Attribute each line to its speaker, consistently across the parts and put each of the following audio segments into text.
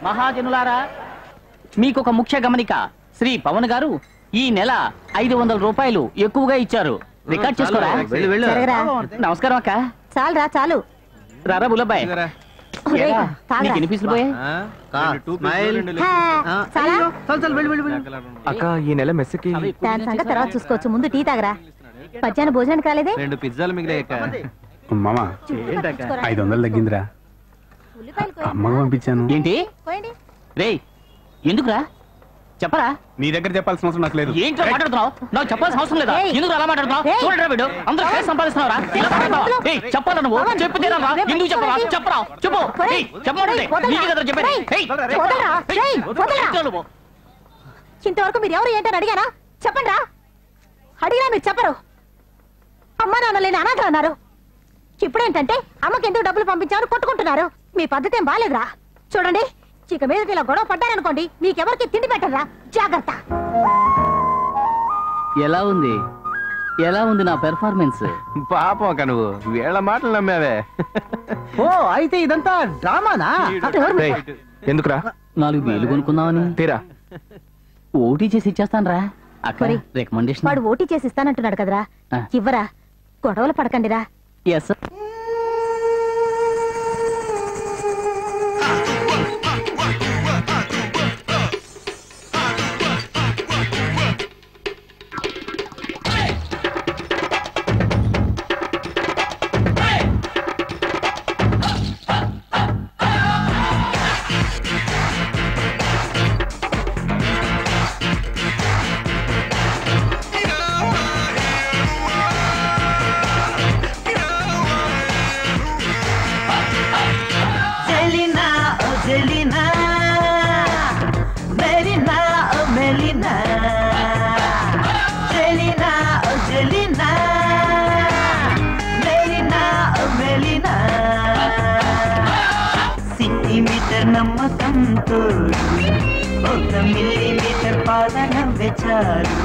Speaker 1: మహాజనులారా మీకు ఒక ముఖ్య గమనిక శ్రీ పవన్ గారు ఈ నెల ఐదు వందల రూపాయలు ఎక్కువగా ఇచ్చారు రికార్డ్ చేసుకోరా
Speaker 2: వెళ్ళు, వెళ్ళు.
Speaker 3: జరగరా.
Speaker 1: నమస్కారం అక్క
Speaker 3: చాలురా చాలు
Speaker 1: రారా బుల్లబ్బాయ్
Speaker 3: ఒరేయ్,
Speaker 1: ఏరా,
Speaker 3: తాగరా.
Speaker 1: నీకు ఎన్ని పీసులు పోయాయి
Speaker 2: స్మైల్
Speaker 3: హా, చాలా
Speaker 2: చాలు చాలు వెళ్ళు వెళ్ళు వెళ్ళు
Speaker 4: అక్క ఈ నెల మెస్సుకి
Speaker 1: అవి ఎక్కువ
Speaker 3: దాని సంగతి తర్వాత చూసుకోవచ్చు ముందు టీ తాగరా మధ్యాహ్నం భోజనానికి రాలేదే
Speaker 2: రెండు పిజ్జాలు మిగిలాయక్క
Speaker 5: మామ ఐదు వందలు తగ్గిందిరా
Speaker 3: ఉల్లిపాయలు కోయండి.
Speaker 5: అమ్మకు పంపించాను
Speaker 1: ఏంటి
Speaker 3: కోయండి
Speaker 1: రేయ్ ఎందుకురా చెప్పరా
Speaker 5: నీ దగ్గర చెప్పాల్సిన అవసరం నాకు లేదు
Speaker 1: ఏంటో మాట్లాడుతున్నావు నాకు చెప్పాల్సిన అవసరం లేదా
Speaker 3: ఏయ్.
Speaker 1: ఎందుకు అలా మాట్లాడుతున్నావు
Speaker 3: ఏయ్.
Speaker 1: చూడరా వీడు అందరూ కలిసి సంపాదిస్తున్నావురా ఇలా మాట్లాడుతున్నావా? ఏయ్, చెప్పాలా నువ్వు
Speaker 3: పవన్,
Speaker 1: చెప్పు తీరాలా
Speaker 3: రేపు
Speaker 1: ఎందుకు చెప్పరా
Speaker 3: చూడండి.
Speaker 1: చెప్పరా చెప్పు
Speaker 3: ఒరేయ్,
Speaker 1: ఏయ్, చెప్పమంటే
Speaker 3: ఒరేయ్, వదలరా.
Speaker 1: నీకు కదా చెప్పేది
Speaker 3: రేయ్,
Speaker 1: ఏయ్,
Speaker 3: వదలరా. రేయ్, వదలరా.
Speaker 1: ఏంటో నువ్వు?
Speaker 3: ఇంతవరకు మీరు ఎవరు ఏంటని అడిగారా చెప్పండి రా అడిగినా మీరు చెప్పరు అమ్మా నాన్న లేని అనాథలు అన్నారు ఇప్పుడేంటంటే అమ్మకి ఎందుకు డబ్బులు పంపించారు కొట్టుకుంటున్నారు మీ పద్ధతి ఏం బాలేదురా చూడండి ఇక మీదకి ఇలా గొడవ పడ్డారనుకోండి మీకెవరికి తిండి పెట్టరా జాగ్రత్త
Speaker 1: ఎలా ఉంది ఎలా ఉంది నా పెర్ఫార్మెన్స్
Speaker 4: పాపం అక్క నువ్వు వీళ్ళ మాటలు నమ్మావే
Speaker 2: ఓ అయితే ఇదంతా డ్రామానా
Speaker 4: రేయ్, ఎందుకురా
Speaker 1: నాలుగు వేలు కొనుక్కుందామని
Speaker 4: తీరా
Speaker 1: ఓటీ చేసి ఇచ్చేస్తాను రా అక్క
Speaker 3: ఒరేయ్,
Speaker 1: రికమెండేషన్
Speaker 3: వాడు ఓటీ చేసి ఇస్తానంటున్నాడు కదరా
Speaker 1: ఆ.
Speaker 3: ఇవ్వరా గొడవలు పడకండిరా
Speaker 1: yes
Speaker 6: Selena, oh Selena, Melina, oh Melina, Selena, oh Selena, Melina, oh Melina. Centimetre నమ్మకంతో ఒక మిల్లీమీటర్ పాదన వెచారు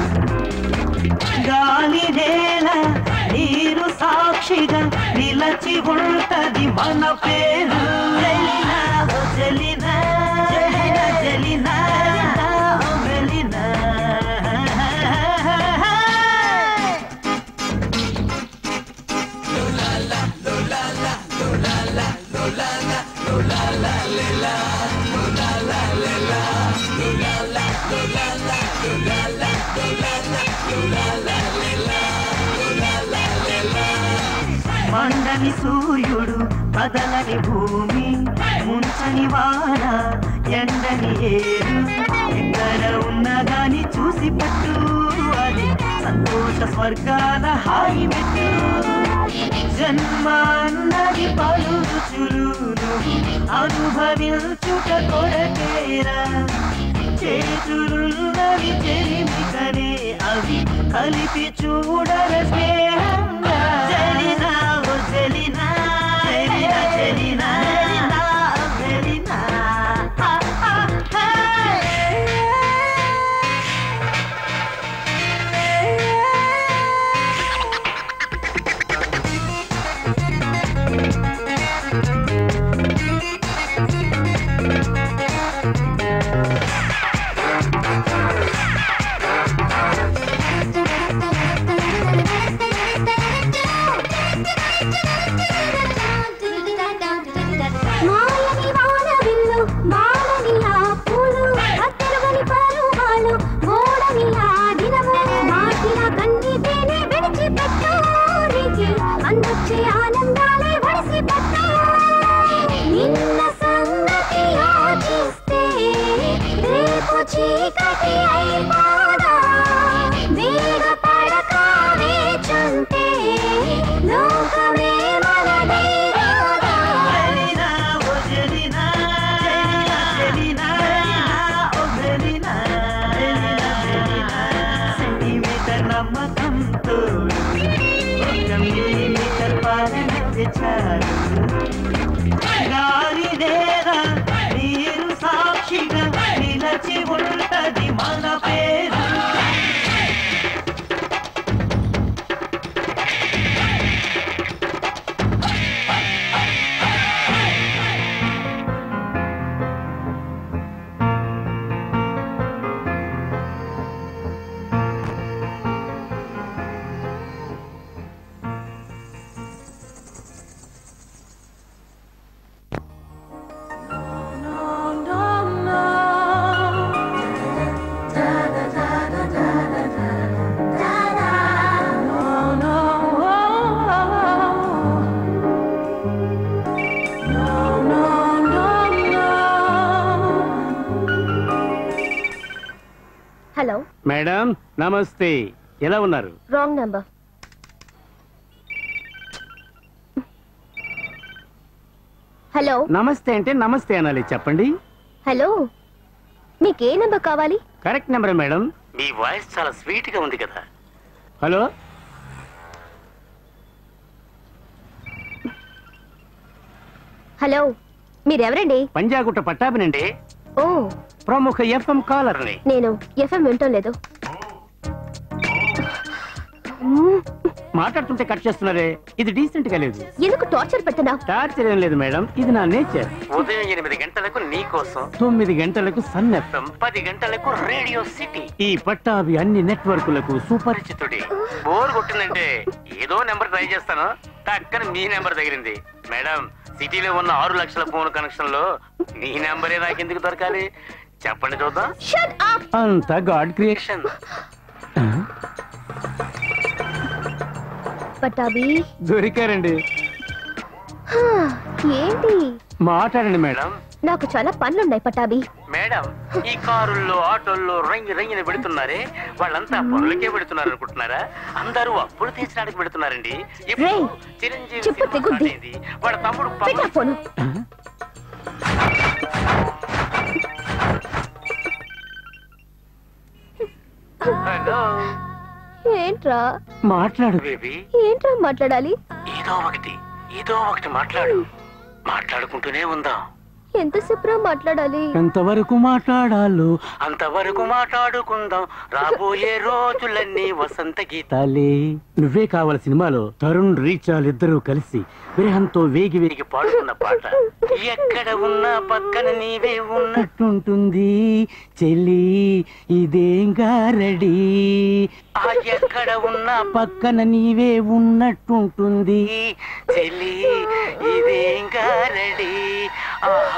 Speaker 6: గాలి నేల నీరు సాక్షిగా నిలచి ఉంటది మన పేరు జలినా ఓ జలినా జలినా జలినా ఓ జలినా మండని సూర్యుడు కదలని భూమి ముంచని వాన ఎండని ఏరు ఎక్కడ ఉన్నా గాని చూసి పట్టు అది సంతోష స్వర్గాల హాయి పెట్టు జన్మ అన్నది పలు రుచులు అనుభవించుట కొరకేరా చేతులున్నవి చెరిమికనే అవి కలిపి చూడర స్నేహంగా జలినా ఓ జలినా జలినా జలినా జలినా హా, హా, హా.
Speaker 7: మాయని వానవిల్లు మాడని ఆ పూలు అత్తరుగని పరువాలు మోడని ఆ దినము మాటిన కన్నీటిని విడిచిపెట్టు నీకి అందొచ్చే ఆనందాలే వడిసిపెట్టు నిన్న సంగతి ఆచిస్తే రేపు చీకటి అయిపోదా వేగ పడక వేచుంటే లోకమే మనదే రాదా
Speaker 6: జలినా ఓ జలినా జలినా ఓ జలినా జలినా సెంటీమీటర్ నమ్మకంతో ఒక మిల్లీమీటర్ పాలన తెచ్చారు గాలి నేల నీరు సాక్షిగా నిలచి ఉంటది మన పేరు
Speaker 5: మేడం నమస్తే ఎలా ఉన్నారు
Speaker 3: రాంగ్ నంబర్ హలో
Speaker 5: నమస్తే అంటే నమస్తే అనాలి చెప్పండి
Speaker 3: హలో మీకు ఏ నెంబర్ కావాలి
Speaker 5: కరెక్ట్ నెంబర్ మేడం మీ వాయిస్ చాలా స్వీట్ గా ఉంది కదా హలో
Speaker 3: హలో మీరెవరండి
Speaker 5: పంజాగుట్ట పట్టాభినండి
Speaker 3: ఓ
Speaker 5: ప్రముఖ ఎఫ్ఎం కాలర్ని
Speaker 3: నేను ఎఫ్ఎం వింటం లేదు
Speaker 5: మాట్లాడుతుంటే కట్ చేస్తున్నారే ఇది డీసెంట్ గా లేదు
Speaker 3: ఎందుకు టార్చర్ పెడుతున్నావు
Speaker 5: టార్చర్ ఏం లేదు మేడం ఇది నా నేచర్ ఉదయం ఎనిమిది గంటలకు నీ కోసం తొమ్మిది గంటలకు సన్ ఎఫ్ఎం పది గంటలకు రేడియో సిటీ ఈ పట్టాభి అన్ని నెట్వర్కులకు సుపరిచితుడి బోర్ కొట్టిందంటే ఏదో నెంబర్ ట్రై చేస్తాను టక్కన మీ నెంబర్ తగిలింది మేడం సిటీలో ఉన్న ఆరు లక్షల ఫోన్ కనెక్షన్ లో మీ నెంబరే నాకు ఎందుకు దొరకాలి చెప్పండి చూద్దాం
Speaker 3: షట్ అప్
Speaker 5: అంత గాడ్ క్రియేషన్
Speaker 3: పట్టాభి
Speaker 5: దొరికారండి
Speaker 3: హా, ఏంటి
Speaker 5: మాట్లాడండి మేడం
Speaker 3: నాకు చాలా పనులున్నాయి పట్టాభి
Speaker 5: మేడం ఈ కారుల్లో ఆటోల్లో రంగి రంగిన పెడుతున్నారే వాళ్ళంతా పనులకే పెడుతున్నారు అనుకుంటున్నారా అందరూ అప్పులు తీర్చడానికి పెడుతున్నారండి ఇప్పుడు
Speaker 3: రేయ్,
Speaker 5: చిరంజీవి
Speaker 3: చెప్పు
Speaker 5: సినిమా
Speaker 3: తెగుద్ది.
Speaker 5: start అయింది. వాళ్ళ తమ్ముడు
Speaker 3: పెట్టా
Speaker 5: పవన్-
Speaker 3: ఫోను
Speaker 5: హలో
Speaker 3: ఏంట్రా
Speaker 5: మాట్లాడు బేబీ
Speaker 3: ఏంట్రా మాట్లాడాలి
Speaker 5: ఏదో ఒకటి ఏదో ఒకటి మాట్లాడు మాట్లాడుకుంటూనే ఉందాం
Speaker 3: ఎంతసేపురా మాట్లాడాలి
Speaker 5: ఎంతవరకు మాట్లాడాలో అంతవరకు మాట్లాడుకుందాం రాబోయే రోజులన్నీ వసంత గీతాలే నువ్వే కావాలి సినిమాలో తరుణ్ రీచాల్ ఇద్దరూ కలిసి విరహంతో వేగి వేగి పాడుతున్న పాట ఎక్కడ ఉన్నా పక్కన నీవే ఉన్నట్టుంటుంది చెల్లి ఇదేం గారడి ఆ ఎక్కడ ఉన్నా పక్కన నీవే ఉన్నట్టుంటుంది చెల్లి ఇదేం గారడి ఆహా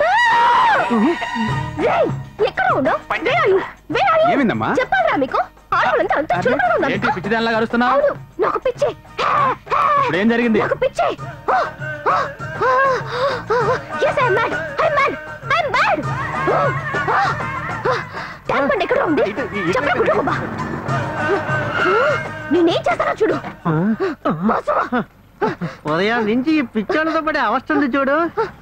Speaker 3: రేయ్, ఎక్కడ ఉన్నావు
Speaker 5: ఏమిందమ్మా
Speaker 3: చెప్పాలరా మీకు ఆడవాళ్ళంతా అంత చులకనగా ఉన్నారు.
Speaker 2: ఏంటి పిచ్చిదానిలా అరుస్తున్నావు
Speaker 3: అవును నాకు పిచ్చి
Speaker 2: ఇప్పుడు ఏం జరిగింది
Speaker 3: నాకు పిచ్చి yes I mad I mad I mad Tank Bund ఎక్కడ ఉంది చెప్పరా గుడ్లగొబ్బ నేనేం చేస్తానో చూడు బాసువా.
Speaker 2: ఉదయం నుంచి ఈ పిచ్చోళ్ళతో పడే అవస్థ ఉంది చూడు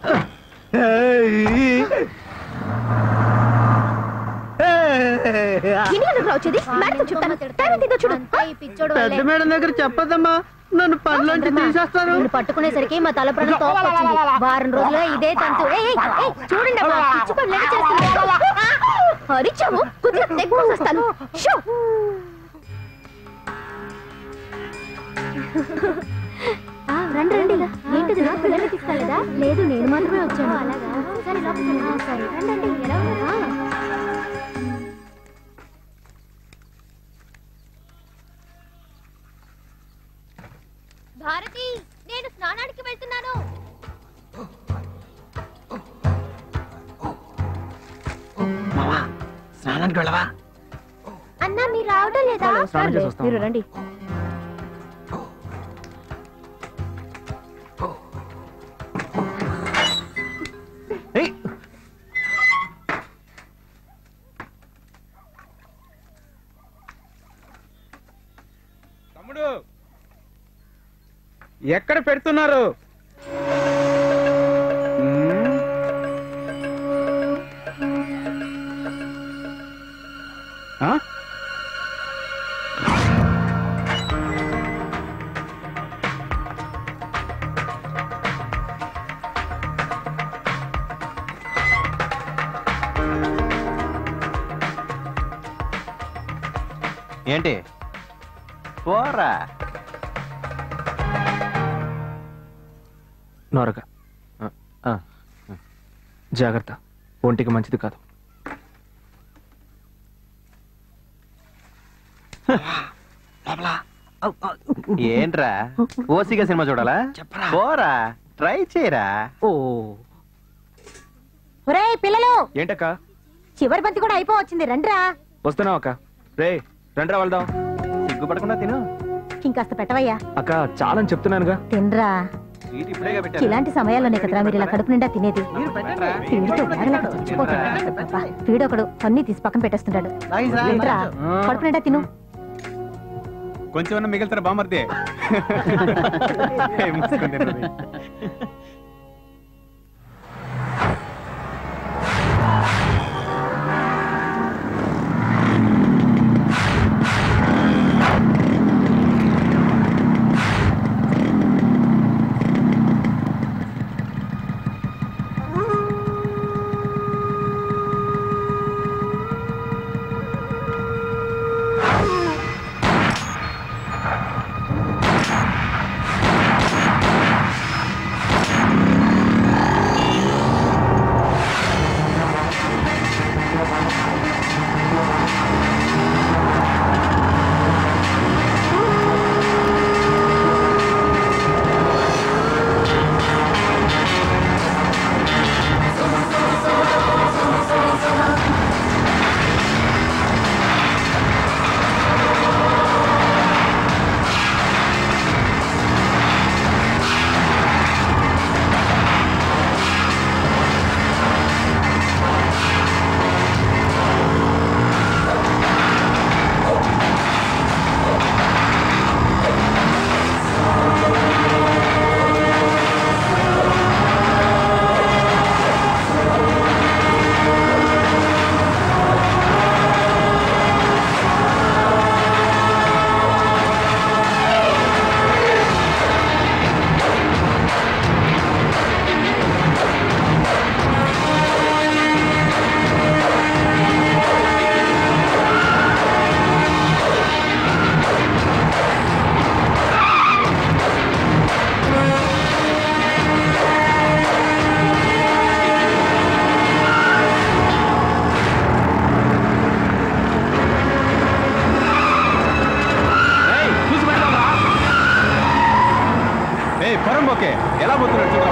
Speaker 3: ఎన్ని గంటలకు వచ్చేది మేడం చెప్తాను టైం ఎంతో చూడు
Speaker 2: పెద్ద మేడం దగ్గర చెప్పొద్దమ్మా నన్ను పనిలోంచి తీసేస్తారు
Speaker 3: నిన్ను పట్టుకునేసరికి మా తల ప్రాణం తోపొచ్చింది వారం రోజులుగా ఇదే తంతు ఏయ్, ఏయ్, ఏయ్, చూడండి అమ్మా, పిచ్చి పనులని చేస్తున్నారు. అరిచావు కుదిరి తెగ్గొస్తాను షో రండి రండి ఏంటిది పిల్లల్ని తీసుకెళ్ళదా లేదు నేను మాత్రమే వచ్చాను అలాగా సరే లోపలికి వెళ్దాం. సరే రండి ఎలా ఉన్నారు భారతి నేను స్నానానికి వెళ్తున్నాను
Speaker 2: స్నానానికి వెళ్ళవా
Speaker 3: అన్నా మీరు రావడం లేదా
Speaker 2: స్నానం చేసి వస్తాం.
Speaker 3: మీరు రండి
Speaker 5: తమ్ముడు ఎక్కడ పెడుతున్నారు ఆ?
Speaker 2: ఏంటి పోరా
Speaker 4: నోరగా
Speaker 2: ఆ,
Speaker 4: జాగ్రత్త ఒంటికి మంచిది కాదు
Speaker 2: ఏంట్రా ఓసిగా సినిమా చూడాలా పోరా ట్రై చేయరా
Speaker 4: ఓ
Speaker 3: ఒరేయ్ పిల్లలు
Speaker 4: ఏంటక్క
Speaker 3: చివరి బంతి కూడా అయిపోవచ్చింది రండ్రా
Speaker 4: వస్తున్నావు అక్క రే రండ్రా వెళ్దాం
Speaker 2: సిగ్గుపడకుండా తిను
Speaker 3: ఇంకాస్త పెట్టవయ్యా
Speaker 4: అక్క చాలని చెప్తున్నానుగా
Speaker 3: తినరా
Speaker 4: స్వీట్ ఇప్పుడేగా పెట్టారు
Speaker 3: ఇలాంటి సమయాల్లోనే కదరా మీరు ఇలా కడుపు నిండా తినేది వీడితో వేగలేక చచ్చిపోతున్నాడు. అబ్బా, వీడొకడు అన్ని తీసి పక్కన పెట్టేస్తుంటాడు ఏంట్రా, కడుపు నిండా తిను
Speaker 8: కొంచెం అన్న మిగులుతారా బామర్దే మూసుకొని తినరు. ఏయ్ పొరం ఓకే ఎలా పోతున్నాడు చూద్దాం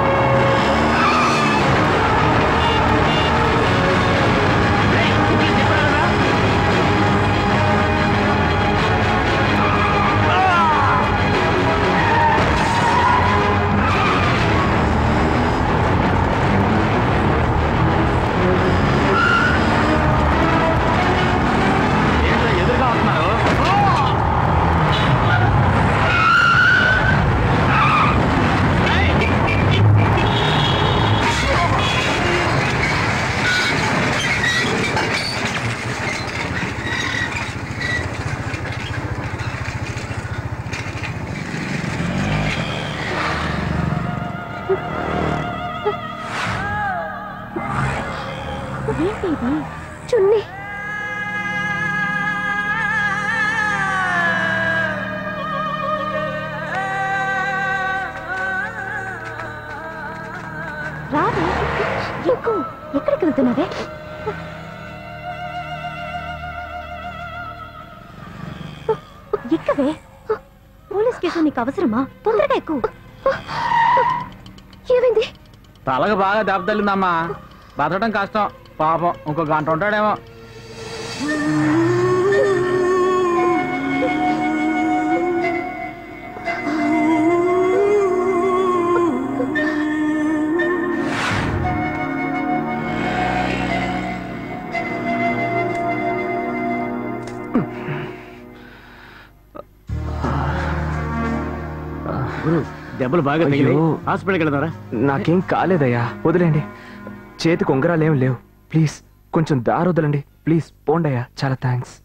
Speaker 5: ఎదురుగా వస్తున్నారు
Speaker 3: ఏంటి ఇది చున్ని రావే ఎక్కు ఎక్కడికి వెళ్తున్నావే ఎక్కవే పోలీస్ కేసు నీకు అవసరమా తొందరగా ఎక్కువ ఏమైంది
Speaker 5: తలకు బాగా దెబ్బ తగిలిందమ్మా బతకడం కష్టం పాపం ఇంకో గంట ఉంటాడేమో
Speaker 1: గురు దెబ్బలు బాగా తగిలి
Speaker 4: అయ్యో.
Speaker 1: హాస్పిటల్కి వెళ్తారా
Speaker 4: నాకేం కాలేదయ్యా వదిలేండి చేతికి ఉంగరాలు ఏం లేవు ప్లీజ్ కొంచెం దారి వదలండి ప్లీజ్ పోండయ్యా చాలా థ్యాంక్స్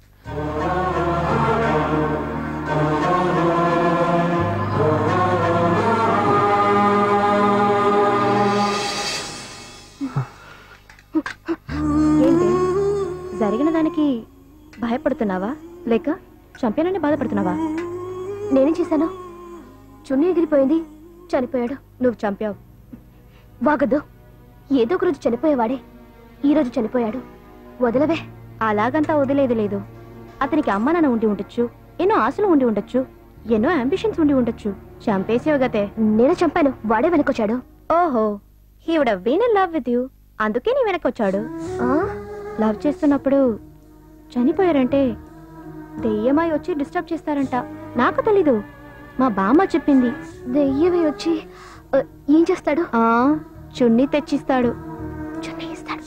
Speaker 3: ఏంటి జరిగిన దానికి భయపడుతున్నావా లేక చంపానని బాధపడుతున్నావా నేనేం చేశాను చున్నీ ఎగిరిపోయింది చనిపోయాడు నువ్వు చంపావు వాగద్దు ఏదో ఒక రోజు చనిపోయేవాడే ఈ రోజు చనిపోయాడు వదలవే అలాగంతా వదిలేదు లేదు అతనికి అమ్మ నాన్న ఉండి ఉండొచ్చు ఎన్నో ఆశలు ఉండి ఉండొచ్చు ఎన్నో అంబిషన్స్ ఉండి ఉండొచ్చు చంపేసేవు గతే నేను చంపాను వాడే వెనకొచ్చాడు ఓహో he would been in love with you అందుకే నీ వెనకొచ్చాడు లవ్ చేస్తున్నప్పుడు చనిపోయారంటే దెయ్యమై వచ్చి డిస్టర్బ్ చేస్తారంట నాకు తెలీదు మా బామ్మ చెప్పింది దెయ్యమై వచ్చి
Speaker 7: ఏం చేస్తాడు చున్నీ తెచ్చిస్తాడు చున్నీ ఇస్తాడు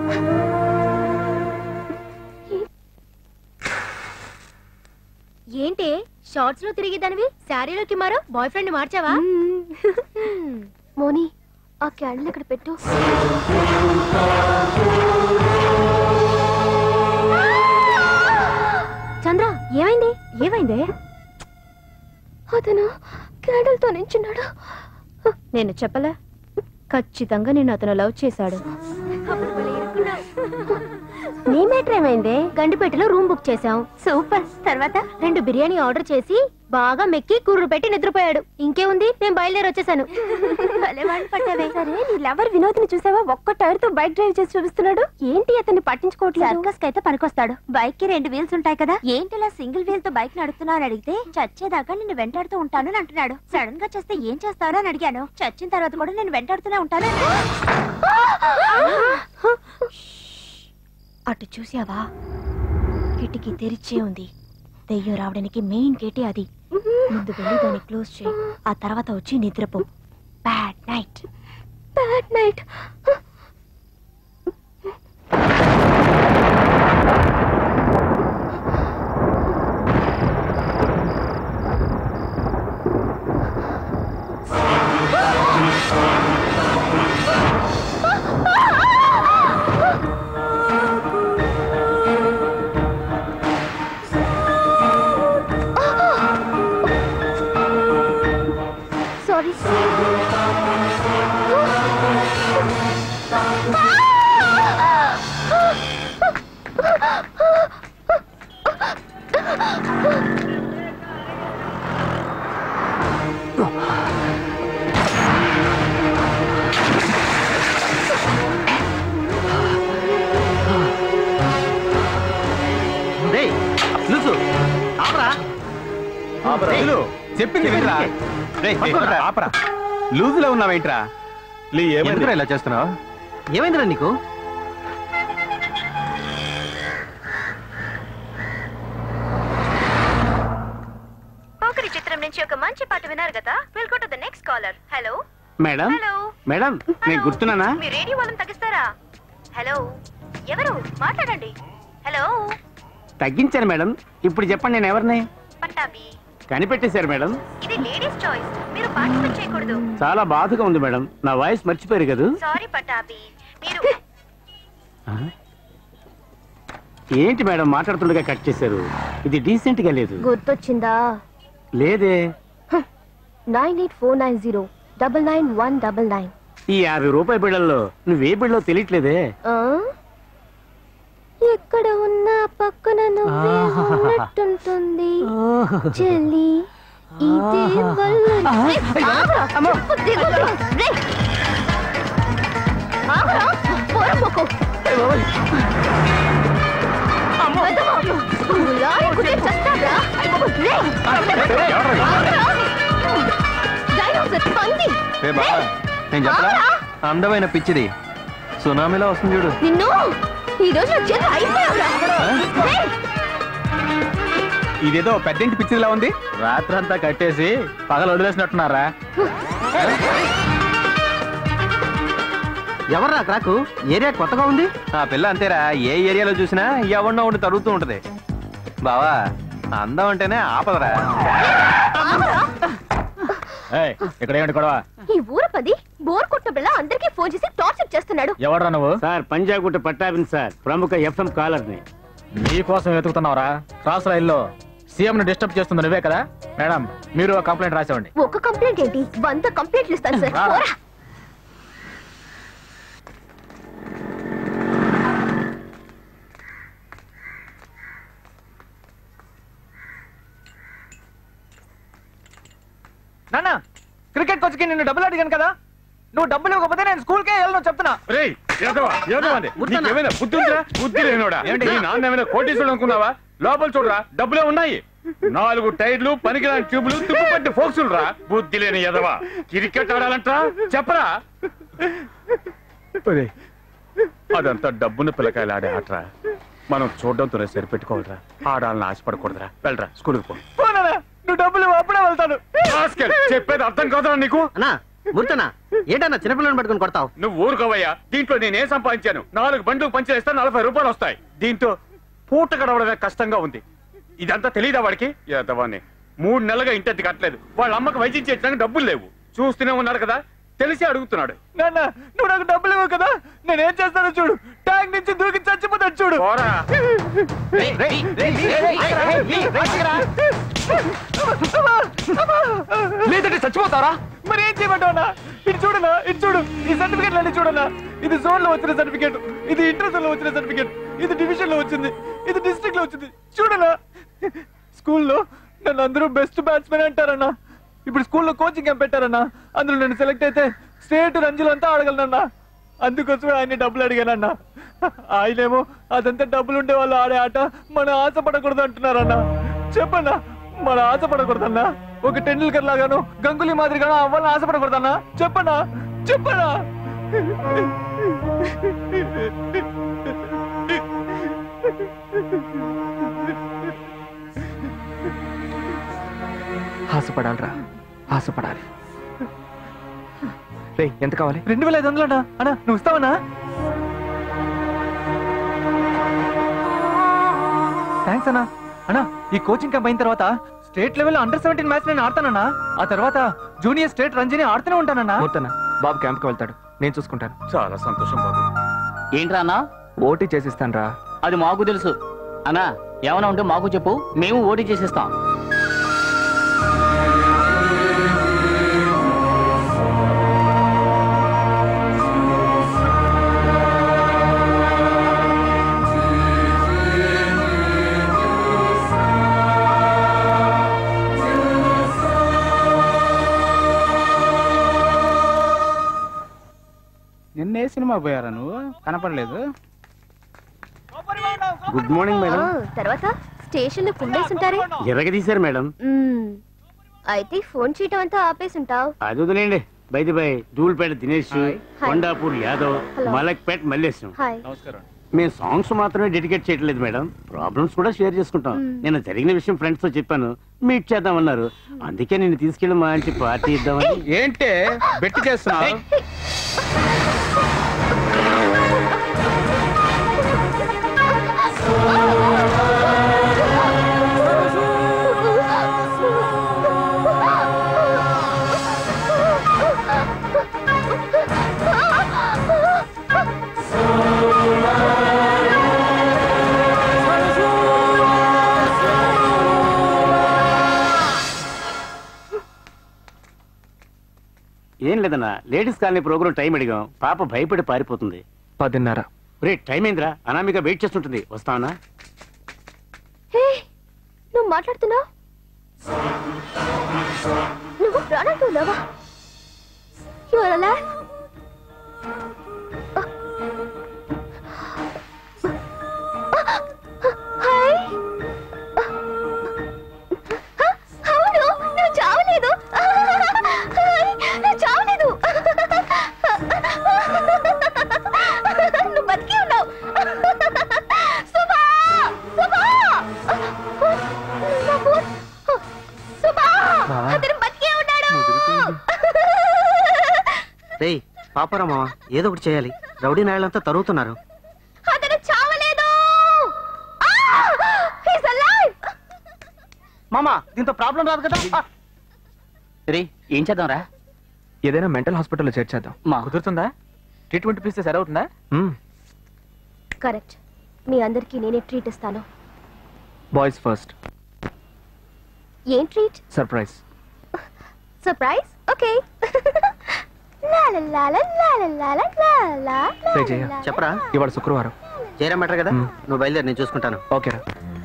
Speaker 7: ఏంటి షార్ట్స్ లో తిరిగిదానివి శారీలోకి మారో బాయ్ ఫ్రెండ్ మార్చావా మోని ఆ క్యాండిల్ ఇక్కడ పెట్టు చంద్ర ఏమైంది ఏమైంది అతను క్యాండిల్ తో నించున్నాడు నేను చెప్పలే ఖచ్చితంగా నేను అతను లవ్ చేశాడు నీ మేటర్ ఏమైంది గండిపేటలో రూమ్ బుక్ చేసాం సూపర్ తర్వాత రెండు బిర్యానీ ఆర్డర్ చేసి బాగా మెక్కి కూరలు పెట్టి నిద్రపోయాడు ఇంకేముంది నేను బయలుదేరి వచ్చేసాను పట్టావే సరే నీ లవర్ వినోద్ ని చూసావా ఒక్క టైర్ తో బైక్ డ్రైవ్ చేసి చూపిస్తున్నాడు ఏంటి అతన్ని పట్టించుకోవట్లేదు సర్కస్ కి అయితే పనికొస్తాడు బైక్ కి రెండు వీల్స్ ఉంటాయి కదా ఏంటి ఇలా సింగిల్ వీల్ తో బైక్ నడుపుతున్నావు అని అడిగితే చచ్చేదాకా నిన్ను వెంటాడుతూ ఉంటాను అని అంటున్నాడు సడన్ గా చేస్తే ఏం చేస్తావు అని అడిగాను చచ్చిన తర్వాత కూడా నేను వెంటాడుతూనే ఉంటాను అటు చూసావా కిటికీ తెరిచే ఉంది దెయ్యం రావడానికి మెయిన్ గేటే అది ముందు వెళ్ళి దాన్ని క్లోజ్ చేయి ఆ తర్వాత వచ్చి నిద్రపో bad night bad night sorry
Speaker 8: loose, చెప్పింది వినరా రేయ్, రేయ్, ఆపరా లూజులో ఉన్నావేంట్రా లీ ఏమైందిరా ఇలా చేస్తున్నావు
Speaker 2: ఏమైందిరా నీకు
Speaker 3: పోకరి చిత్రం నుంచి ఒక మంచి పాట విన్నారు కదా will go to the next caller hello
Speaker 5: madam
Speaker 3: hello
Speaker 5: madam నేను గుర్తున్నానా
Speaker 3: మీ రేడియో వాళ్ళని తగ్గిస్తారా హలో ఎవరు మాట్లాడండి హలో
Speaker 5: తగ్గించాను మేడం ఇప్పుడు చెప్పండి నేను ఎవరిని
Speaker 3: పట్టాభి
Speaker 5: కనిపెట్టేశారు మేడం
Speaker 3: ఇది లేడీస్ చాయిస్ మీరు పార్టిసిపేట్ చేయకూడదు
Speaker 5: చాలా బాధగా ఉంది మేడం నా వాయిస్ మర్చిపోయారు కదా
Speaker 3: సారీ పట్టాభి మీరు
Speaker 5: ఏంటి మేడం మాట్లాడుతుండగా కట్ చేశారు ఇది డీసెంట్ గా లేదు
Speaker 7: గుర్తొచ్చిందా
Speaker 5: లేదే
Speaker 7: nine eight four nine zero double nine one double nine
Speaker 5: ఈ యాభై రూపాయి బిళ్ళల్లో నువ్వే బిళ్ళో తెలియట్లేదే
Speaker 7: ఎక్కడ ఉన్నా పక్కన నువ్వే ఉన్నట్టుంటుంది చెల్లి ఇదే వల్ల రేయ్, ఆగురా, చెప్పు దిగురా, రేయ్. ఆగురా, పోరపోకు. వెధవ, నువ్వు లారీ గుద్దే చస్తావురా? రేయ్, ఆగురా. డైనోసర్ పంది
Speaker 8: రే బాబా నేను చెప్పరా అందమైన పిచ్చిది సునామీలో వస్తుంది చూడు
Speaker 7: నిన్ను ఈ రోజు నా చేతులు అయిపోయావురా రేయ్,
Speaker 8: ఇదేదో పెద్దింటి పిచ్చిదిలా ఉంది
Speaker 1: రాత్రంతా కట్టేసి పగలు వదిలేసినట్టున్నారా
Speaker 2: ఎవర్రా క్రాకు ఏరియా కొత్తగా ఉంది
Speaker 8: ఆ పిల్ల అంతేరా ఏ ఏరియాలో చూసినా ఎవరినో ఒకటి తరుగుతూ ఉంటది బావా అందం అంటేనే ఆపదరా
Speaker 1: ఇక్కడ ఏంటి గొడవ
Speaker 7: ఈ ఊరు పది బోర్ కొట్ట బిళ్ళ అందరికీ ఫోన్ చేసి టార్చర్ చేస్తున్నాడు
Speaker 1: ఎవడ్రా నువ్వు
Speaker 5: సార్ పంజాగుట్ట పట్టాభిన్ సార్ ప్రముఖ ఎఫ్ఎం కాలర్ని
Speaker 1: నీ కోసం వెతుకుతున్నావురా క్రాస్ రైల్లో సీఎం ని డిస్టర్బ్ చేస్తుంది నువ్వే కదా మేడం మీరు కంప్లైంట్ రాసేవండి
Speaker 7: ఒక కంప్లైంట్ ఏంటి వంద కంప్లైంట్లు ఇస్తాను సార్
Speaker 1: రా.
Speaker 7: పోరా.
Speaker 4: నాన్న క్రికెట్ కోచ్ కి నిన్ను డబ్బులు అడిగాను కదా నువ్వు డబ్బులు ఇవ్వకపోతే నేను స్కూల్కే వెళ్ళను చెప్తున్నా
Speaker 9: రేయ్ ఏదవా ఏదవా అంది? నీకేమైనా బుద్ధి ఉందిరా బుద్ధి లేనోడా
Speaker 4: ఏంటి?
Speaker 9: నీ నాన్న ఏమైనా కోటీసుడు అనుకున్నావా లోపల చూడరా డబ్బులే ఉన్నాయి నాలుగు టైర్లు పనికిరాని ట్యూబులు తుప్పుపట్టి ఫోక్సులు రా బుద్ధి లేని ఎదవా క్రికెట్ ఆడాలంటరా చెప్పరా ఒరేయ్, అదంతా డబ్బును పిల్లకాయలు ఆడే ఆటరా మనం చూడడంతోనే సరిపెట్టుకోవాలరా ఆడాలని ఆశపడకూడదురా వెళ్ళరా స్కూల్కి పో
Speaker 4: పో నాన్న, నువ్వు డబ్బులు ఇవ్వు, అప్పుడే వెళ్తాను
Speaker 9: రాస్కెల్, చెప్పేది అర్థం కాదురా నీకు
Speaker 2: అన్నా ముర్తనా ఏంటన్నా చిన్నపిల్లని పట్టుకొని కొడతావు
Speaker 9: నువ్వు ఊరుకోవయ్యా దీంట్లో నేనేం సంపాదించాను నాలుగు బండ్లు పంచేస్తే నలభై రూపాయలు వస్తాయి దీంతో పూట గడవడమే కష్టంగా ఉంది ఇదంతా తెలియదా వాడికి ఎంతవాడిని మూడు నెలలుగా ఇంటి కట్టలేదు వాళ్ళ అమ్మకి వైద్యం చేయడానికి డబ్బులు లేవు చూస్తూనే ఉన్నాడు కదా తెలిసి అడుగుతున్నాడు
Speaker 4: నాన్న నువ్వు నాకు డబ్బులు ఇవ్వవు కదా నేనేం చేస్తానో చూడు ట్యాంక్ నుంచి దూకి చచ్చిపోతాడు చూడు
Speaker 9: పోరా
Speaker 4: లేదంటే చచ్చిపోతారా మరి ఏం చేయమంటావా ఇది చూడనా ఇది చూడు ఈ సర్టిఫికేట్ అన్ని చూడనా ఇది జోన్ లో వచ్చిన సర్టిఫికేట్ ఇది ఇంటర్ జోన్ లో వచ్చిన సర్టిఫికేట్ ఇది డివిజన్ లో వచ్చింది ఇది డిస్ట్రిక్ట్ లో వచ్చింది చూడనా స్కూల్లో నన్ను అందరూ బెస్ట్ బ్యాట్స్మెన్ అంటారన్నా ఇప్పుడు స్కూల్లో కోచింగ్ క్యాంప్ పెట్టారన్నా అందులో నేను సెలెక్ట్ అయితే స్టేట్ రంజులు అంతా ఆడగలనన్నా అందుకోసమే ఆయన డబ్బులు అడిగానన్నా ఆయనేమో అదంతా డబ్బులు ఉండే వాళ్ళు ఆడే ఆట మన ఆశపడకూడదు అంటున్నారన్నా చెప్పన్నా మన ఆశపడకూడదన్నా ఒక టెండూల్కర్ లాగాను గంగులీ మాదిరిగాను అవ్వాలని ఆశపడకూడదన్నా చెప్పనా చెప్పనా ఆశపడాలరా ఆశపడాలి రే ఎంత కావాలి రెండు వేల ఐదు వందలు అన్నా అన్నా నువ్వు ఇస్తావన్నా థ్యాంక్స్ అన్నా అన్నా ఈ కోచింగ్ క్యాంప్ అయిన తర్వాత state level under seventeen match నేను ఆడతానన్నా ఆ తర్వాత జూనియర్ స్టేట్ రంజీని ఆడుతూనే ఉంటానన్నా బాబు క్యాంప్ కి వెళ్తాడు నేను చూసుకుంటాను
Speaker 9: చాలా సంతోషం బాబు
Speaker 1: ఏంట్రా అన్నా
Speaker 4: ఓటీ చేసిస్తాను రా
Speaker 1: అది మాకు తెలుసు అన్నా ఏమైనా ఉంటే మాకు చెప్పు మేము ఓటీ చేసేస్తాం
Speaker 5: నిన్నే సినిమా పోయారా నువ్వు కనపడలేదు
Speaker 9: గుడ్ మార్నింగ్ మేడం
Speaker 7: తర్వాత స్టేషన్ లో కుండేసుంటారే
Speaker 9: ఎరగదీశారు మేడం
Speaker 7: మ్మ్. అయితే ఫోన్ చేయటం అంతా ఆపేసి ఉంటావు
Speaker 9: అది వదిలేండి by the by Dhulpet Dinesh Kondapur Yadav
Speaker 7: Hello.
Speaker 9: Malakpet Mallesham
Speaker 7: hi
Speaker 9: మేము సాంగ్స్ మాత్రమే డెడికేట్ చేయట్లేదు మేడం ప్రాబ్లమ్స్ కూడా షేర్ చేసుకుంటాం నేను జరిగిన విషయం ఫ్రెండ్స్ తో చెప్పాను మీట్ చేద్దామన్నారు అందుకే నేను తీసుకెళ్ళి మంచి పార్టీ ఇద్దామని
Speaker 5: ఏంటే బెట్టి చేస్తున్నావు
Speaker 9: ఏం లేదన్నా లేడీస్ కాలనీ ప్రోగ్రామ్ టైం అడిగాం పాప భయపడి పారిపోతుంది
Speaker 4: పదిన్నర
Speaker 9: రే టైం ఏందిరా అనామిక వెయిట్ చేస్తుంటుంది వస్తానా
Speaker 7: హే నువ్వు మాట్లాడుతున్నావు నువ్వు ప్రాణంతో ఉన్నావా You are alive? హాయ్ అవును నువ్వు చావలేదు నువ్వు చావలేదు నువ్వు బతికి ఉన్నావు సుభా సుభా సుభా అతను బతికే ఉన్నాడు
Speaker 2: రేయ్ పాపరా మామ ఏదో ఒకటి చేయాలి రౌడీ నాయలంతా తరుగుతున్నారు
Speaker 7: అతను చావలేదు He's alive!
Speaker 1: మామా దీంతో ప్రాబ్లం రాదు కదా రే ఏం చేద్దాంరా
Speaker 4: ఏదైనా మెంటల్ హాస్పిటల్లో చేర్చేద్దాం
Speaker 1: మా
Speaker 4: కుదురుతుందా ట్రీట్మెంట్ పిస్తే సరి అవుతుందా
Speaker 7: కరెక్ట్ మీ అందరికీ నేనే ట్రీట్ ఇస్తాను
Speaker 4: బాయ్స్ ఫస్ట్
Speaker 7: ఏం ట్రీట్
Speaker 4: సర్ప్రైజ్
Speaker 7: సర్ప్రైజ్ ఓకే
Speaker 4: రే జయ
Speaker 2: చెప్పరా
Speaker 4: ఇవాళ శుక్రవారం
Speaker 2: జయరామ్ బెటర్ కదా
Speaker 4: మ్.
Speaker 2: నువ్వు బయలుదేరి నేను చూసుకుంటాను
Speaker 4: ఓకేరా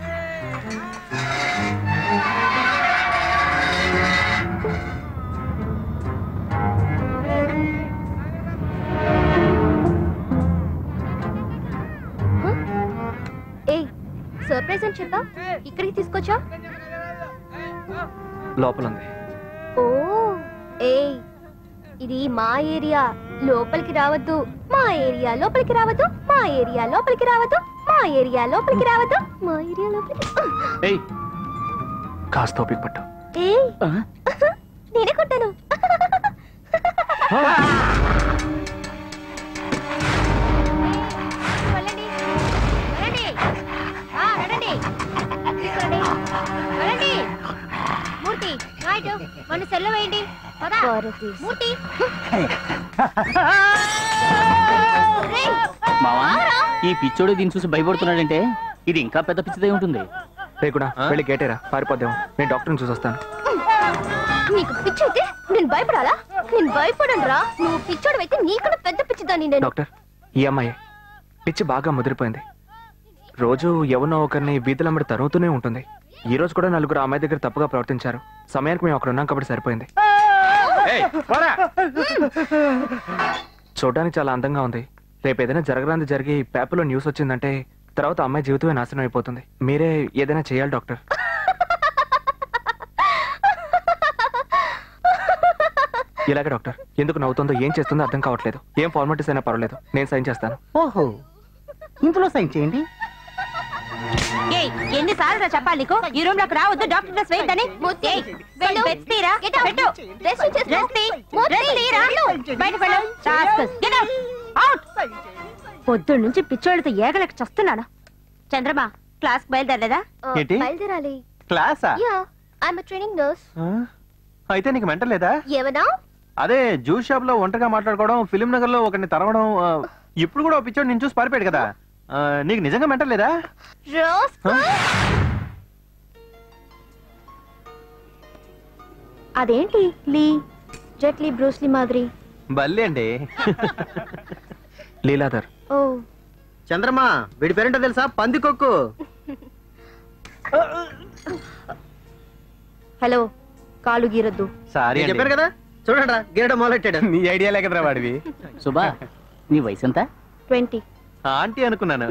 Speaker 7: ఏయ్ సర్ప్రైజ్ అని చెప్పా ఇక్కడికి తీసుకొచ్చా
Speaker 4: లోపల ఉంది
Speaker 7: ఓ ఏయ్ ఇది మా ఏరియా లోపలికి రావద్దు మా ఏరియా లోపలికి రావద్దు మా ఏరియా లోపలికి రావద్దు మా ఏరియా లోపలికి రావద్దు మా ఏరియా లోపలికి
Speaker 1: ఏయ్
Speaker 4: కాస్త ఓపిక పట్టు
Speaker 7: ఏయ్ నేనే కొట్టాను వెళ్ళండి వెళ్ళండి ఆ, వెళ్ళండి తీసుకురండి. వెళ్ళండి మూర్తి నాయుడు మన సెల్ల వేయండి పద. మూర్తి రేయ్,
Speaker 1: మావా ఈ పిచ్చోడు దీన్ని చూసి భయపడుతున్నాడంటే ఇది ఇంకా పెద్ద పిచ్చిదై ఉంటుంది
Speaker 4: రేకుడా వెళ్ళి గేటేరా పారిపోద్దాం నేను డాక్టర్ని చూసి వస్తాను
Speaker 7: నీకు పిచ్చి అయితే నేను భయపడాలా నేను భయపడను రా నువ్వు పిచ్చోడు అయితే నీకన్నా పెద్ద పిచ్చిదాన్ని నేను
Speaker 4: డాక్టర్ ఈ అమ్మాయి పిచ్చి బాగా ముదిరిపోయింది రోజు ఎవరినో ఒకరిని వీధులమ్మడి తరుగుతూనే ఉంటుంది ఈ రోజు కూడా నలుగురు ఆ అమ్మాయి దగ్గర తప్పుగా ప్రవర్తించారు సమయానికి మేము అక్కడ ఉన్నాం కాబట్టి సరిపోయింది చూడడానికి చాలా అందంగా ఉంది రేపు ఏదైనా జరగరాంది జరిగి పేపర్లో న్యూస్ వచ్చిందంటే తర్వాత అమ్మాయి జీవితమే నాశనం అయిపోతుంది మీరే ఏదైనా చేయాలి డాక్టర్ ఇలాగే డాక్టర్ ఎందుకు నవ్వుతుందో ఏం చేస్తుందో అర్థం కావట్లేదు ఏం ఫార్మాలిటీస్ అయినా పర్వాలేదు నేను సైన్ చేస్తాను
Speaker 2: ఓహో ఇందులో సైన్ చేయండి
Speaker 3: ఏయ్ ఎన్ని సార్లు చెప్పాలి నీకు ఈ రూమ్ లోకి రావద్దు డాక్టర్ డ్రెస్ వేయద్దని ఏయ్,
Speaker 7: వెళ్ళు.
Speaker 3: బెడ్స్ తీరా
Speaker 7: Get out.
Speaker 3: పెట్టు
Speaker 7: Dress చేసేసుకో.
Speaker 3: డ్రెస్ తీ
Speaker 7: మూర్తి.
Speaker 3: డ్రెస్ తీరా బయట వెళ్ళు Rascals. Get out. Out. పొద్దున్న నుంచి పిచ్చోళ్ళతో ఏగలకు చస్తున్నాను చంద్రమా క్లాస్ బయలుదేరలేదా
Speaker 7: ఆ,
Speaker 8: ఏంటి?
Speaker 7: బయలుదేరాలి
Speaker 8: క్లాసా
Speaker 7: యా ఐఎమ్ ట్రైనింగ్ నర్స్
Speaker 8: అయితే నీకు మెంటల్ లేదా
Speaker 7: ఏమన్నా
Speaker 8: అదే జ్యూస్ షాప్ లో ఒంటరిగా మాట్లాడుకోవడం ఫిలిం నగర్ లో ఒకరిని తరవడం ఆ, ఇప్పుడు కూడా ఓ పిచ్చోడు నేను చూసి పారిపోయాడు కదా ఆ, నీకు నిజంగా మెంటల్ లేదా
Speaker 7: రోజ్
Speaker 3: అదేంటి లీ జెట్లీ బ్రూస్లీ మాదిరి
Speaker 8: బల్లి అండి
Speaker 4: లీలాధర్
Speaker 3: ఓ
Speaker 2: చంద్రమా వీడి పేరేంటో తెలుసా పందికొక్కు
Speaker 3: హలో కాలు గీరొద్దు
Speaker 8: సారీ
Speaker 2: నేను చెప్పాను కదా చూడండి రా గిరడం మొదలెట్టాడు
Speaker 8: నీ ఐడియా లేకదరా వాడివి
Speaker 1: సుబా నీ వయసు ఎంత
Speaker 3: ట్వంటీ
Speaker 8: ఆంటీ అనుకున్నాను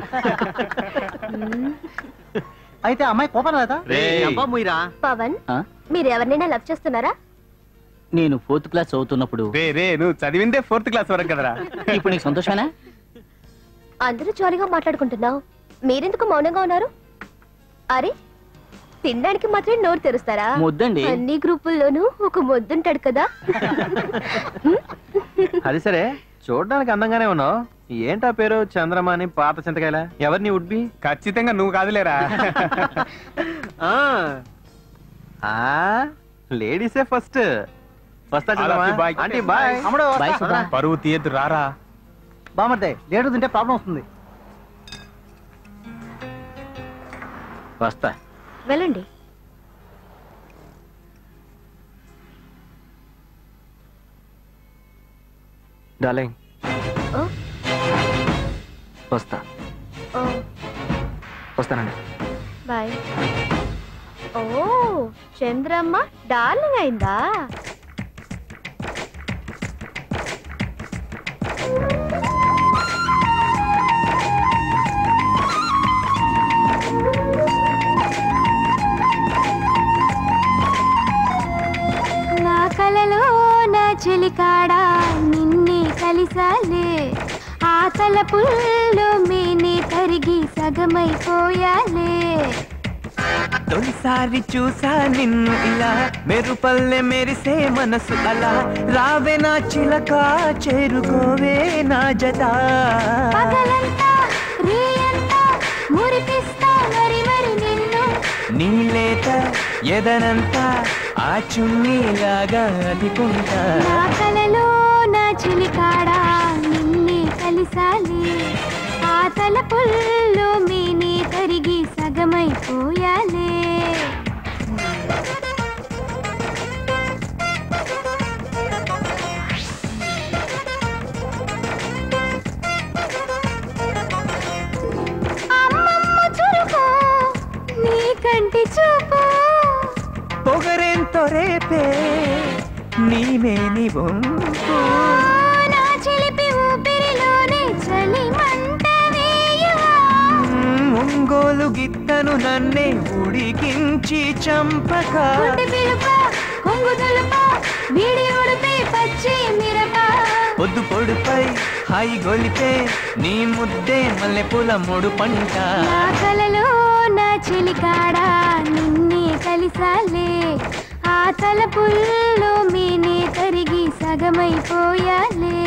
Speaker 2: అయితే అమ్మాయి కోపం లేదా
Speaker 8: రేయ్.
Speaker 2: అబ్బా ముయిరా
Speaker 7: పవన్
Speaker 1: ఆ?
Speaker 7: మీరు ఎవరినైనా లవ్ చేస్తున్నారా
Speaker 1: నేను ఫోర్త్ క్లాస్ చదువుతున్నప్పుడు
Speaker 8: రే రే నువ్వు చదివిందే ఫోర్త్ క్లాస్ వరకు కదరా
Speaker 1: ఇప్పుడు నీకు సంతోషమేనా
Speaker 7: అందరూ జాలీగా మాట్లాడుకుంటున్నావు మీరెందుకు మౌనంగా ఉన్నారు అరే తినడానికి మాత్రమే నోరు తెరుస్తారా
Speaker 1: ముద్దండి
Speaker 7: అన్ని గ్రూపుల్లోనూ ఒక మొద్దుంటాడు కదా
Speaker 8: అది సరే చూడడానికి అందంగానే ఉన్నావు ఏంటా పేరు చంద్రమా అని పాత చింతకాయల ఎవరిని ఉడ్బి ఖచ్చితంగా నువ్వు కాదులేరా లేడీసే ఫస్ట్ వస్తా చంద్రమా ఆంటీ బాయ్
Speaker 2: అమ్మడు
Speaker 1: బాయ్ సుబా
Speaker 8: పరువు తీయద్దు రారా
Speaker 2: బామర్దే లేటు తింటే ప్రాబ్లం వస్తుంది
Speaker 1: వస్తా
Speaker 3: వెళ్ళండి
Speaker 4: డార్లింగ్
Speaker 7: ఓ,
Speaker 4: వస్తా
Speaker 7: ఓ,
Speaker 4: వస్తానండి
Speaker 3: బాయ్ ఓ చంద్రమ్మ డార్లింగ్ అయిందా
Speaker 7: నా కలలో నా చెలికాడా నిన్నే కలిసాలే ఆ తలపుల్లో మేనే తరిగి సగమైపోయాలే
Speaker 6: తొలిసారి చూసా నిన్ను ఇలా మెరుపల్లె మెరిసే మనసు అలా రావే నా చిలక చేరుకోవే నా జత
Speaker 7: పగలంతా రేయంతా మురిపిస్తా మరి మరి నిన్ను
Speaker 6: నీలేత ఎదనంతా ఆ చున్నీలాగా అదికుంటా
Speaker 7: నా కలలో నా చిలికాడా నిన్నే కలిసాలే ఆ తలపుల్లో మేనే తరిగి సగమైపోయాలే అమ్మమ్మ చురుకు నీ కంటి చూపు
Speaker 6: పొగరెంతో రేపే నీవే నీ వంపు
Speaker 7: నా చిలిపి ఊపిరిలోనే చలి మంట వేయువా
Speaker 6: ఒంగోలు గిత్తను నన్నే ఉడికించి చంపక
Speaker 7: గుండె పిలుప కొంగు దులుప వీడి ఉడిపి పచ్చి మిరప
Speaker 6: పొద్దు పొడుపై హాయి గొలిపే నీ ముద్దే మల్లె పూల మూడు పంట
Speaker 7: నా కలలో నా చిలికాడా నిన్నే కలిసాలే ఆ తలపుల్లో మీనే తరిగి సగమైపోయాలే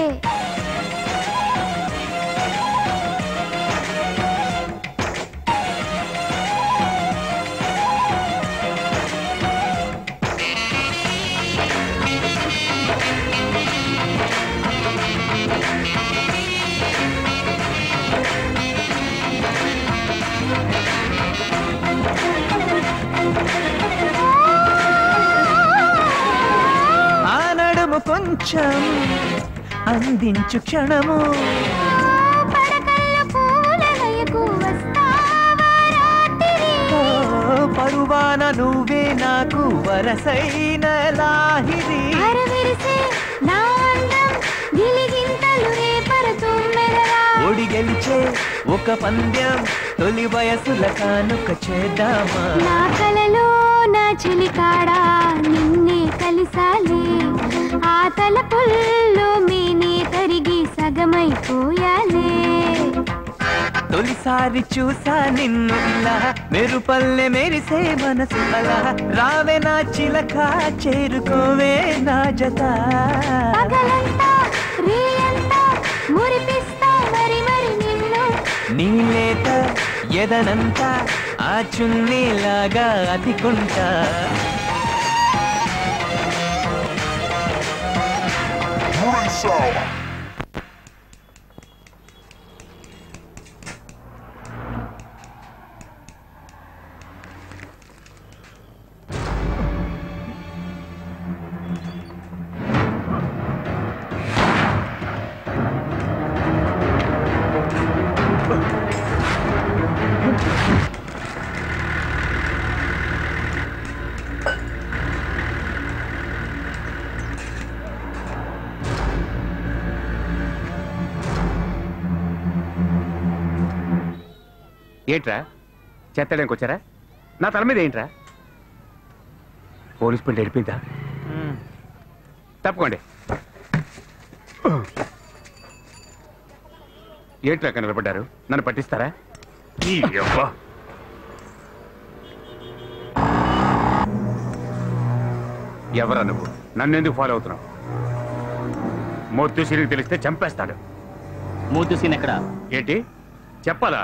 Speaker 6: ఆ నడుము కొంచెం అందించు క్షణము
Speaker 7: పడకల్ల పూలలయకు వస్తావా రాత్రి
Speaker 6: ఓ, పరువాన నువ్వే నాకు వరసైన లాహిరి
Speaker 7: అరవిరిసే నా అందం గిలిగింతలు రేపరుతుమ్మెదరా
Speaker 6: ఓడి గెలిచే ఒక పంద్యం తొలి వయసుల కానుక చేద్దామా
Speaker 7: నా కలలో నా చెలికాడా నిన్నే కలిసాలే ఆ తలపుల్లో మీనే తరిగి సగమైపోయాలే
Speaker 6: తొలిసారి చూసా నిన్ను ఇలా మెరుపల్లె మెరిసే మనసు అలా రావే నా చిలక చేరుకోవే నా జత
Speaker 7: పగలంతా రేయంతా మురిపిస్తా మరి మరి నిన్ను
Speaker 6: నీలేత ఎదనంతా ఆ చున్నీలాగా అతికుంటా
Speaker 9: ఏంట్రా చెత్తడానికి వచ్చారా నా తల మీద ఏంట్రా పోలీస్ పిండి ఎడిపోయిందా తప్పకోండి ఏంట్రా కనిపడ్డారు నన్ను పట్టిస్తారా ఈ యవ్వ. ఎవరా నువ్వు నన్ను ఎందుకు ఫాలో అవుతున్నావు మొత్తు సిరికి తెలిస్తే చంపేస్తాడు
Speaker 1: మూతు సీన్ ఎక్కడ
Speaker 9: ఏంటి చెప్పాలా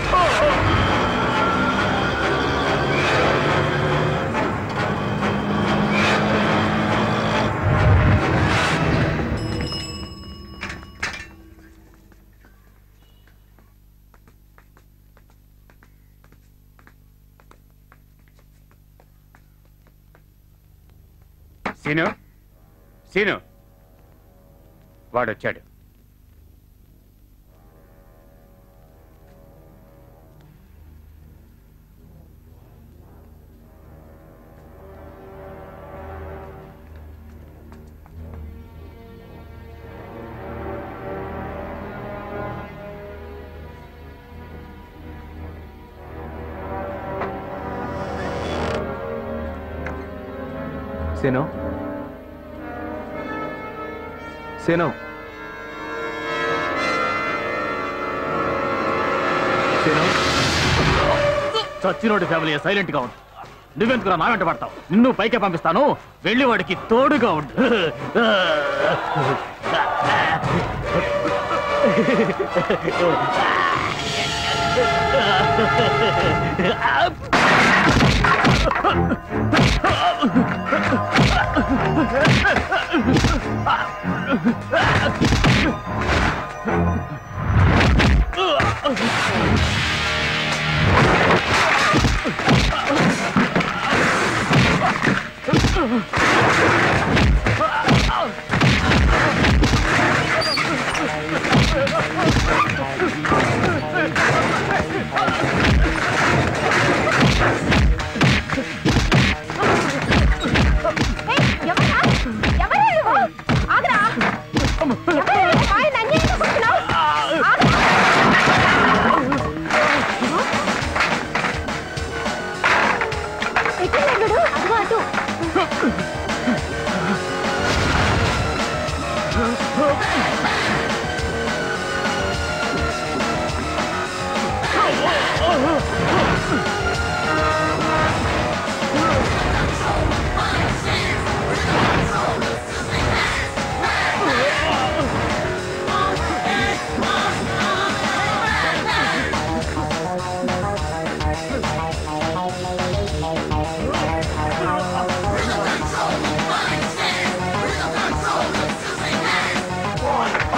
Speaker 9: సీను సీను వాడొచ్చాడు
Speaker 8: సేను సేను సేను
Speaker 1: చచ్చినోడి ఫ్యామిలీ సైలెంట్ గా ఉండు నువ్వెందుకు నా వెంట పడతావు నిన్ను పైకే పంపిస్తాను వెళ్ళి వాడికి తోడుగా ఉండు
Speaker 3: ఎవరా ఎవరా నువ్వు ఆగరా ఎవరా నువ్వు? ఆయన అన్యాయంగా కొడుతున్నావు. ఆగరా. ఎక్కడున్నాడు వీడు? అదిగో అటు
Speaker 7: ఆ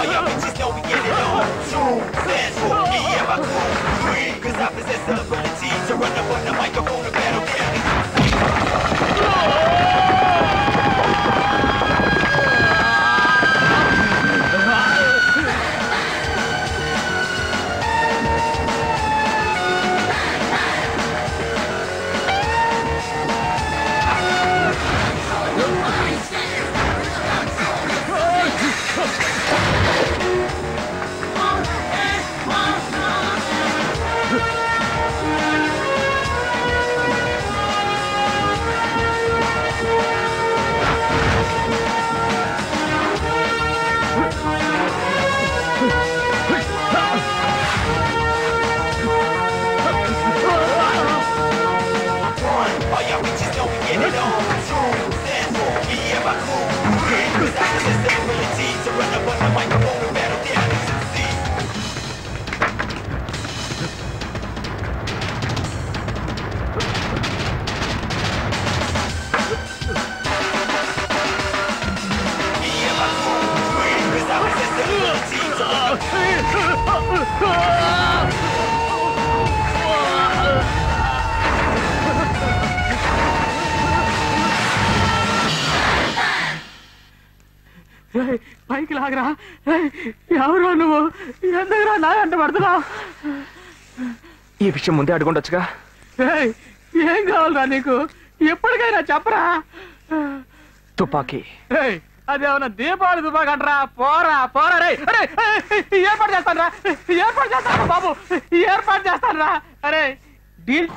Speaker 5: రేయ్, పైకి లాగరా రేయ్, ఎవరా నువ్వు ఎందుకురా నా వెంట పడుతున్నావు
Speaker 6: ఈ విషయం ముందే అడుగుండొచ్చుగా
Speaker 5: రేయ్, ఏం కావాలరా నీకు ఎప్పటికైనా చెప్పరా
Speaker 6: తుపాకీ
Speaker 5: రేయ్, అదేమన్నా దీపావళి దుబాకంటరా పోరా పోరా రే అరే ఏర్పాటు చేస్తాను రా ఏర్పాటు చేస్తాను బాబు ఏర్పాటు చేస్తాను రా అరే డీల్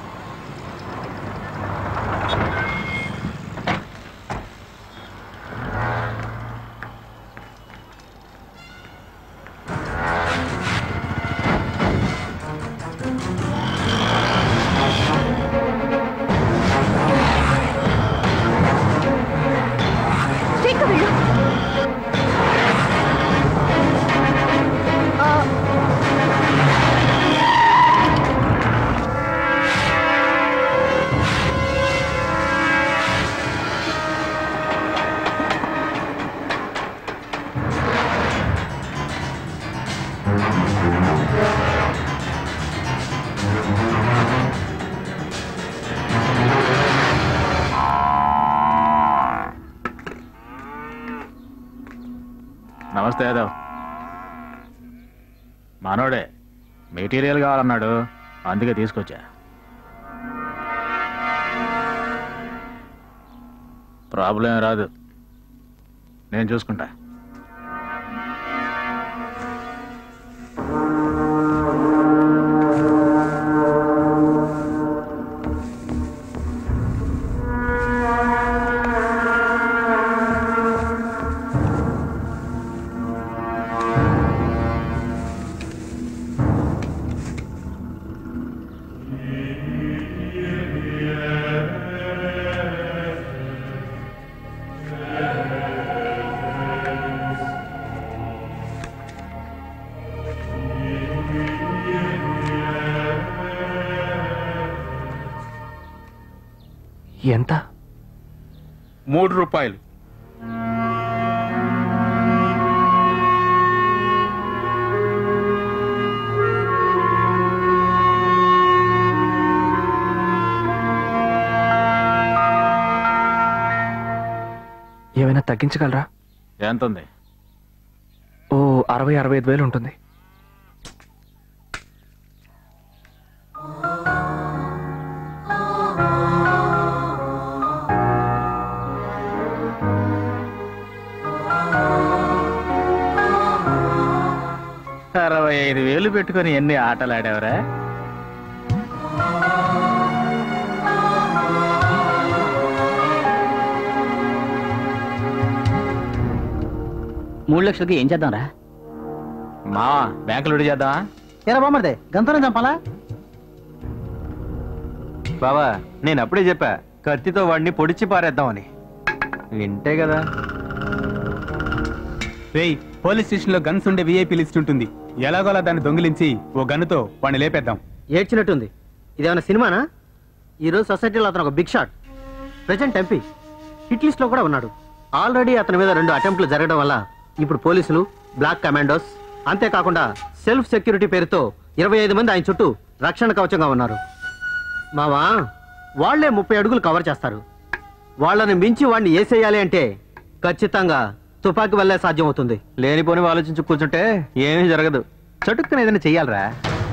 Speaker 3: స్ట్రైట్ గా వెళ్ళు ఆ,
Speaker 4: నమస్తే యాదవ్ మనోడే మెటీరియల్ కావాలన్నాడు అందుకే తీసుకొచ్చా ప్రాబ్లం ఏం రాదు నేను చూసుకుంటా
Speaker 6: ఎంత
Speaker 8: మూడు రూపాయలు
Speaker 6: ఏమైనా తగ్గించగలరా
Speaker 4: ఎంత ఉంది
Speaker 6: ఓ అరవై అరవై ఐదు వేలు ఉంటుంది
Speaker 4: అరవై ఐదు వేలు పెట్టుకొని ఎన్ని ఆటలు ఆడావరా
Speaker 1: మూడు లక్షలకి ఏం చేద్దాంరా
Speaker 4: మావా బ్యాంకులు విడి చేద్దామా
Speaker 2: ఎరా బామ్మర్దే గంతరం చంపాలా
Speaker 10: బావా నేను అప్పుడే చెప్పా కత్తితో వాడిని పొడిచి పారేద్దామని వింటే కదా
Speaker 8: రేయ్ పోలీస్ స్టేషన్ లో గన్స్ ఉండే విఐపి లిస్ట్ ఉంటుంది ఎలాగోలా దాన్ని దొంగిలించి ఓ గన్నుతో వాడిని లేపేద్దాం
Speaker 2: ఏడ్చినట్టుంది ఇదేమైనా సినిమానా ఈ రోజు సొసైటీలో అతను ఒక big shot present MP hit list లో కూడా ఉన్నాడు ఆల్రెడీ అతని మీద రెండు అటెంప్ట్లు జరగడం వల్ల ఇప్పుడు పోలీసులు బ్లాక్ కమాండోస్ అంతేకాకుండా సెల్ఫ్ సెక్యూరిటీ పేరుతో ఇరవై ఐదు మంది ఆయన చుట్టూ రక్షణ కవచంగా ఉన్నారు మావా వాళ్లే ముప్పై అడుగులు కవర్ చేస్తారు వాళ్ళని మించి వాడిని ఏసేయాలి అంటే ఖచ్చితంగా తుపాకీ వల్లే సాధ్యం అవుతుంది
Speaker 10: లేనిపోని ఆలోచించి కూర్చుంటే ఏమీ జరగదు చటుక్కున ఏదైనా చెయ్యాలరా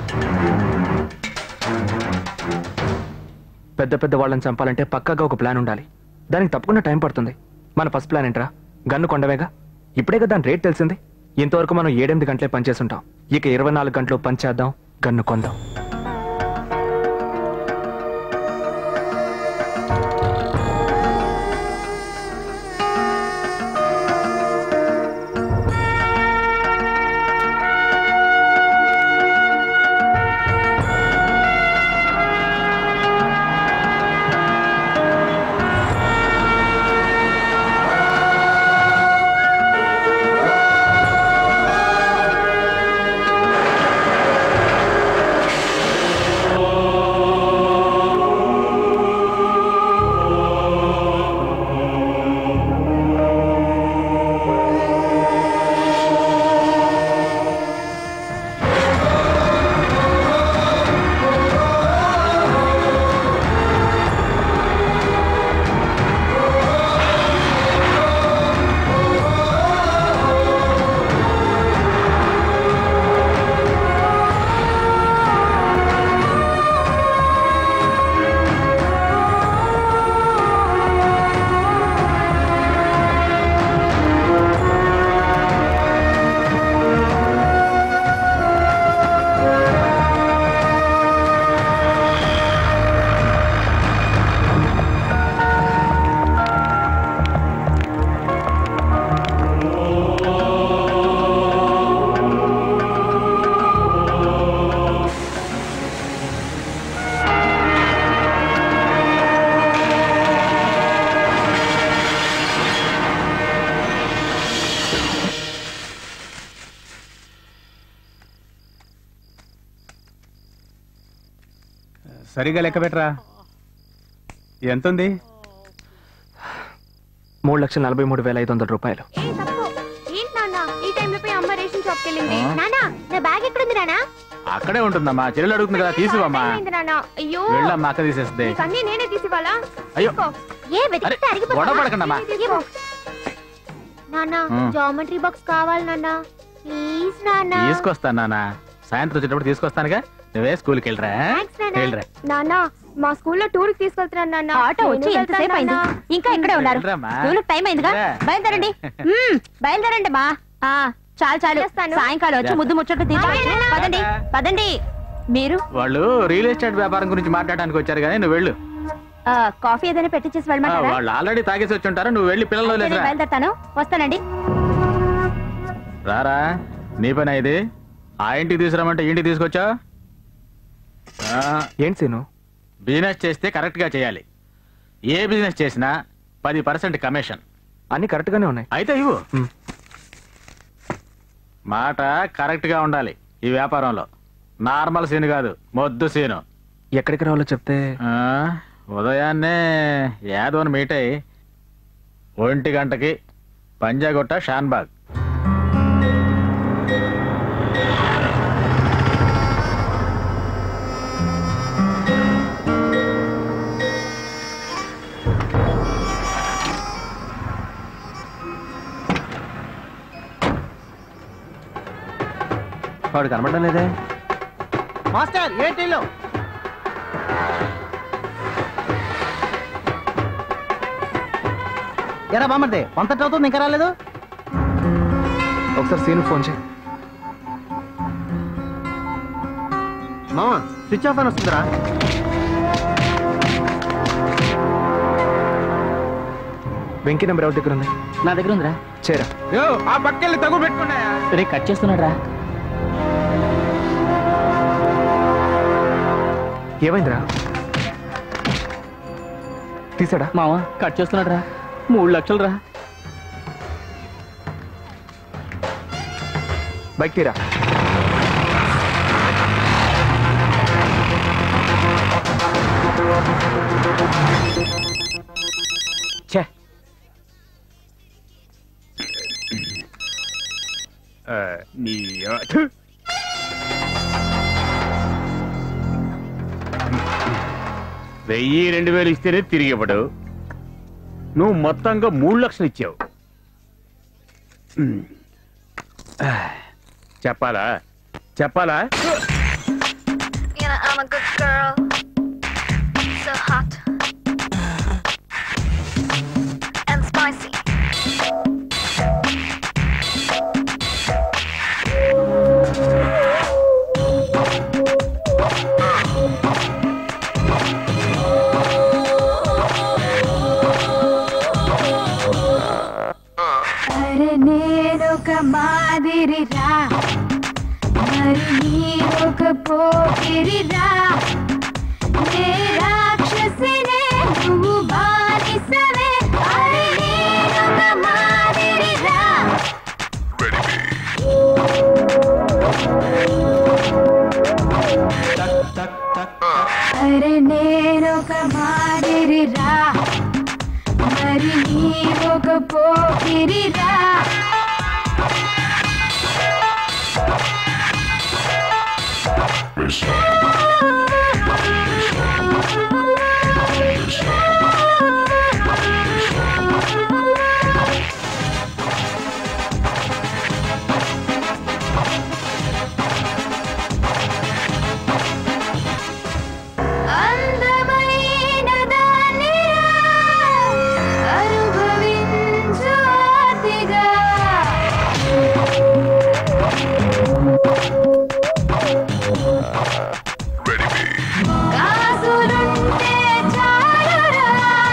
Speaker 11: పెద్ద పెద్ద వాళ్ళని చంపాలంటే పక్కాగా ఒక ప్లాన్ ఉండాలి దానికి తప్పకుండా టైం పడుతుంది మన ఫస్ట్ ప్లాన్ ఏంట్రా గన్ను కొండవేగా ఇప్పుడే కదా దాని రేట్ తెలిసింది ఇంతవరకు మనం ఏడెనిమిది గంటలే పనిచేస్తుంటాం ఇక ఇరవై నాలుగు గంటలు పనిచేద్దాం గన్ను కొందాం
Speaker 8: సరిగా లెక్క పెట్టరా ఎంతుంది
Speaker 11: మూడు లక్షల నలభై మూడు వేల ఐదు వందల రూపాయలు
Speaker 7: ఏంటి నాన్న ఈ టైంలో పోయి అమ్మ రేషన్ షాప్కి వెళ్ళింది నాన్న నా బ్యాగ్ ఎక్కడుంది నాన్న
Speaker 8: అక్కడే ఉంటుందమ్మా చెల్లెలు అడుగుతుంది కదా తీసువమ్మా
Speaker 7: ఏమైంది నాన్న అయ్యో
Speaker 8: వెళ్ళమ్మా అక్క తీసేస్తే
Speaker 7: అన్నీ నేనే తీసివ్వాలా
Speaker 8: అయ్యో
Speaker 7: ఏ వెతికితే అరిగిపోతావా?
Speaker 8: గొడవ పడకండమ్మా.
Speaker 7: ఇవ్వు. నాన్న
Speaker 8: ఉం.
Speaker 7: జామెట్రీ బాక్స్ కావాలి నాన్న ప్లీజ్ నాన్న
Speaker 8: తీసుకొస్తాను నాన్న సాయంత్రం వచ్చేటప్పుడు తీసుకొస్తానుగా నువ్వే స్కూల్కి వెళ్ళరా వెళ్ళరా
Speaker 7: నాన్న మా స్కూల్లో టూర్ కి తీసుకెళ్తున్నాను నాన్న
Speaker 3: ఆటో వచ్చి
Speaker 7: నేను
Speaker 3: ఎంతసేపు అయింది
Speaker 7: వెళ్తాను నాన్న.
Speaker 3: ఇంకా ఇక్కడే ఉన్నారు
Speaker 8: వెళ్ళరమ్మా.
Speaker 3: స్కూలుకి టైం అయిందిగా
Speaker 8: రా.
Speaker 3: బయలుదేరండి మ్మ్, బయలుదేరండి మా ఆ, చాలు చాలు
Speaker 7: చేస్తాను.
Speaker 3: సాయంకాలం వచ్చి ముద్దు ముచ్చట్లు తీసుకోవచ్చు పదండి పదండి మీరు
Speaker 8: వాళ్ళు రియల్ ఎస్టేట్ వ్యాపారం గురించి మాట్లాడడానికి వచ్చారు కానీ నువ్వు వెళ్ళు
Speaker 3: ఆ, కాఫీ ఏదైనా పెట్టించేసి
Speaker 8: ఆ,
Speaker 3: వెళ్ళమంటారా
Speaker 8: వాళ్ళు ఆల్రెడీ తాగేసి వచ్చి ఉంటారు నువ్వు వెళ్ళి పిల్లలు
Speaker 3: అయితే నేను
Speaker 8: వదిలేసిరా
Speaker 3: బయలుదేరతాను వస్తానండి
Speaker 8: రారా నీ పని ఇది ఆ ఇంటికి తీసుకురామంటే ఇంటికి తీసుకొచ్చా
Speaker 11: ఏంటి సీను
Speaker 8: బిజినెస్ చేస్తే కరెక్ట్ గా చేయాలి ఏ బిజినెస్ చేసినా పది పర్సెంట్ కమిషన్
Speaker 11: అన్ని కరెక్ట్ గానే ఉన్నాయి
Speaker 8: అయితే ఇవ్వు
Speaker 11: మ్.
Speaker 8: మాట కరెక్ట్ గా ఉండాలి ఈ వ్యాపారంలో నార్మల్ సీన్ కాదు మొద్దు సీను
Speaker 11: ఎక్కడికి రావాలో చెప్తే
Speaker 8: ఆ, ఉదయాన్నే యాదవని మీట్ అయ్యి ఒంటి గంటకి పంజాగుట్ట షాన్బాగ్
Speaker 10: వాడు కనబడడం లేదే
Speaker 2: మాస్టర్ ఏంటిలో ఎరా బామ్మర్ది కొంత అవుతుంది ఇంకా రాలేదు
Speaker 11: ఒకసారి సీను ఫోన్ చేయి
Speaker 2: మామ స్విచ్ ఆఫ్ అని వస్తుందిరా
Speaker 11: వెంకీ నెంబర్ ఎవరి దగ్గర ఉంది
Speaker 1: నా దగ్గర ఉందిరా
Speaker 11: చేరా
Speaker 9: యో, ఆ పక్కెళ్ళి తగు పెట్టుకున్నాయా
Speaker 1: రే కట్ చేస్తున్నాడు రా
Speaker 11: ఏమైందిరా తీసాడా
Speaker 1: మావా కట్ చేస్తున్నాడు రా మూడు లక్షలు రా
Speaker 11: బైక్ తీరా ఛే
Speaker 9: ఆ, నీ థు. వెయ్యి రెండు వేలు ఇస్తేనే తిరిగి ఇవ్వడు నువ్వు మొత్తంగా మూడు లక్షలు ఇచ్చావు ఉమ్. ఆ, చెప్పాలా చెప్పాలా
Speaker 12: You know, I'm a good girl. So hot. And spicy.
Speaker 13: అరే నేనొక మాదిరిరా మరి నీవొక పోకిరిరా నే రాక్షసినే నువ్వు బానిసవే అరే నేనొక మాదిరిరా అరే నేనొక మాదిరిరా మరి నీవొక పోకిరిరా అందమైన దానిరా అనుభవించు అతిగా కాసులుంటే చాలురా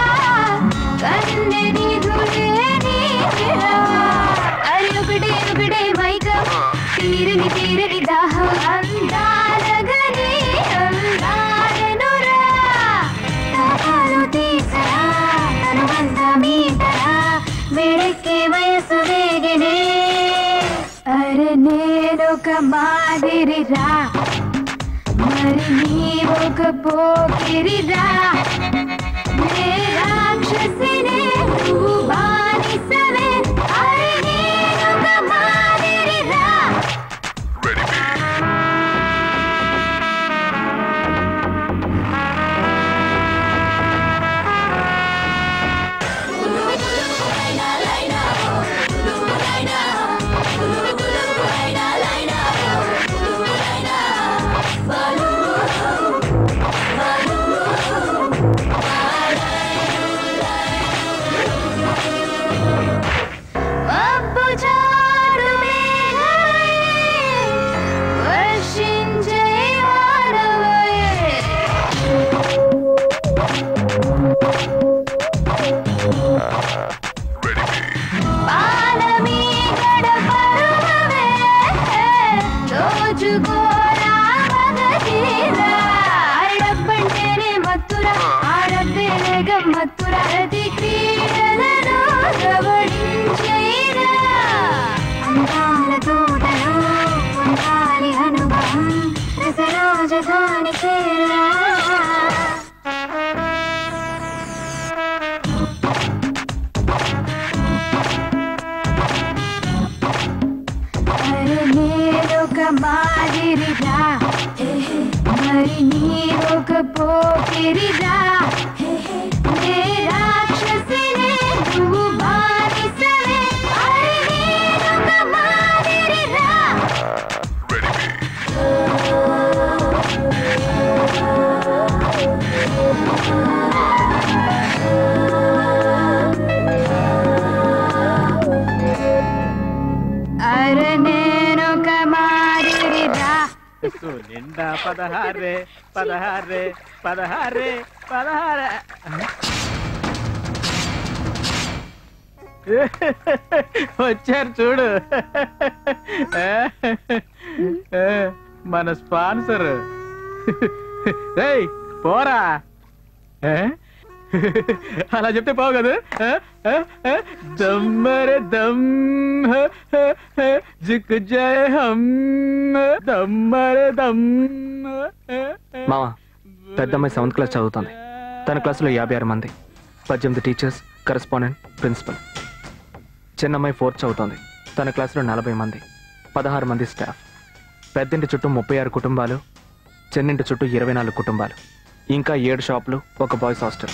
Speaker 13: కన్నె నిధులే నీవిరా అరి ఒకటే ఒకటే మైకం తీరని తీరని దాహం అందాలగని అందాలనురా తాపాలు తీసరా అనుబంధ మీటరా వేడెక్కే వయసు వేగనే అరే నేనొక మాదిరిరా మరి నీవొక పోకిరిరా నే రాక్షసినే నువ్వు బానిసవే అరే నేనొక మాదిరిరా మబ్బు చాడు మేఘమై వర్షించే వానవై పాలమీగడ పరువమే దోచుకోరా మగధీరా అరడప్పంటేనే మత్తురా ఆడబ్బేనే గమ్మత్తురా ప్రతి క్రీడలను గమనించేరా అందాల తోటలో పొందాలి అనుభవం రసరాజధాని చేరా అరే నేనొక మాదిరిరా మరి నీవొక పోకిరిరా నే రాక్షసినే నువ్వు బానిసవే అరే నేనొక మాదిరిరా అరే నేనొక మాదిరిరా
Speaker 5: నిండా పదహారే పదహారే పదహారే పదహారే వచ్చారు చూడు మన స్పాన్సర్ రేయ్ పోరా ఏ? అలా చెప్తే పోవు కదా ఏ? ఏ? ఏ? దమ్మరే దమ్ హ, హ, హ, జిక్ జయ హమ్ దమ్మరే దమ్ హ, హ.
Speaker 11: మామ పెద్దమ్మాయి సెవెంత్ క్లాస్ చదువుతుంది తన క్లాసులో యాభై ఆరు మంది పద్దెనిమిది టీచర్స్ కరెస్పాండెంట్ ప్రిన్సిపల్ చిన్నమ్మాయి ఫోర్త్ చదువుతోంది తన క్లాసులో నలభై మంది పదహారు మంది స్టాఫ్ పెద్దింటి చుట్టూ ముప్పై ఆరు కుటుంబాలు చెన్నింటి చుట్టూ ఇరవై నాలుగు కుటుంబాలు ఇంకా ఏడు షాపులు ఒక బాయ్స్ హాస్టల్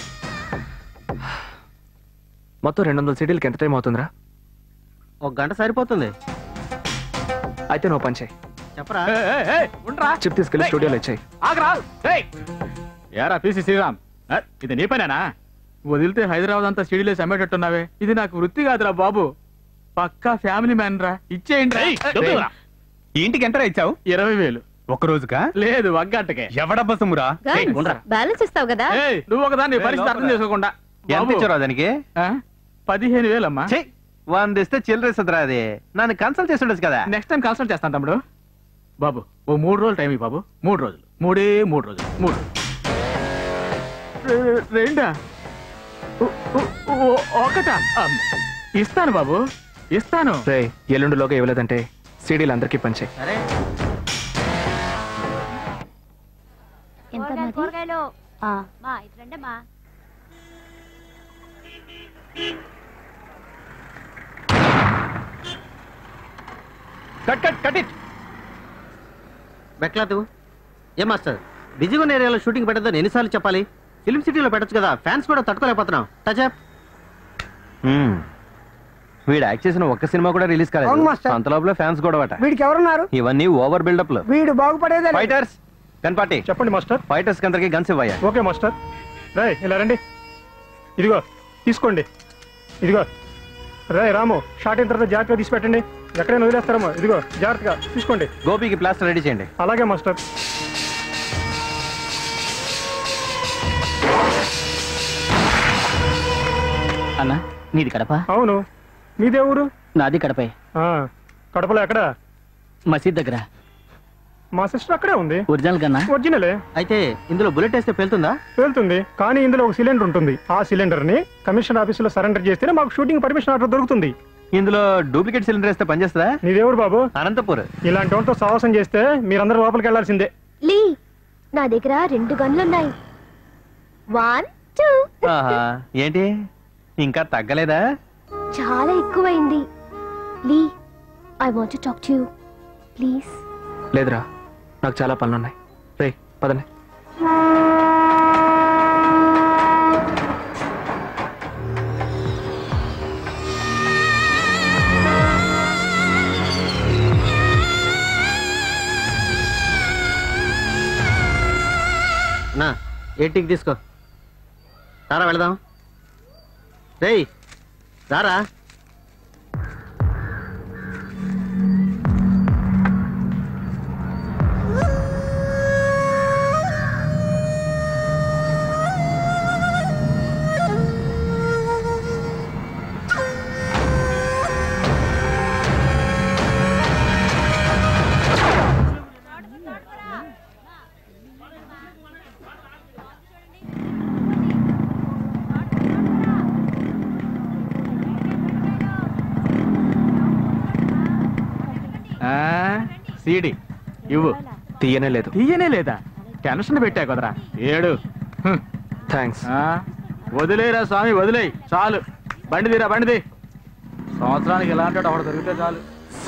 Speaker 11: మొత్తం రెండు వందల సీడీలకి ఎంత టైం అవుతుందిరా
Speaker 2: ఒక గంట సరిపోతుంది
Speaker 11: అయితే నువ్వు పని చేయి
Speaker 2: చెప్పరా
Speaker 11: చిప్ తీసుకెళ్లి స్టూడియోలో ఇచ్చాయి
Speaker 4: ఆగరా ఏయ్! ఏరా పిసి శ్రీరామ్ ఏ, ఇది నీ పనేనా వదిలితే హైదరాబాద్ అంతా సిడీలేసి అమ్మేటట్టున్నావే ఇది నాకు వృత్తి కాదురా బాబు పక్కా ఫ్యామిలీ మ్యాన్ రా ఇచ్చేయండి రా.
Speaker 8: డబ్బులురా. ఈ ఇంటికి ఎంటర్ ఇచ్చావు
Speaker 4: ఇరవై వేలు
Speaker 8: ఒక రోజుకా
Speaker 4: లేదు ఒగ్గంటకే
Speaker 8: ఎవడబ్బ సొమ్మురా ఏయ్, ఉండరా.
Speaker 7: బ్యాలెన్స్ ఇస్తావు కదా
Speaker 4: ఏయ్, నువ్వు ఒకదాన్ని పరిస్థితి అర్థం చేసుకోకుండా
Speaker 10: ఎంత
Speaker 4: బాబు,
Speaker 10: ఇచ్చారా దానికి
Speaker 4: ఆ? పదిహేను వేలమ్మా
Speaker 10: వంద ఇస్తే చిల్లరేస్తుందిరా అది నన్ను కన్సల్ట్ చేసి ఉండొచ్చు కదా
Speaker 4: నెక్స్ట్ టైం కన్సల్ట్ చేస్తాను తమ్ముడు బాబు ఓ మూడు రోజులు టైం ఇవ్వు బాబు మూడు రోజులు మూడే మూడు రోజులు మూడు రె- రెండా ఓ- ఓ- ఓ- ఒకటా అమ్. ఇస్తాను బాబు ఇస్తాను
Speaker 11: రే ఎల్లుండిలోగా ఇవ్వలేదంటే సీడీలు అందరికీ పంచాయి
Speaker 7: ఎంత మరి?
Speaker 13: కూరగాయలు
Speaker 7: ఆ,
Speaker 13: మా ఇటు రండమ్మా
Speaker 2: కట్ కట్ కట్ ఇట్ బెక్లాతు ఏం మాస్టర్ బిజీగా ఉన్న ఏరియాలో షూటింగ్ పెట్టద్దని ఎన్నిసార్లు చెప్పాలి ఫిల్మ్ సిటీలో పెట్టొచ్చు కదా ఫ్యాన్స్ కూడా తట్టుకోలేకపోతున్నాం టచప్
Speaker 10: హ్మ్. వీడు యాక్ట్ చేసిన ఒక్క సినిమా కూడా రిలీజ్
Speaker 14: అవును
Speaker 10: కాలేదు
Speaker 14: మాస్టర్.
Speaker 10: అంత లోపల ఫ్యాన్స్ గొడవట
Speaker 14: వీడికి ఎవరున్నారు
Speaker 10: ఇవన్నీ ఓవర్ బిల్డప్ లో
Speaker 14: వీడు బాగుపడేదే లేదు.
Speaker 10: ఫైటర్స్ గన్ పార్టీ
Speaker 15: చెప్పండి మాస్టర్
Speaker 10: ఫైటర్స్ అందరికి గన్స్ ఇవ్వయా
Speaker 15: ఓకే మాస్టర్ రాయ్ ఇలా రండి ఇదిగో తీసుకోండి ఇదిగో రాయ్ రాము షార్ట్ అయిన తర్వాత జాగ్రత్తగా తీసి పెట్టండి ఎక్కడైనా వదిలేస్తారమ్మా ఇదిగో జాగ్రత్తగా తీసుకోండి
Speaker 10: గోపికి ప్లాస్టర్ రెడీ చేయండి
Speaker 15: అలాగే మాస్టర్
Speaker 1: అన్నా నీది కడప
Speaker 15: అవును మీదే ఊరు
Speaker 1: నాది కడపే
Speaker 15: ఆ, కడపలో ఎక్కడ
Speaker 1: మసీద్ దగ్గర
Speaker 15: మా సిస్టర్ అక్కడే ఉంది
Speaker 1: ఒరిజినల్ కన్నా
Speaker 15: ఒరిజినలే
Speaker 2: అయితే ఇందులో బుల్లెట్ వేస్తే పేలుతుందా
Speaker 15: పేలుతుంది కానీ ఇందులో ఒక సిలిండర్ ఉంటుంది ఆ సిలిండర్ ని కమిషనర్ ఆఫీసులో సరెండర్ చేస్తేనే మాకు షూటింగ్ పర్మిషన్ ఆర్డర్ దొరుకుతుంది
Speaker 10: ఇందులో డూప్లికేట్ సిలిండర్ వేస్తే పనిచేస్తుందా
Speaker 15: నీదేవుడు బాబు
Speaker 10: అనంతపూర్
Speaker 15: ఇలాంటి వాళ్ళతో సాహసం చేస్తే మీరందరూ లోపలికి వెళ్లాల్సిందే
Speaker 7: లీ నా దగ్గర రెండు గన్లున్నాయి వన్ టూ
Speaker 10: ఆహా, ఏంటి ఇంకా తగ్గలేదా
Speaker 7: చాలా ఎక్కువైంది లీ I want talk to you please
Speaker 11: లేదురా నాకు చాలా పనులున్నాయి రే పదండి
Speaker 2: నా ఎయిటీకి తీసుకో రారా వెళదాం రేయ్ రారా
Speaker 4: సీడి ఇవ్వు
Speaker 11: తీయనే లేదు
Speaker 4: తీయనే లేదా టెన్షన్ పెట్టా కదరా ఏడు హ్మ్.
Speaker 11: థ్యాంక్స్
Speaker 4: ఆ, వదిలేరా స్వామి వదిలేయ్ చాలు బండి తీరా బండి తీ సంవత్సరానికి ఎలాంటి వాడు ఒకడు దొరికితే చాలు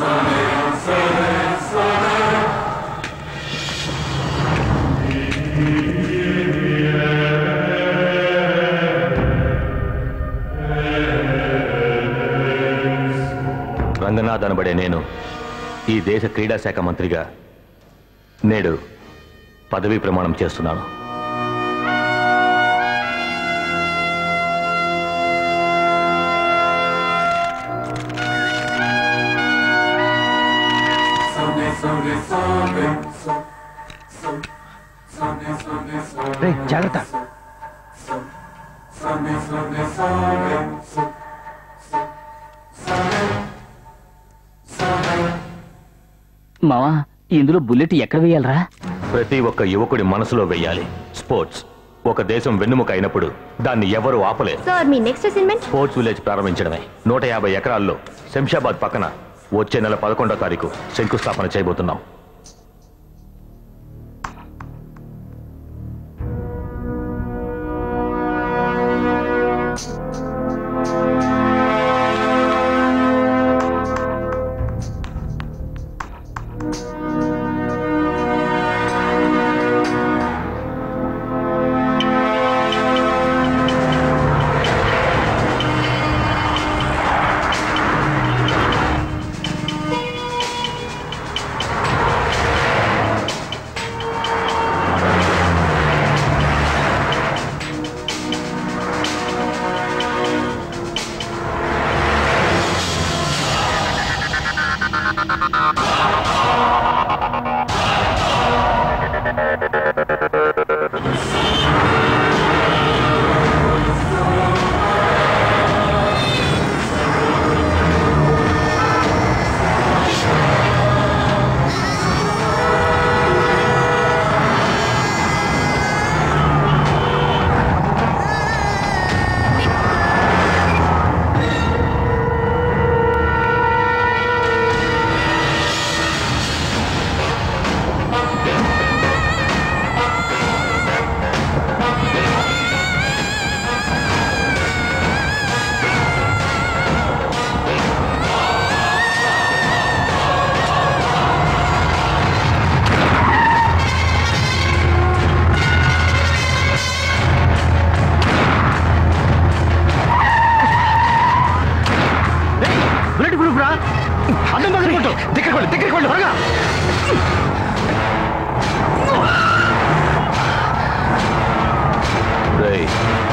Speaker 16: రంగనాథ్ అనబడే నేను ఈ దేశ క్రీడా శాఖ మంత్రిగా నేడు పదవీ ప్రమాణం చేస్తున్నాను
Speaker 10: రే జాగ్రత్త
Speaker 1: మావా ఇందులో బుల్లెట్ ఎక్కడ వేయాలరా
Speaker 16: ప్రతి ఒక్క యువకుడి మనసులో వెయ్యాలి స్పోర్ట్స్ ఒక దేశం వెన్నుముక అయినప్పుడు దాన్ని ఎవరు ఆపలేరు
Speaker 7: సార్ మీ నెక్స్ట్ అసైన్మెంట్
Speaker 16: స్పోర్ట్స్ విలేజ్ ప్రారంభించడమే నూట యాభై ఎకరాల్లో శంషాబాద్ పక్కన వచ్చే నెల పదకొండో తారీఖు శంకుస్థాపన చేయబోతున్నాం
Speaker 2: బుల్లెట్ ప్రూఫ్ రా అడ్డం తగ్గుకుంటూ దగ్గరికి వెళ్ళు దగ్గరికి వెళ్ళు త్వరగా
Speaker 16: రేయ్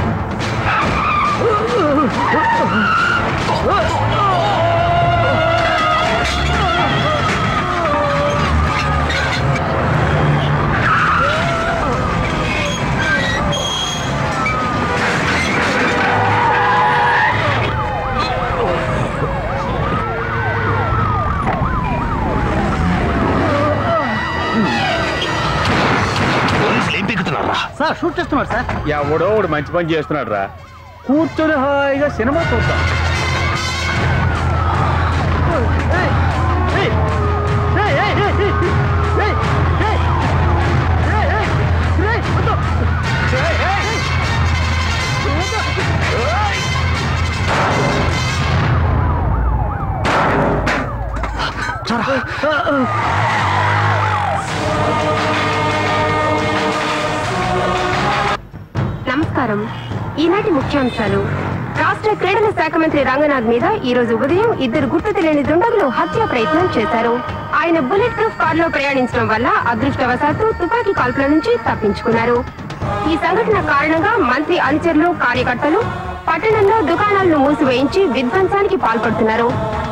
Speaker 16: ఏం పీకుతున్నారా
Speaker 2: సార్ షూట్ చేస్తున్నారు సార్
Speaker 9: ఎవడో ఒకడు మంచి పని చేస్తున్నాడు రా కూర్చొని హాయిగా సినిమా చూద్దాం
Speaker 14: నమస్కారం ఈనాటి ముఖ్యాంశాలు రాష్ట్ర క్రీడల శాఖ మంత్రి రంగనాథ్ మీద ఈ రోజు ఉదయం ఇద్దరు గుర్తు తెలియని దుండగులు హత్య ప్రయత్నం చేశారు ఆయన బుల్లెట్ ప్రూఫ్ కారులో ప్రయాణించడం వల్ల అదృష్టవశాత్తు తుపాకీ కాల్పుల నుంచి తప్పించుకున్నారు ఈ సంఘటన కారణంగా మంత్రి అనుచరులు కార్యకర్తలు పట్టణంలో దుకాణాలను మూసివేయించి విధ్వంసానికి పాల్పడుతున్నారు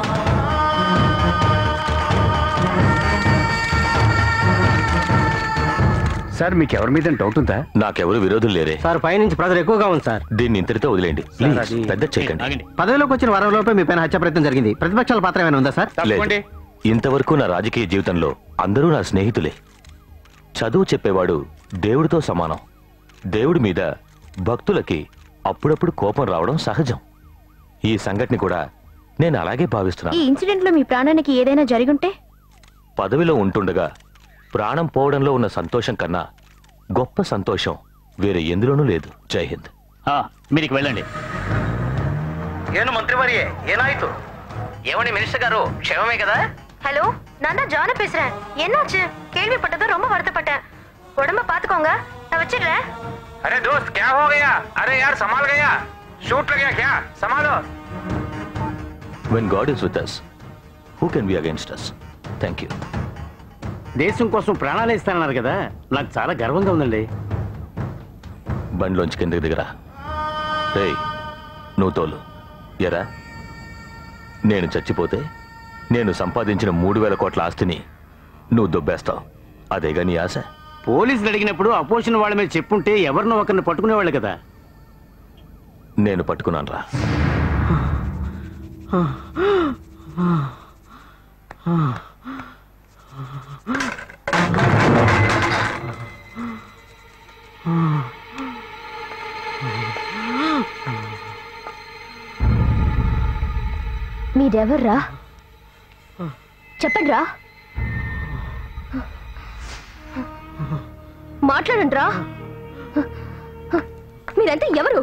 Speaker 9: సార్ మీకు ఎవరి మీద డౌట్ ఉందా
Speaker 16: నాకెవరు విరోధులు లేరే
Speaker 2: సార్ పైనుంచి ప్రెజర్ ఎక్కువగా ఉంది సార్
Speaker 16: దీన్ని ఇంతటితో వదిలేండి ప్లీజ్ పెద్ద చేయకండి
Speaker 2: పదవిలోకి వచ్చిన వారంలోపే మీ పైన హత్య ప్రయత్నం జరిగింది ప్రతిపక్షాల పాత్ర ఏమైనా ఉందా సార్
Speaker 16: లేదు ఇంతవరకు నా రాజకీయ జీవితంలో అందరూ నా స్నేహితులే చదువు చెప్పేవాడు దేవుడితో సమానం దేవుడి మీద భక్తులకి అప్పుడప్పుడు కోపం రావడం సహజం ఈ సంఘటన కూడా నేను అలాగే
Speaker 7: ఈ
Speaker 16: భావిస్తున్నాను
Speaker 7: ఇన్సిడెంట్ లో మీ ప్రాణానికి ఏదైనా జరిగుంటే
Speaker 16: పదవిలో ఉంటుండగా ప్రాణం పోవడంలో ఉన్న సంతోషం కన్నా గొప్ప సంతోషం వేరే ఎందులోనూ లేదు జై హింద్
Speaker 1: మీరికి వెళ్ళండి
Speaker 17: ಏನು ಮಂತ್ರಿವರಿಯೇ ಏನಾಯ್ತು ಏವಣಿ ಮಿನಿಸ್ಟರ್ ಗಾರು ಕ್ಷೇಮಮೇ కదా
Speaker 7: ஹலோ நான் தான் ஜான பேசுறேன் என்னாச்சு கேள்விப்பட்டதும் ரொம்ப வருத்தப்பட்டேன் உடம்ப பாத்துக்கோங்க நான் வச்சிடுறேன்
Speaker 17: अरे दोस्त क्या हो गया अरे यार संभाल गया शूट लग गया क्या संभालो
Speaker 16: when God is with us who can be against us thank you
Speaker 5: దేశం కోసం ప్రాణాలు ఇస్తానన్నారు కదా నాకు చాలా గర్వంగా ఉందండి
Speaker 16: బండిలోంచి కిందకి దిగరా రేయ్ నువ్వు తోలు ఎరా నేను చచ్చిపోతే నేను సంపాదించిన మూడు వేల కోట్ల ఆస్తిని నువ్వు దొబ్బేస్తావు అదేగా నీ ఆశ
Speaker 5: పోలీసులు అడిగినప్పుడు అపోజిషన్ వాళ్ళ మీద చెప్పుంటే ఎవరినో ఒకరిని పట్టుకునేవాళ్ళు కదా
Speaker 16: నేను పట్టుకున్నాను రా
Speaker 7: మీరెవర్రా చెప్పండి రా మాట్లాడండి రా మీరంతా ఎవరు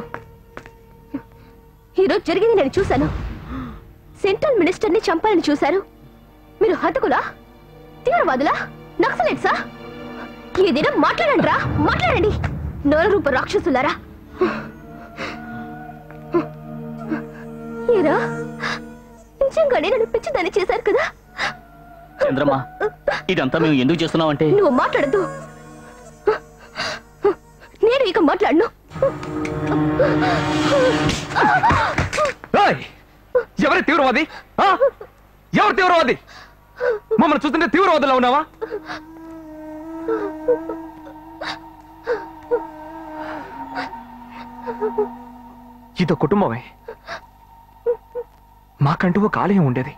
Speaker 7: ఈరోజు జరిగింది నేను చూశాను సెంట్రల్ మినిస్టర్ ని చంపాలని చూశారు మీరు హతకులా తీవ్రవాదులా నక్సలైట్సా ఏదైనా మాట్లాడండి రా మాట్లాడండి నోర రూప రాక్షసులారా ఏరా నిజంగానే నన్ను పిచ్చిదాన్ని చేశారు కదా
Speaker 1: చంద్రమ్మ ఇదంతా మేము ఎందుకు చేస్తున్నామంటే
Speaker 7: నువ్వు మాట్లాడద్దు నేను ఇక మాట్లాడను
Speaker 11: ఏయ్! ఎవరి తీవ్రవాది ఆ? ఎవరు తీవ్రవాది మమ్మల్ని చూస్తుంటే తీవ్రవాదులా ఉన్నావా ఇదో కుటుంబమే మాకంటూ ఒక ఆలయం ఉండేది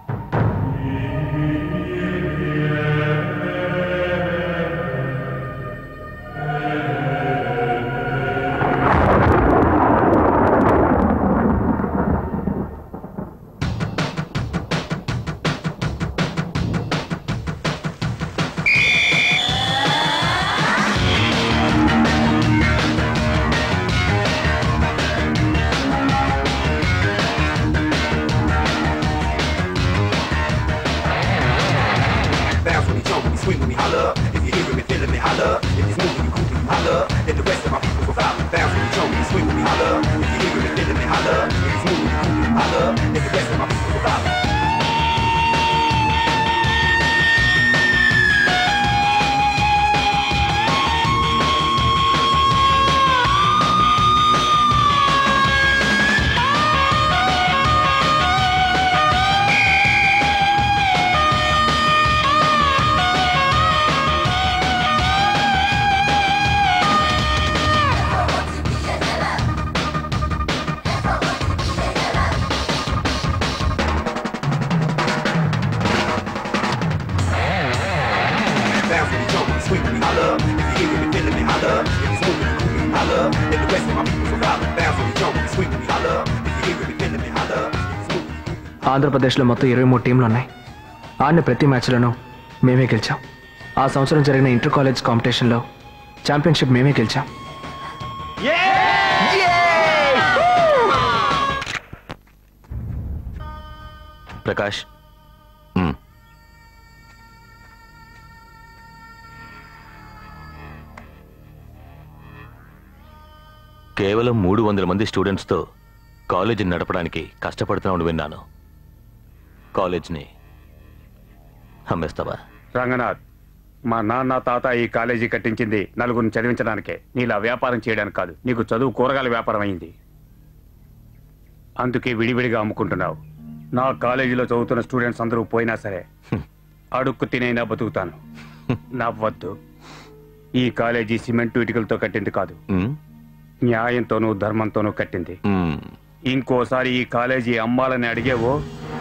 Speaker 18: Bounce when you jump, when you swing, when you holler. If you hearing me, feeling me, holler. If it's moving, you grooving, you holler. And the rest of my people will follow. Bounce when you jump, when you swing, when you holler. If you hearing me, feeling me, holler. If it's moving, you grooving, you holler. And the rest of my people will follow. Bounce when you jump, when you swing, when you holler. If you hearing me, feeling me, holler. If it's moving, you grooving, you holler. And the rest of my people will follow. Bounce when you jump, when you swing, when you holler. If you hearing me, feeling me, holler.
Speaker 11: ఆంధ్రప్రదేశ్లో మొత్తం ఇరవై మూడు టీంలు ఉన్నాయి ఆడిన ప్రతి మ్యాచ్లను మేమే గెలిచాం ఆ సంవత్సరం జరిగిన ఇంటర్ కాలేజ్ కాంపిటీషన్లో ఛాంపియన్షిప్ మేమే గెలిచాం
Speaker 16: ప్రకాష్ మ్. కేవలం మూడు వందల మంది స్టూడెంట్స్తో కాలేజీని నడపడానికి కష్టపడుతున్నావు విన్నాను కాలేజ్ని అమ్మేస్తావా
Speaker 9: రంగనాథ్ మా నాన్న తాత ఈ కాలేజీ కట్టించింది నలుగురిని చదివించడానికే నీలా వ్యాపారం చేయడానికి కాదు నీకు చదువు కూరగాయల వ్యాపారం అయింది అందుకే విడివిడిగా అమ్ముకుంటున్నావు నా కాలేజీలో చదువుతున్న స్టూడెంట్స్ అందరూ పోయినా సరే అడుక్కు తినైనా బతుకుతాను నవ్వద్దు ఈ కాలేజీ సిమెంట్ ఇటుకలతో కట్టింది కాదు
Speaker 16: మ్?
Speaker 9: న్యాయంతోనూ ధర్మంతోనూ కట్టింది
Speaker 16: మ్.
Speaker 9: ఇంకోసారి ఈ కాలేజీ అమ్మాలని అడిగేవో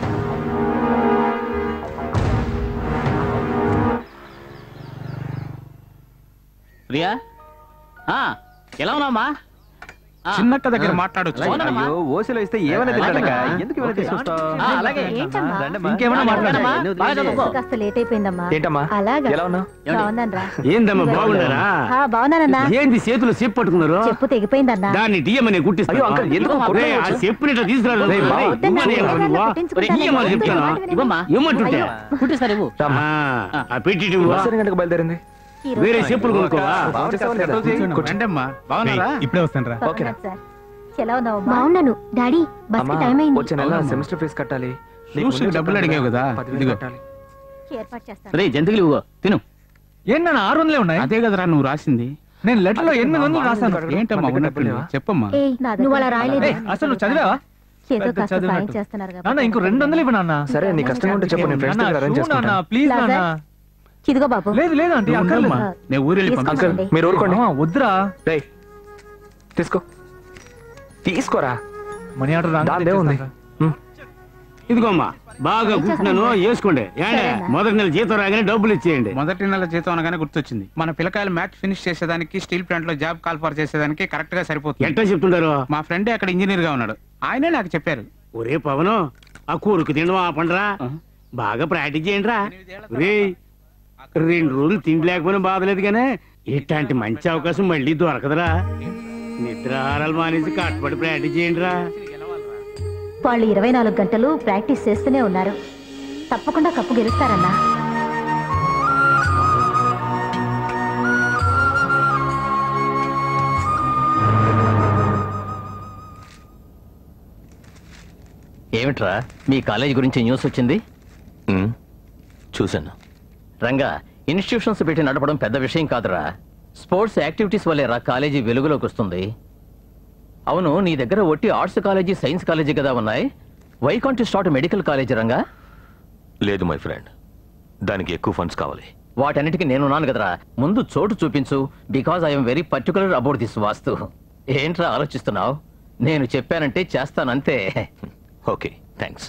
Speaker 1: ప్రియా ఆ, ఎలా ఉన్నావమ్మా ఆ.
Speaker 8: చిన్నక్క దగ్గర
Speaker 1: ఆ.
Speaker 8: మాట్లాడొచ్చు
Speaker 1: అవునమ్మా.
Speaker 10: అయ్యో ఓసిలో ఇస్తే ఏమైనా తింటాడక్క ఎందుకు ఇవన్నీ తీసుకొస్తావు
Speaker 1: ఆ, అలాగే
Speaker 3: ఏంటమ్మా?
Speaker 10: ఇంకేమైనా
Speaker 1: మాట్లాడమ్మా? బాగా చదువుకో.
Speaker 3: కాస్త లేట్ అయిపోయిందమ్మా
Speaker 11: ఏంటమ్మా
Speaker 3: అలాగా
Speaker 11: ఎలా ఉన్నావు
Speaker 3: బాగున్నానరా
Speaker 19: ఏందమ్మా బాగున్నారా
Speaker 3: ఆ, బాగున్నానన్నా
Speaker 19: ఏంది చేతులు చెప్పు పట్టుకున్నారు
Speaker 3: చెప్పు తెగిపోయిందన్నా
Speaker 19: దాన్ని టీయమని కుట్టిస్తా
Speaker 11: అయ్యో, అంకుల్, ఎందుకు
Speaker 19: రేయ్, ఆ
Speaker 11: కొట్టవచ్చు?
Speaker 19: చెప్పుని ఇట్లా తీసుకురా
Speaker 11: రేయ్, బావ,
Speaker 3: వద్దన్నా, కుట్టించుకుంటాను.
Speaker 19: ఇయ్యమని చెప్తాను
Speaker 1: ఇవ్వమ్మా
Speaker 19: ఇవ్వమంటుంటే
Speaker 1: కుట్టిస్తారు ఇవ్వు
Speaker 19: ఆ, ఆ పెట్టి
Speaker 11: బస్సు ఎన్ని గంటలకు బయలుదేరింది
Speaker 19: వేరే చెప్పులు కొనుక్కోవా
Speaker 8: రండమ్మా బాగున్నారా ఇప్పుడే వస్తాను
Speaker 11: ఓకేనా
Speaker 3: సార్ ఎలా ఉన్నావమ్మా
Speaker 7: బాగున్నాను డాడీ బస్
Speaker 11: అమ్మా
Speaker 7: టైం అయింది
Speaker 11: వచ్చే నెల సెమిస్టర్ ఫీజు కట్టాలి నీకు
Speaker 8: ట్యూషన్కి
Speaker 11: ముందే
Speaker 8: డబ్బులు
Speaker 11: చెప్పాను
Speaker 8: అడిగావు కదా,
Speaker 11: పదివేలు
Speaker 8: ఇదిగో.
Speaker 11: కట్టాలి.
Speaker 3: ఏర్పాటు చేస్తాను
Speaker 1: రే జంతికలు ఇవ్వు తిను
Speaker 8: ఏంటన్నా ఆరు వందలే ఉన్నాయి అదే కదరా నువ్వు రాసింది నేను లెటర్ లో ఎనిమిది వందలు రాశాను ఏంటమ్మా
Speaker 11: పది
Speaker 8: ఉన్నట్టు
Speaker 11: డబ్బులేవా?
Speaker 8: చెప్పమ్మా
Speaker 7: ఏయ్ నువ్వు అలా రాయలేదు
Speaker 8: ఏయ్, అసలు నువ్వు చదివావా
Speaker 3: ఏదో
Speaker 8: పెద్ద
Speaker 3: కాస్త సాయం
Speaker 8: చదివినట్టు.
Speaker 3: చేస్తున్నారు కాబట్టి
Speaker 8: నాన్న ఇంకో రెండు వందలు ఇవ్వు నాన్న
Speaker 11: సరే నీ కష్టంగా ఉంటే చెప్పు నేను ఫ్రెండ్స్ దగ్గర అరేంజ్ చేసుకుంటాను
Speaker 8: ప్లీజ్
Speaker 3: నాన్న. ఇదిగో బాబు
Speaker 8: లేదు లేదు అంటే అక్కర్లేదు నేను ఊరు వెళ్ళి
Speaker 3: తీసుకోండి.
Speaker 8: పంపిస్తాను.
Speaker 11: అంకుల్ మీరు ఊరుకోండి
Speaker 8: ఆ, వద్దురా
Speaker 11: రేయ్ తీసుకో తీసుకోరా
Speaker 8: మనీ ఆర్డర్
Speaker 11: దాందే ఉంది ఉమ్.
Speaker 19: ఇదిగోమ్మా బాగా కుట్టినాను వేసుకోండి ఏండే
Speaker 3: సరేనా?
Speaker 19: మొదటి నెల జీతం రాగానే డబ్బులు ఇచ్చేయండి
Speaker 8: మొదటి నెల జీతం అనగానే గుర్తొచ్చింది మన పిల్లకాయలు మ్యాచ్ ఫినిష్ చేసేదానికి స్టీల్ ప్లాంట్ లో జాబ్ కాల్ఫర్ చేసేదానికి కరెక్ట్ గా సరిపోతుంది
Speaker 19: ఎట్లా చెప్తుంటారు
Speaker 8: మా ఫ్రెండే అక్కడ ఇంజనీర్ గా ఉన్నాడు ఆయనే నాకు చెప్పారు
Speaker 19: ఒరే పవను ఆ కూరుకు తినడం ఆపండిరా బాగా ప్రాక్టీస్ చేయండి రా రే రెండు రోజులు తిండి లేకపోయినా బాధలేదు కానీ ఇట్లాంటి మంచి అవకాశం మళ్ళీ దొరకదురా నిద్రాహారాలు మానేసి కట్టుబడి ప్రాక్టీస్ చేయండి రా
Speaker 3: వాళ్ళు ఇరవై నాలుగు గంటలు ప్రాక్టీస్ చేస్తూనే ఉన్నారు తప్పకుండా కప్పు గెలుస్తారన్నా
Speaker 20: ఏంట్రా మీ కాలేజ్ గురించి న్యూస్ వచ్చింది
Speaker 16: చూశాను
Speaker 20: రంగా ఇన్స్టిట్యూషన్స్ పెట్టి నడపడం పెద్ద విషయం కాదురా స్పోర్ట్స్ యాక్టివిటీస్ వల్లేరా కాలేజీ వెలుగులోకి వస్తుంది అవును నీ దగ్గర ఒట్టి ఆర్ట్స్ కాలేజీ సైన్స్ కాలేజీ కదా ఉన్నాయి why can't start medical college Ranga
Speaker 16: లేదు మై ఫ్రెండ్ దానికి ఎక్కువ ఫండ్స్ కావాలి
Speaker 20: వాటన్నిటికీ నేనున్నాను కదరా ముందు చోటు చూపించు because I'm very particular about this vastu ఏంట్రా ఆలోచిస్తున్నావు నేను చెప్పానంటే చేస్తానంతే
Speaker 16: ఓకే థ్యాంక్స్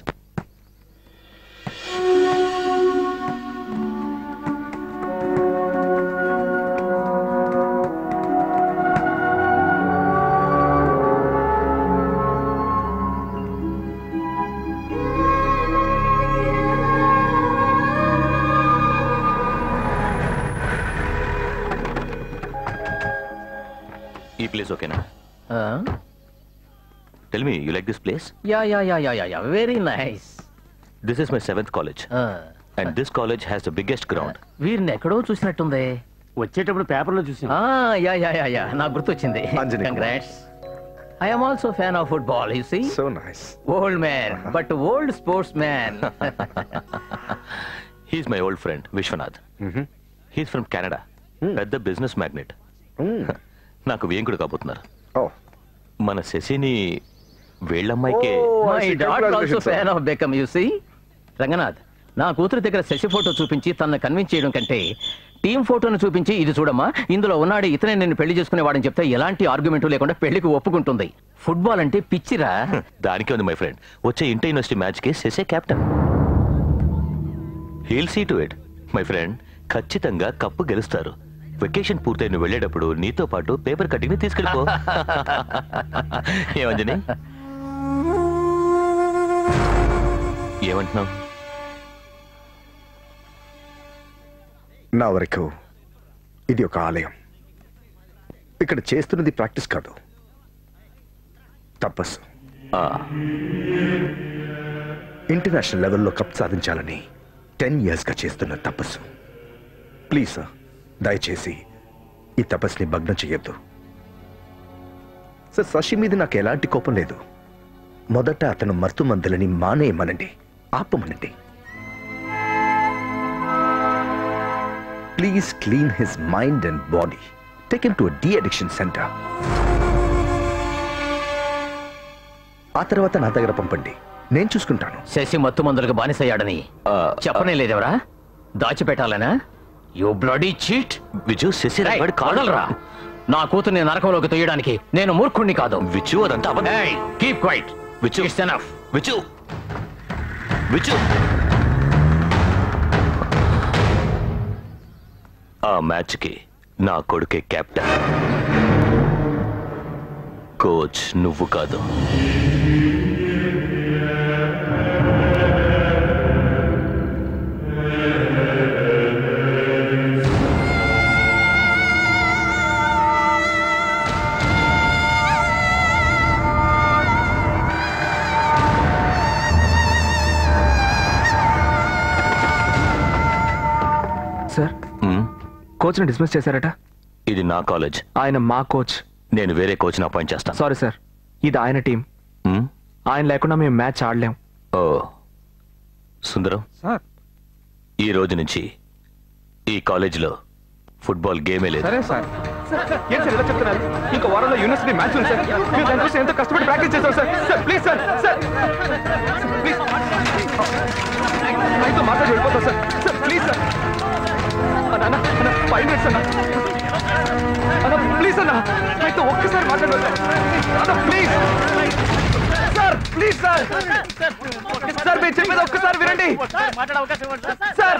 Speaker 16: ఈ ప్లేస్ ఓకేనా tell me you like this place
Speaker 20: ya ya ya ya ya ya very nice
Speaker 16: this is my seventh college and this college has the biggest ground
Speaker 20: వీరిని ఎక్కడో చూసినట్టుంది
Speaker 19: వచ్చేటప్పుడు పేపర్లో చూసాం
Speaker 20: యా యా యా యా నాకు గుర్తొచ్చింది congrats I am also fan of football you see
Speaker 21: so nice
Speaker 20: old man but old sports man
Speaker 16: he's my old friend Vishwanath he's from Canada పెద్ద business magnate నాకు వేంకుడు కాబోతున్నారు మన శశిని వీళ్ళమ్మాయికే
Speaker 20: my daughter also fan of Beckham you see Ranganath నా కూతురు దగ్గర శశి ఫోటో చూపించి తనను కన్విన్స్ చేయడం కంటే టీం ఫోటోను చూపించి ఇది చూడమ్మా ఇందులో ఉన్నాడు ఇతనే నేను పెళ్లి చేసుకునేవాడని చెప్తే ఎలాంటి ఆర్గ్యుమెంట్ లేకుండా పెళ్లికి ఒప్పుకుంటుంది ఫుట్బాల్ అంటే పిచ్చిరా
Speaker 16: దానికే ఉంది మై ఫ్రెండ్ వచ్చే ఇంటర్ యూనివర్సిటీ మ్యాచ్ కి శశే captain he'll see to it my friend ఖచ్చితంగా కప్పు గెలుస్తారు వెకేషన్ పూర్తయి నువ్వు వెళ్ళేటప్పుడు నీతో పాటు పేపర్ కటింగ్ ని తీసుకెళ్ళిపో ఏమంజని ఏమంటున్నావు
Speaker 21: నా వరకు ఇది ఒక ఆలయం ఇక్కడ చేస్తున్నది ప్రాక్టీస్ కాదు తపస్సు ఇంటర్నేషనల్ లెవెల్లో కప్ సాధించాలని టెన్ ఇయర్స్గా చేస్తున్న తపస్సు ప్లీజ్ సార్ దయచేసి ఈ తపస్సుని భగ్నం చేయొద్దు సార్ శశి మీద నాకు ఎలాంటి కోపం లేదు మొదట అతను మత్తు మందులని మానేయమనండి ఆపమనండి please clean his mind and body take to the addiction centre ఆ తర్వాత నా దగ్గర పంపండి నేను చూసుకుంటాను
Speaker 20: శశి మత్తు మందులకు బానిసయ్యాడని చెప్పనే లేదెవరా దాచిపెట్టాలనా you bloody cheat
Speaker 16: Viju Shashi
Speaker 20: రేయ్, కాదలరా నా కూతుర్ని నరకంలోకి తొయ్యడానికి నేను మూర్ఖుణ్ణి కాదు
Speaker 16: విచు అదంతా
Speaker 20: keep quiet
Speaker 16: Vichu
Speaker 20: it's enough
Speaker 16: Vichu Vichu ఆ మ్యాచ్ కి నా కొడుకే కెప్టెన్ కోచ్ నువ్వు కాదు
Speaker 11: సార్ కోచ్ని డిస్మిస్ చేశారట
Speaker 16: ఇది నా కాలేజ్
Speaker 11: ఆయన మా కోచ్
Speaker 16: నేను వేరే కోచ్ని అపాయింట్ చేస్తాను
Speaker 11: సారీ సార్ ఇది ఆయన టీం ఆయన లేకుండా మేము మ్యాచ్ ఆడలేం
Speaker 16: ఓ సుందరం
Speaker 15: సార్
Speaker 16: ఈ రోజు నుంచి ఈ కాలేజీలో ఫుట్బాల్ గేమే లేదు
Speaker 11: సరే సార్ ఏం సార్ ఇలా చెప్తున్నారు ఇంకో వారంలో యూనివర్సిటీ మ్యాచ్ ఉంది సార్ మీరు దానికోసం ఎంతో కష్టపడి ప్రాక్టీస్ చేస్తాం sir sir please sir sir please ఆయనతో మాట్లాడి వెళ్ళిపోతాం సార్ సార్ ప్లీజ్ సార్ అన్న అన్న అన్న ఫైవ్ మినిట్స్ అన్న అన్న ప్లీజ్ అన్న ఆయనతో ఒక్కసారి మాట్లాడి వెళ్తాం అన్న please sir please sir sir మీరు చెప్పేది ఒక్కసారి వినండి సార్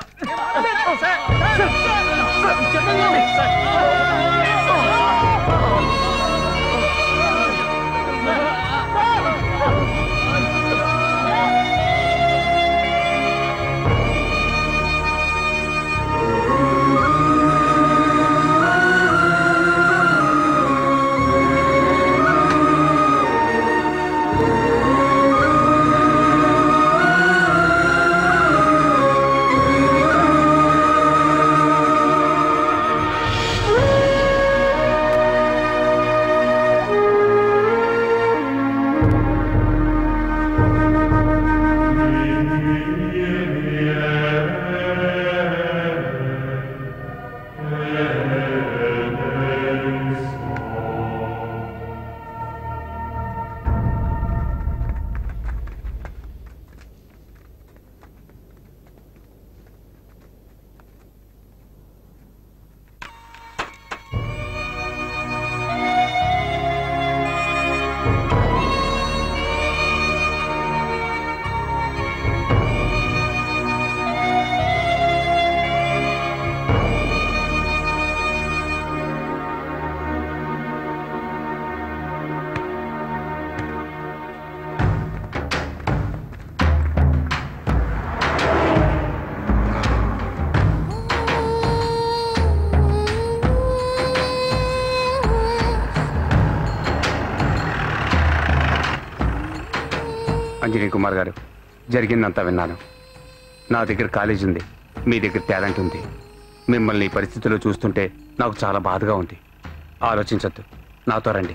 Speaker 9: ఆంజనేయ కుమార్ గారు జరిగిందంతా విన్నాను నా దగ్గర కాలేజ్ ఉంది మీ దగ్గర టాలెంట్ ఉంది మిమ్మల్ని ఈ పరిస్థితిలో చూస్తుంటే నాకు చాలా బాధగా ఉంది ఆలోచించద్దు నాతో రండి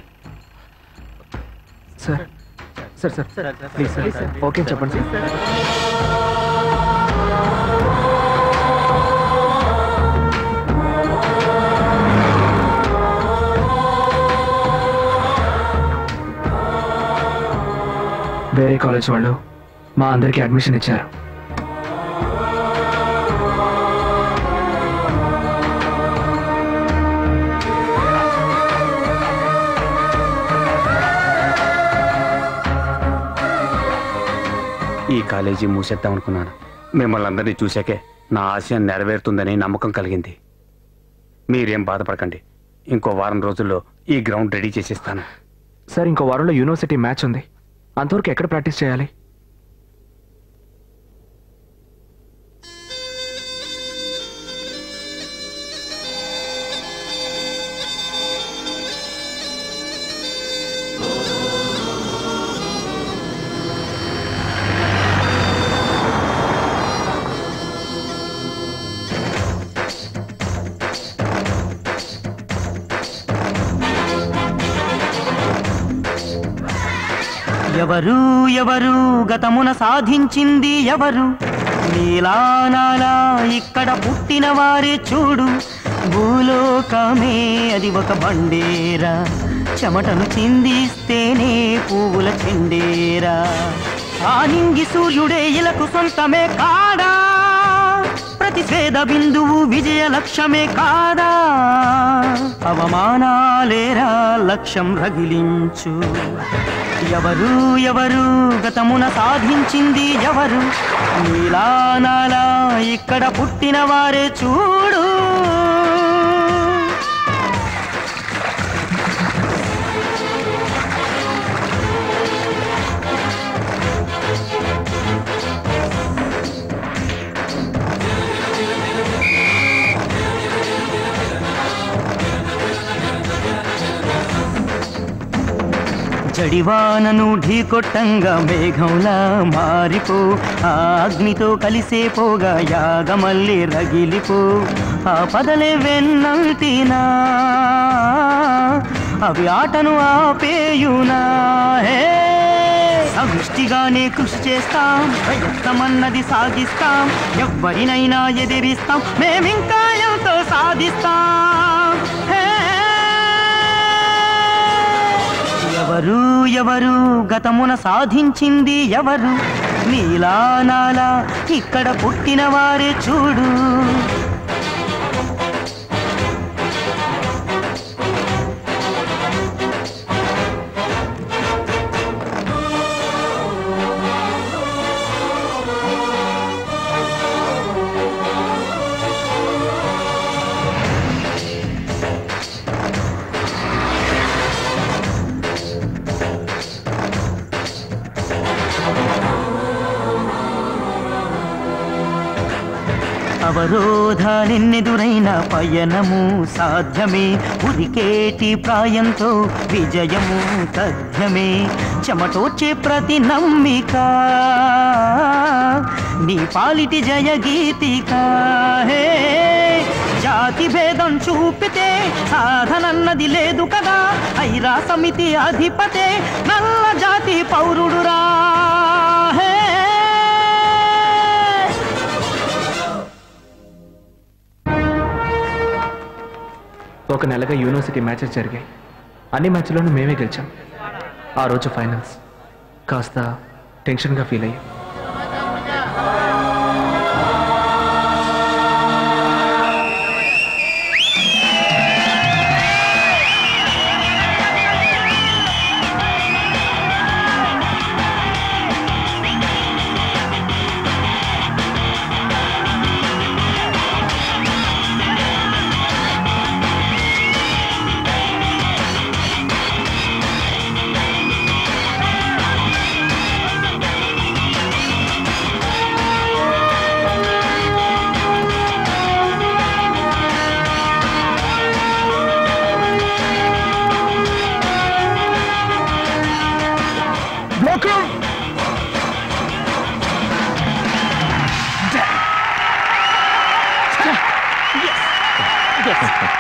Speaker 11: sir sir sir please sir okay చెప్పండి సార్ వేరే కాలేజ్ వాళ్ళు మా అందరికి అడ్మిషన్ ఇచ్చారు
Speaker 9: ఈ కాలేజీ మూసేద్దాం అనుకున్నాను మిమ్మల్ని అందరినీ చూశాకే నా ఆశయం నెరవేరుతుందని నమ్మకం కలిగింది మీరేం బాధపడకండి ఇంకో వారం రోజుల్లో ఈ గ్రౌండ్ రెడీ చేసేస్తాను
Speaker 11: సార్ ఇంకో వారంలో యూనివర్సిటీ మ్యాచ్ ఉంది అంతవరకు ఎక్కడ ప్రాక్టీస్ చేయాలి
Speaker 6: ఎవరు ఎవరు గతమున సాధించింది ఎవరు నీలానాలా ఇక్కడ పుట్టిన వారే చూడు భూలోకమే అది ఒక బండేరా చెమటను చిందిస్తేనే పువ్వుల చెండేరా ఆ నింగి సూర్యుడే ఇలకు సొంతమే కాడా ప్రతి స్వేద బిందువు విజయ లక్ష్యమే కాదా అవమానాలేరా లక్ష్యం రగిలించు ఎవరు ఎవరు గతమున సాధించింది ఎవరు నీలానాలా ఇక్కడ పుట్టిన వారే చూడు జడివానను ఢీకొట్టంగా మేఘంలా మారిపో ఆ అగ్నితో కలిసే పోగా యాగమల్లి రగిలిపో ఆ పదలే వెన్నంటినా అవి ఆటను ఆపేయునా హే సమిష్టిగానే కృషి చేస్తాం ప్రయత్నమన్నది సాగిస్తాం ఎవ్వరినైనా ఎదిరిస్తాం మేమింకా ఎంతో సాధిస్తాం హే ఎవరు ఎవరు గతమున సాధించింది ఎవరు నీలా నాలా ఇక్కడ పుట్టిన వారే చూడు అవరోధాలెన్నెదురైన పయనము సాధ్యమే ఉరికేటి ప్రాయంతో విజయము తథ్యమే చెమటోచే ప్రతి నమ్మిక నీ పాలిటి జయ గీతిక హే జాతి భేదం చూపితే సాధనన్నది లేదు కదా ఐరా సమితి అధిపతే నల్ల జాతి పౌరుడురా హే
Speaker 11: ఒక నెలగా యూనివర్సిటీ మ్యాచెస్ జరిగాయి అన్ని మ్యాచ్లోనూ మేమే గెలిచాం ఆ రోజు ఫైనల్స్ కాస్త టెన్షన్గా ఫీల్ అయ్యాం
Speaker 1: దిస్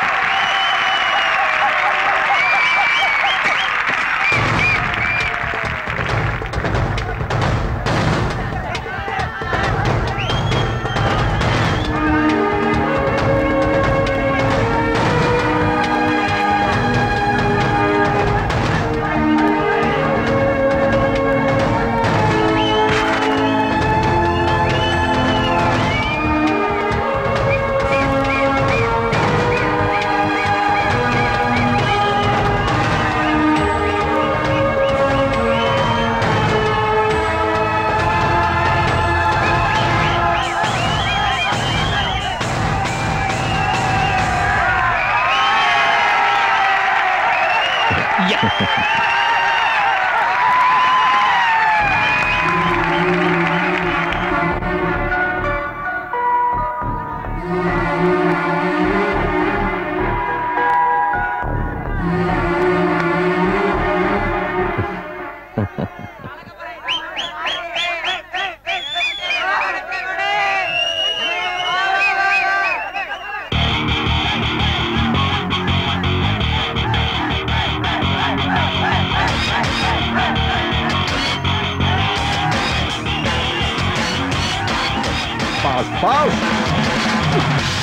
Speaker 18: Pass, pass.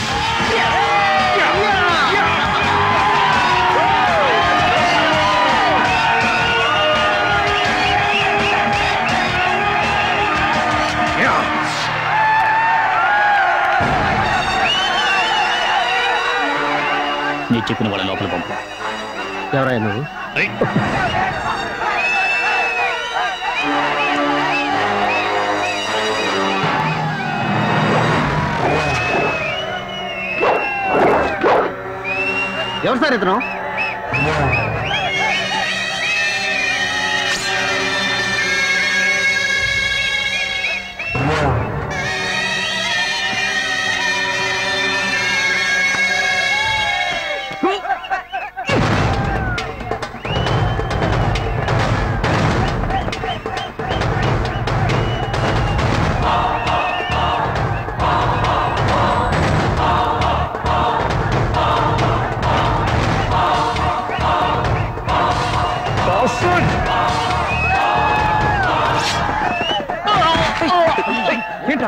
Speaker 1: నీ చెప్పిన వాళ్ళ లోపల పంపు
Speaker 2: ఎవరయ్యా నువ్వు ఎవరు సార్ ఇతను
Speaker 18: ఏంట్రా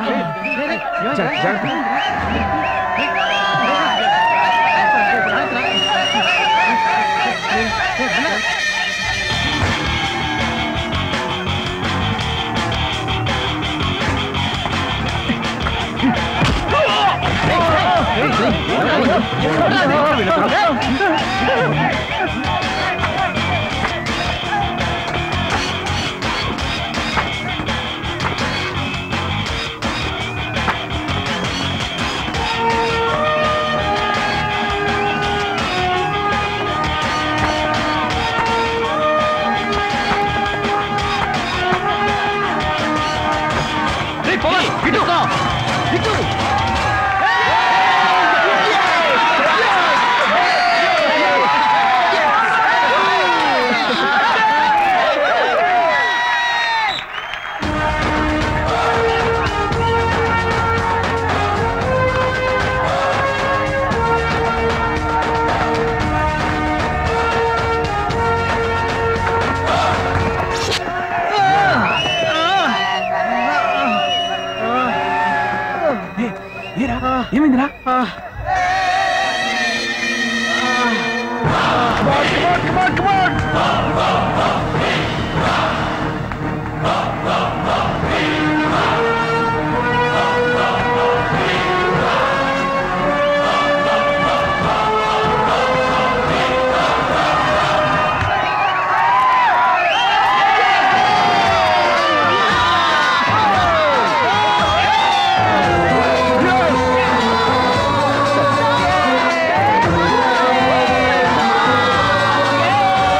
Speaker 11: ఏమైందిరా
Speaker 18: Yeah!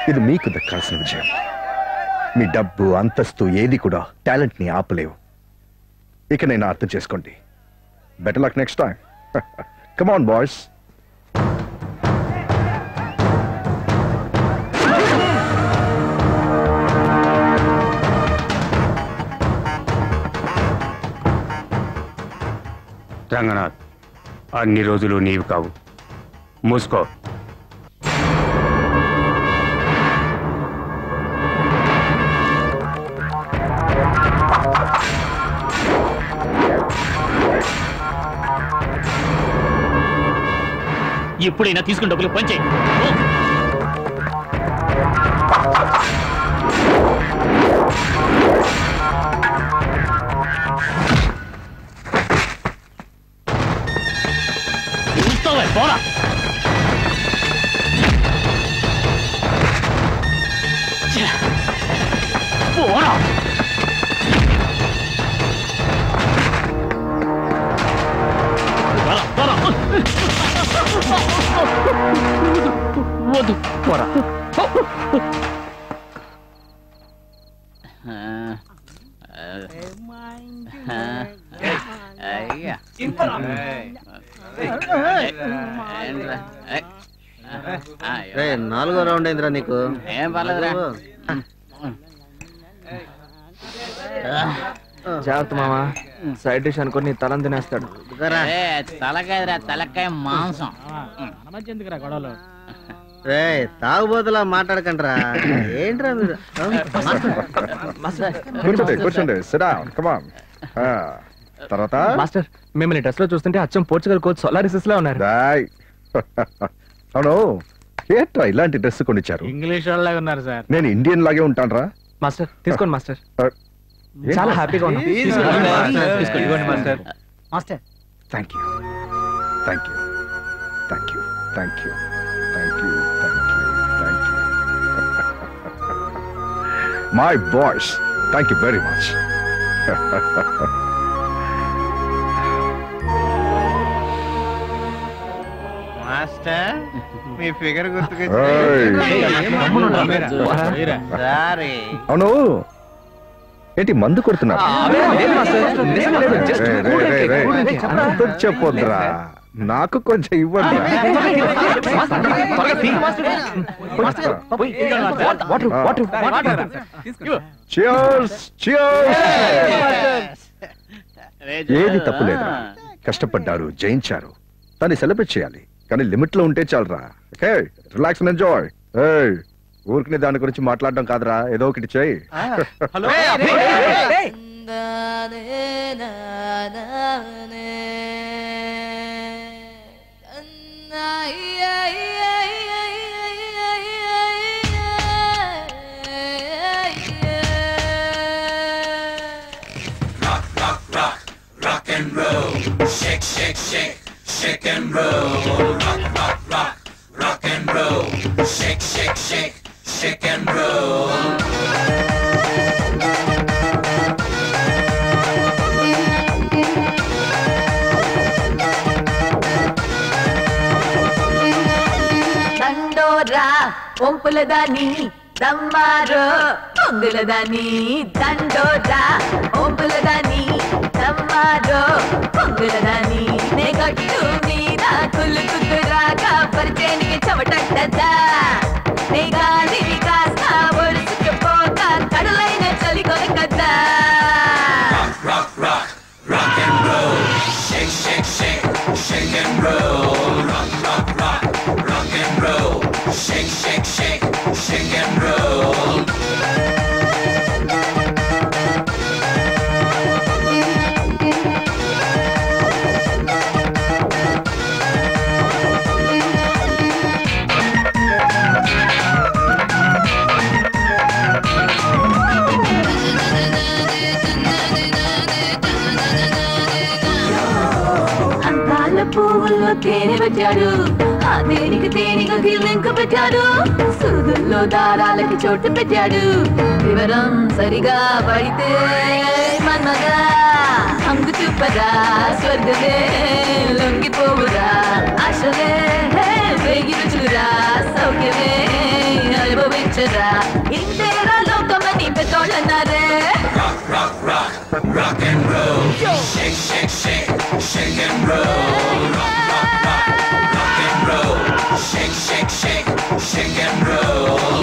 Speaker 21: ఇది మీకు దక్కాల్సిన విజయం మీ డబ్బు అంతస్తు ఏది కూడా టాలెంట్ ని ఆపలేవు ఇక నేను అర్థం చేసుకోండి better luck next time come on boys
Speaker 9: Ranganath అన్ని రోజులు నీవు కావు మూసుకో
Speaker 1: ఇప్పుడైనా తీసుకుని డబ్బులు పంచేయి చూస్తావా పోరా ఛే! పోరా పోరా, పోరా. వద్దు పోరా అయ్యా
Speaker 2: రే నాలుగో రౌండ్ అయిందిరా నీకు
Speaker 1: ఏం పర్లేదురా
Speaker 11: జాగ్రత్త మామా సైడ్ డిష్ అనుకుని నీ తలం తినేస్తాడు
Speaker 1: ఏ, తలకాయరా తలకాయ మాంసం
Speaker 4: ఎందుకురా గొడవలు
Speaker 2: రే తాగుబోతులా మాట్లాడకండిరా ఏంట్రా మీరు
Speaker 21: కూర్చోండి కూర్చోండి సిడౌన్ కమాన్ తర్వాత
Speaker 11: మాస్టర్ మిమ్మల్ని డ్రెస్ లో చూస్తుంటే అచ్చం పోర్చుగల్ కోచ్ సోలారిసిస్ లో ఉన్నారు
Speaker 21: రాయ్ అవును ఏంట్రా ఇలాంటి డ్రెస్ కొనిచ్చారు
Speaker 4: ఇంగ్లీష్ వాళ్ళగా ఉన్నారు సార్
Speaker 21: నేను ఇండియన్ లాగే ఉంటానరా
Speaker 11: మాస్టర్ తీసుకోండి మాస్టర్
Speaker 21: ఏంటి?
Speaker 11: చాలా హ్యాపీగా ఉన్నాం
Speaker 21: తీసుకోండి, మాస్టర్.
Speaker 11: తీసుకోండి. ఇదిగోండి, master
Speaker 4: master
Speaker 21: thank you thank you thank you thank you thank you thank you thank you my boys thank you very much
Speaker 2: master మీ ఫిగర్ సారీ
Speaker 21: అవును ఏంటి మందు కొడుతున్నారు
Speaker 11: అవే, లేదు మాస్టర్. నిజంగా లేదు. Just
Speaker 21: రేయ్, రేయ్,
Speaker 11: ఊరికే,
Speaker 21: రేయ్, రేయ్.
Speaker 11: ఊరికే.
Speaker 21: అంత చెప్పొద్దురా నాకు కొంచెం ఇవ్వండి ఏది తప్పు లేదురా కష్టపడ్డారు జయించారు దాన్ని సెలబ్రేట్ చేయాలి కానీ లిమిట్ లో ఉంటే చాలరా ఓకే రిలాక్స్ అండ్ ఎంజాయ్ ఊరికి దాని గురించి మాట్లాడడం కాదురా ఏదో ఒకటి చేయి
Speaker 18: rock and roll. Shake, shake, shake, shake and roll. Rock, rock, rock, rock and roll. Shake, shake, shake, shake and roll.
Speaker 12: దండోరా ఒంపుల దాని దమ్మారో పొంగుల దాని దండోరా ఒంపుల దాని దమ్మారో పొంగుల దాని నే గట్టు మీద కుళ్ళు కుదురాగా పరిచయానికి చెమటట్టదా నే గాలి కాస్త ఒడుచుకుపోతా కడులైన చలి కొనకద్దా
Speaker 18: Rock, rock, rock and roll. Shake, shake, shake, shake and roll. Rock, rock, rock, rock and roll. Shake, shake, shake, shake and roll.
Speaker 12: అందాల పువ్వుల్లో తేనె పెట్టాడు ఆ తేనెకి తేనెకి లింక్ పెట్టాడు సూదుల్లో దారాలకి చోటు పెట్టాడు వివరం సరిగా పడితే మన్మగా హంగు చూపరా స్వర్గమే లొంగిపోవురా ఆశలే వేగి రుచురా సౌఖ్యమే అనుభవించు అంటరా ఇంతేరా లోకమని పెద్దోళ్ళన్నారే
Speaker 18: Rock and roll. Shake, shake, shake, shake and roll. Rock, rock, rock, rock and roll. Shake, shake, shake, shake and roll.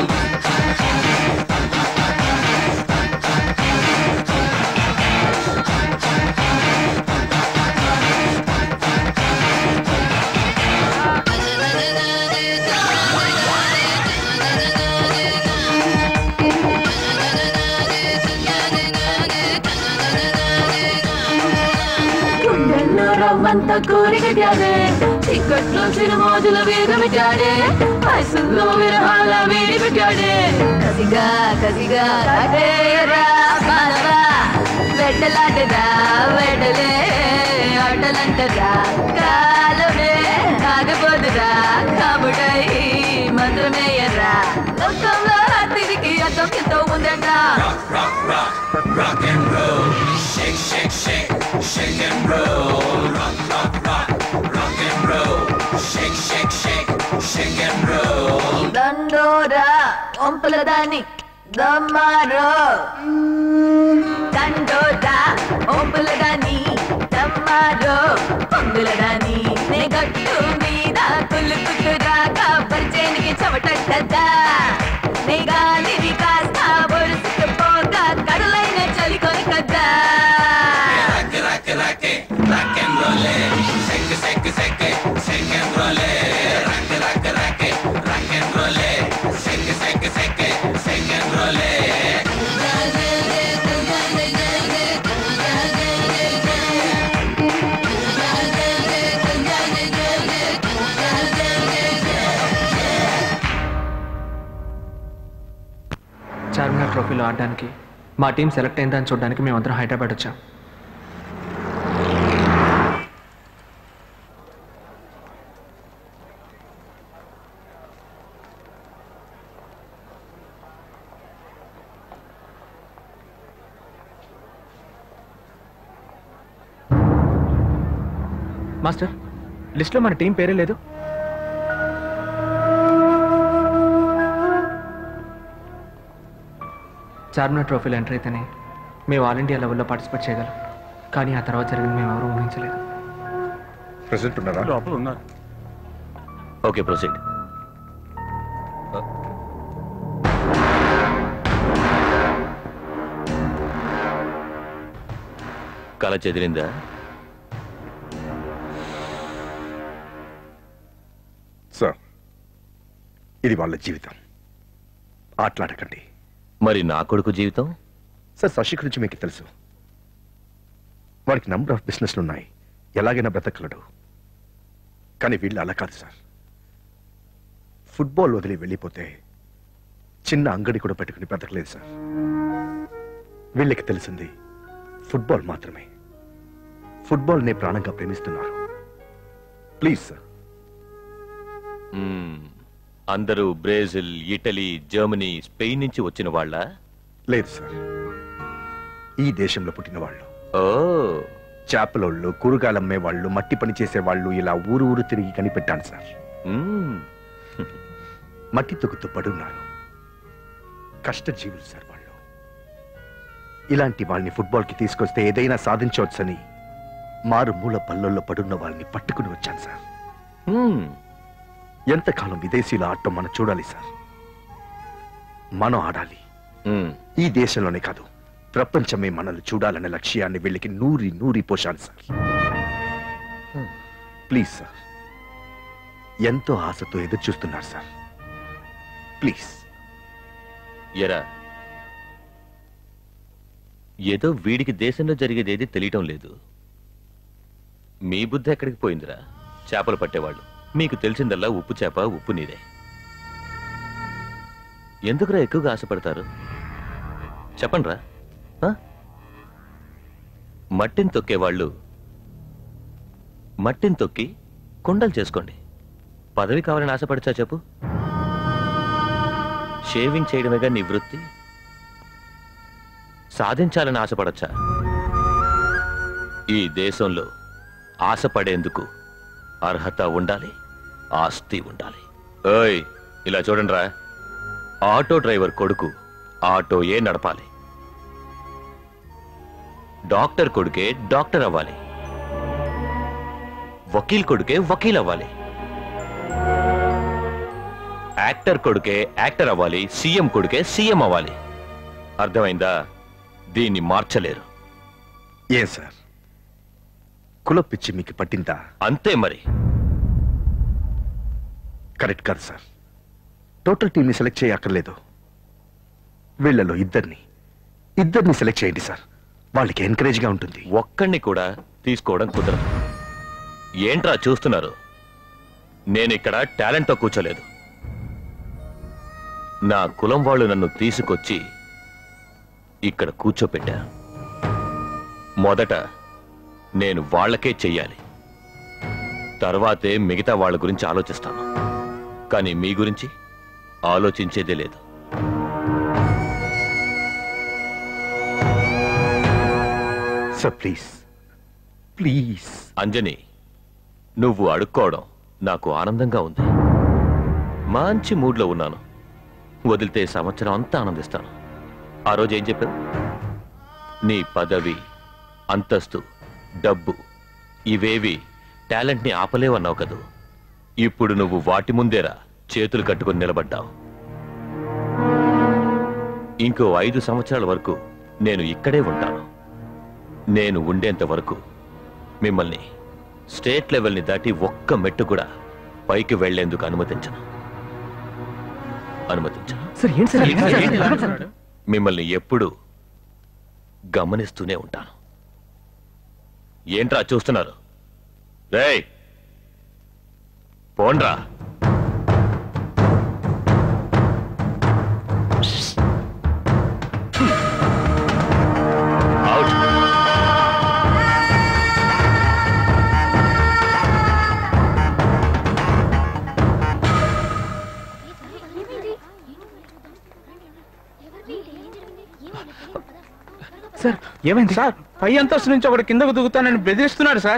Speaker 12: గుండెల్లో రవ్వంత కోరికట్టాడే చిక్కట్లో చిరుమోజుల వేగమిట్టాడే వయసుల్లో విరహాల వేడి పెట్టాడే కసిగా కసిగా కాటేయరా బాలరా వెడ్డలాటరా వెడలే ఆటలంటరా కాలమే ఆగబోదురా కాబుడై మంత్రమేయరా లోకంలో తిరిగి అర్థం ఎంతో ఉందన్నా
Speaker 18: Rock, rock, rock and roll. Shake, shake, shake, shake and roll. Rock, rock, rock, rock and roll. Shake, shake, shake, shake and roll.
Speaker 12: దండోరా ఒంపుల దాన్ని దమ్మారో దండోరా ఒంపుల దాన్ని దమ్మారో పొంగుల దాన్ని నే గట్టు మీద కులుకుతురాక పరిచయానికి చెమటట్టదా నే గాలిని కాస్త ఒడుసుకుపోగా కరులైన చలి కొనకద్దా
Speaker 18: Rock, rock, rock, rock and roll. Shake, shake, shake, shake and roll. Rock, rock, rock, rock and roll. Shake, shake, shake, shake and roll.
Speaker 11: Charminar ట్రోఫీలో ఆడడానికి మా టీం సెలెక్ట్ అయిందని చూడడానికి మేమందరం హైదరాబాద్ వచ్చాం మాస్టర్ లిస్ట్లో మన టీం పేరే లేదు చార్మినార్ ట్రోఫీలో ఎంటర్ అయితేనే మేము ఆల్ ఇండియా లెవెల్లో పార్టిసిపేట్ చేయగలం కానీ ఆ తర్వాత జరిగింది మేము ఎవరూ ఊహించలేదు
Speaker 21: ప్రెసెంట్ ఉన్నారా
Speaker 9: లోపల ఉన్నారు
Speaker 16: ఓకే ప్రొసీడ్ కళ చెదిరిందా
Speaker 21: సార్ ఇది వాళ్ళ జీవితం ఆటలాడకండి
Speaker 16: మరి నా కొడుకు జీవితం
Speaker 21: సార్ శశి గురించి మీకు తెలుసు వాడికి నంబర్ ఆఫ్ బిజినెస్లు ఉన్నాయి ఎలాగైనా బ్రతకగలడు కానీ వీళ్ళు అలా కాదు సార్ ఫుట్బాల్ వదిలి వెళ్ళిపోతే చిన్న అంగడి కూడా పెట్టుకుని బ్రతకలేదు సార్ వీళ్ళకి తెలిసింది ఫుట్బాల్ మాత్రమే ఫుట్బాల్నే ప్రాణంగా ప్రేమిస్తున్నారు ప్లీజ్ సార్
Speaker 16: మ్మ్. అందరూ బ్రెజిల్ ఇటలీ జర్మనీ స్పెయిన్ నుంచి వచ్చిన వాళ్ళ
Speaker 21: లేదు సార్ ఈ దేశంలో పుట్టిన వాళ్ళు
Speaker 16: ఓ
Speaker 21: చేపలోళ్ళు కూరగాయలు అమ్మే వాళ్ళు మట్టి పని చేసే వాళ్ళు ఇలా ఊరు ఊరు తిరిగి కనిపెట్టాను సార్
Speaker 16: మ్మ్.
Speaker 21: మట్టి తొక్కుతూ పడున్నారు కష్టజీవులు సార్ వాళ్ళు ఇలాంటి వాళ్ళని ఫుట్బాల్కి తీసుకొస్తే ఏదైనా సాధించవచ్చని మారుమూల పల్లెల్లో పడున్న వాళ్ళని పట్టుకుని వచ్చాను సార్
Speaker 16: మ్మ్.
Speaker 21: ఎంతకాలం విదేశీయుల ఆడటం మనం చూడాలి సార్ మనం ఆడాలి
Speaker 16: మ్మ్.
Speaker 21: ఈ దేశంలోనే కాదు ప్రపంచమే మనల్ని చూడాలనే లక్ష్యాన్ని వీళ్ళకి నూరి నూరి పోషాలి సార్ ప్లీజ్ సార్ ఎంతో ఆశతో ఎదురు చూస్తున్నారు సార్ ప్లీజ్
Speaker 16: ఎరా ఏదో వీడికి దేశంలో జరిగేదేది తెలియటం లేదు మీ బుద్ధి ఎక్కడికి పోయిందిరా చేపలు పట్టేవాళ్ళు మీకు తెలిసిందల్లా ఉప్పు చేప ఉప్పు నీరే ఎందుకురా ఎక్కువగా ఆశపడతారు చెప్పండిరా ఆ? మట్టిని తొక్కేవాళ్ళు మట్టిని తొక్కి కుండలు చేసుకోండి పదవి కావాలని ఆశపడచ్చా చెప్పు షేవింగ్ చేయడమేగా నీ వృత్తి సాధించాలని ఆశపడచ్చా ఈ దేశంలో ఆశపడేందుకు అర్హత ఉండాలి ఆస్తి ఉండాలి ఓయ్ ఇలా చూడండిరా ఆటో డ్రైవర్ కొడుకు ఆటోయే నడపాలి డాక్టర్ కొడుకే డాక్టర్ అవ్వాలి వకీల్ కొడుకే వకీల్ అవ్వాలి యాక్టర్ కొడుకే యాక్టర్ అవ్వాలి సీఎం కొడుకే సీఎం అవ్వాలి అర్థమైందా దీన్ని మార్చలేరు
Speaker 21: ఏం సార్ కుల పిచ్చి మీకు పట్టిందా
Speaker 16: అంతే మరి
Speaker 21: కరెక్ట్ కాదు సార్ టోటల్ టీంని సెలెక్ట్ చేయక్కర్లేదు వీళ్ళలో ఇద్దరిని ఇద్దరిని సెలెక్ట్ చేయండి సార్ వాళ్ళకి ఎంకరేజ్ గా ఉంటుంది
Speaker 16: ఒక్కడిని కూడా తీసుకోవడం కుదరదు ఏంట్రా చూస్తున్నారు నేను ఇక్కడ టాలెంట్తో కూర్చోలేదు నా కులం వాళ్ళు నన్ను తీసుకొచ్చి ఇక్కడ కూర్చోపెట్టారు మొదట నేను వాళ్ళకే చెయ్యాలి తర్వాతే మిగతా వాళ్ళ గురించి ఆలోచిస్తాను కానీ మీ గురించి ఆలోచించేదే లేదు
Speaker 21: సార్ ప్లీజ్ ప్లీజ్
Speaker 16: అంజని నువ్వు అడుక్కోవడం నాకు ఆనందంగా ఉంది మంచి మూడ్లో ఉన్నాను వదిలితే సంవత్సరం అంతా ఆనందిస్తాను ఆ రోజు ఏం చెప్పావు నీ పదవి అంతస్తు డబ్బు ఇవేవి టాలెంట్ని ఆపలేవన్నావు కదూ ఇప్పుడు నువ్వు వాటి ముందేరా చేతులు కట్టుకుని నిలబడ్డావు ఇంకో ఐదు సంవత్సరాల వరకు నేను ఇక్కడే ఉంటాను నేను ఉండేంత వరకు మిమ్మల్ని స్టేట్ లెవెల్ని దాటి ఒక్క మెట్టు కూడా పైకి వెళ్లేందుకు అనుమతించను అనుమతించను
Speaker 11: సార్ ఏంటి సార్ ఏంటి సార్?
Speaker 16: మిమ్మల్ని ఎప్పుడు గమనిస్తూనే ఉంటాను ఏంట్రా చూస్తున్నారు రేయ్ పోండ్రా అవుట్
Speaker 19: సార్ ఏమైంది సార్ పై అంతస్తు నుంచి ఒకటి కిందకు దిగుతానని బెదిరిస్తున్నాడు సార్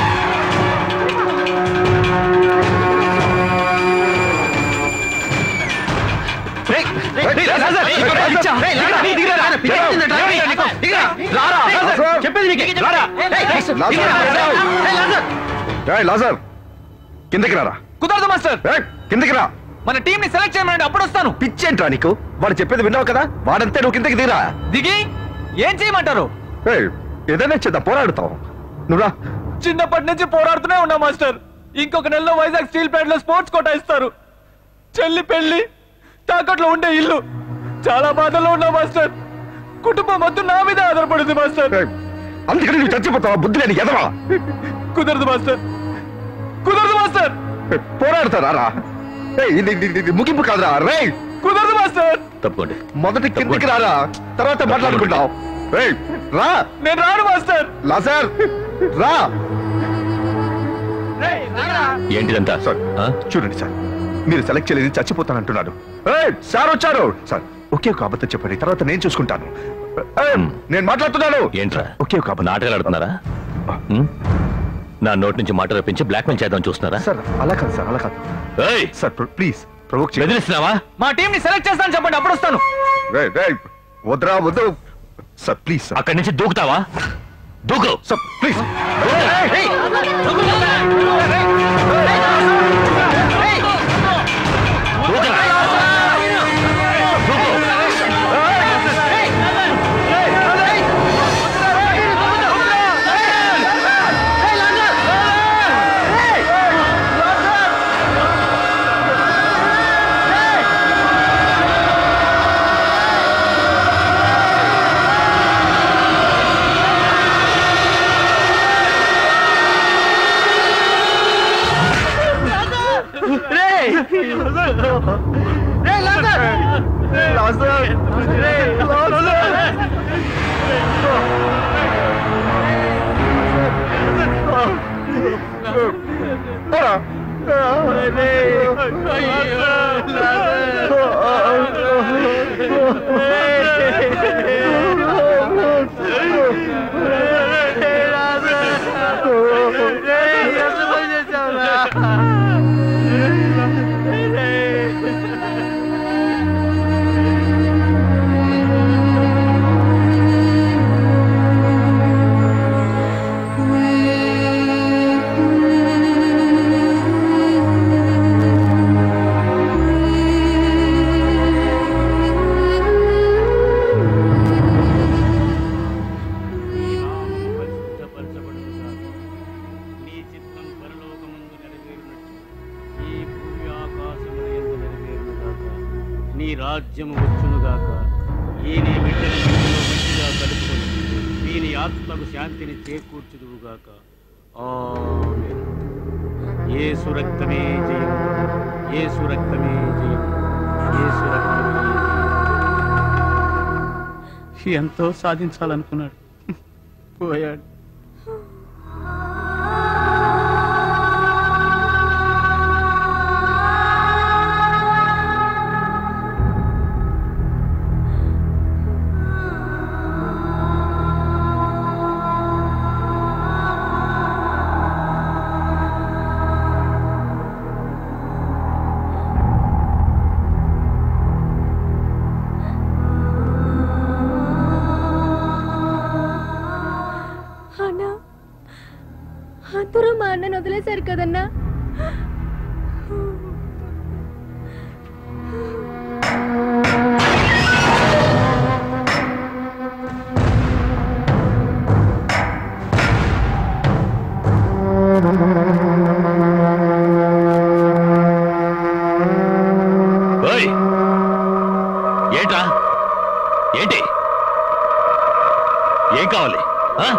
Speaker 21: చెప్పేది లాజర్ కిందకి రారా
Speaker 4: కుదరదు మాస్టర్
Speaker 21: ఏయ్, కిందకి రా
Speaker 4: మన టీం ని సెలెక్ట్ చేయమని అప్పుడు వస్తాను
Speaker 21: పిచ్చేంట్రా నీకు వాడు చెప్పేది విన్నావు కదా వాడంతే నువ్వు కిందకి దిగిరా
Speaker 4: దిగి ఏం చేయమంటారు
Speaker 21: ఏయ్, ఏదైనా చేద్దాం పోరాడుతాం నువ్వురా
Speaker 4: చిన్నప్పటి నుంచి పోరాడుతూనే ఉన్నా మాస్టర్ ఇంకొక నెలలో వైజాగ్ స్టీల్ ప్లాంట్ లో స్పోర్ట్స్ కోటా ఇస్తారు చెల్లి పెళ్లి తాకట్లో ఉండే ఇల్లు చాలా బాధల్లో ఉన్నా మాస్టర్ కుటుంబం మొత్తం నా మీద ఆధారపడింది మాస్టర్
Speaker 21: అందుకని నువ్వు చచ్చిపోతావా బుద్ధి లేని ఎదవా
Speaker 4: కుదరదు మాస్టర్ కుదరదు మాస్టర్
Speaker 21: పోరాడతారా రా ఏయ్, ఇది ఇది- ఇది ముగింపు కాదురా రే
Speaker 4: కుదరదు మాస్టర్
Speaker 16: తప్పకోండి
Speaker 21: మొదటి కిందికి రారా తర్వాత మాట్లాడుకుంటాం ఏయ్, రా
Speaker 4: నేను రాను మాస్టర్
Speaker 21: లాజర్ రా
Speaker 16: ఏంటిదంతా ఆ?
Speaker 21: చూడండి సార్ మీరు సెలెక్ట్ చేయలేదు చచ్చిపోతానంటున్నాడు ఏయ్, సార్ వచ్చారు సార్ ఒకే ఒక అబద్ధం చెప్పండి తర్వాత నేను చూసుకుంటాను ఏయ్, నేను మాట్లాడుతున్నాను
Speaker 16: ఏంట్రా
Speaker 21: ఒకే ఒక అబద్ధం
Speaker 16: నాటకాలు ఆడుతున్నారా ఉం? నా నోటి నుంచి మాట రప్పించి బ్లాక్మెయిల్ చేద్దాం చూస్తున్నారా
Speaker 21: సార్ అలా కాదు సార్ అలా కాదు
Speaker 16: ఏయ్
Speaker 21: సార్ ప్లీజ్ ప్రవోక్
Speaker 16: బెదిరిస్తున్నావా
Speaker 4: మా టీం ని సెలెక్ట్ చేస్తాను చెప్పండి అప్పుడు వస్తాను
Speaker 21: వద్దురా వద్దు సార్ ప్లీజ్ సార్
Speaker 16: అక్కడి నుంచి దూకుతావా దూకు
Speaker 21: సార్ ప్లీజ్
Speaker 19: నీ రాజ్యము వచ్చునుగాక ఈయన బిడ్డని ఇంటిలో మంచిగా కలుపుకొని దీని ఆత్మకు శాంతిని చేకూర్చుదువుగాక ఆమేన్. యేసు రక్తమే జయం యేసు రక్తమే జయం యేసు రక్తమే జయం. ఎంతో సాధించాలనుకున్నాడు పోయాడు
Speaker 7: అన్నా అందరూ మా అన్నను వదిలేశారు కదన్నా
Speaker 16: ఓయ్! ఏంట్రా ఏంటి ఏం కావాలి ఆ?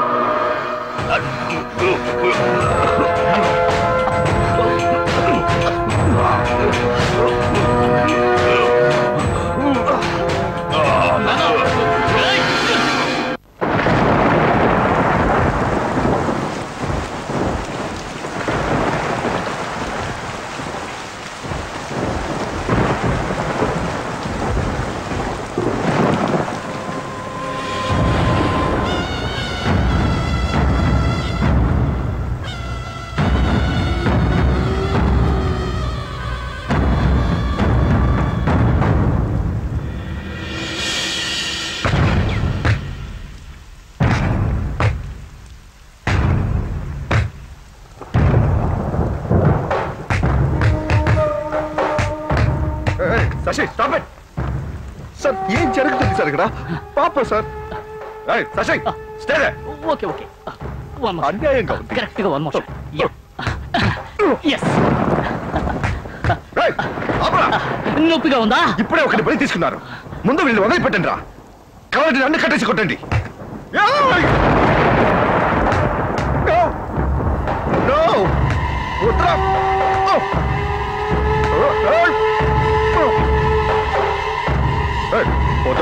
Speaker 21: శశి స్టాప్ ఇట్ సార్ ఏం జరుగుతుంది సార్ ఇక్కడ పాప సార్ ఏయ్, శశి స్టే
Speaker 1: ఓకే ఓకే
Speaker 21: అన్యాయంగా ఉంది
Speaker 1: కరెక్ట్ గా వన్ మోషన్ ఎస్ నొప్పిగా ఉందా
Speaker 21: ఇప్పుడే ఒకటి బలి తీసుకున్నారు ముందు వీళ్ళు వదిలి పెట్టండి రా కావాలంటే నన్ను కట్టేసి కొట్టండి ఏయ్! No! No! వద్దురా! Oh! Oh, hey! Oh! Hey, వద్దు.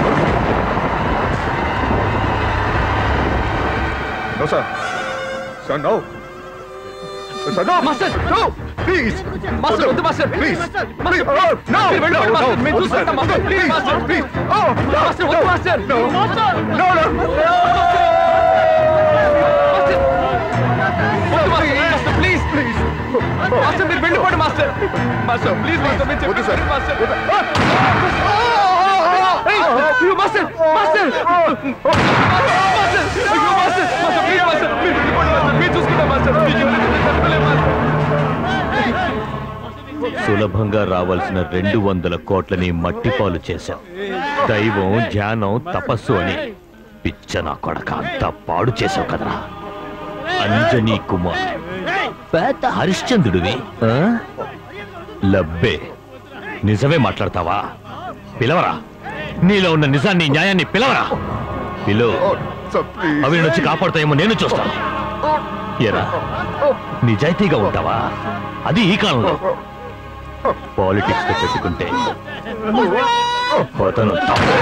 Speaker 21: No, sir. Sir, no. Sir, no.
Speaker 11: Master!
Speaker 21: No! Please!
Speaker 11: Master, వద్దు, master.
Speaker 21: Please!
Speaker 11: Master,
Speaker 21: Please! Oh, no!
Speaker 11: మీరు వెళ్ళిపోండి,
Speaker 21: No,
Speaker 11: master.
Speaker 21: no,
Speaker 11: మేము
Speaker 21: వద్దు,
Speaker 11: చూసుకుంటాం,
Speaker 21: sir.
Speaker 11: master. Please,
Speaker 21: Please,
Speaker 11: master.
Speaker 21: please! Oh, no!
Speaker 11: Master, వద్దు,
Speaker 21: no,
Speaker 11: master.
Speaker 21: No!
Speaker 11: Master.
Speaker 21: No, no!
Speaker 11: వద్దు, master. Master, please please master మీరు వెళ్ళిపోండి మాస్టర్ మాస్టర్ ప్లీజ్ మాస్టర్ మీరు చెప్పండి సార్ మాస్టర్ ఏయ్, అయ్యో, మాస్టర్ మాస్టర్ మాస్టర్ అయ్యో, మాస్టర్ మాస్టర్ ప్లీజ్ మాస్టర్ మీరు వెళ్ళిపోండి మాస్టర్ మీరు చూసుకుంటాం మాస్టర్ మీకు ఎవరైనా చెప్పలేం మాస్టర్
Speaker 16: సులభంగా రావాల్సిన రెండు వందల కోట్లని మట్టిపాలు చేశాం దైవం ధ్యానం తపస్సు అని పిచ్చ నా కొడక అంతా పాడు చేసావు కదరా అంజనీ కుమార్ పెద్ద హరిశ్చంద్రుడివి ఆ? లబ్బే నిజమే మాట్లాడతావా పిలవరా నీలో ఉన్న నిజాన్ని న్యాయాన్ని పిలవరా పిలు అవి వచ్చి కాపాడుతాయేమో నేను చూస్తాను ఎరా నిజాయితీగా ఉంటావా అది ఈ కాలంలో పాలిటిక్స్ తో పెట్టుకుంటే పోతను తప్పు.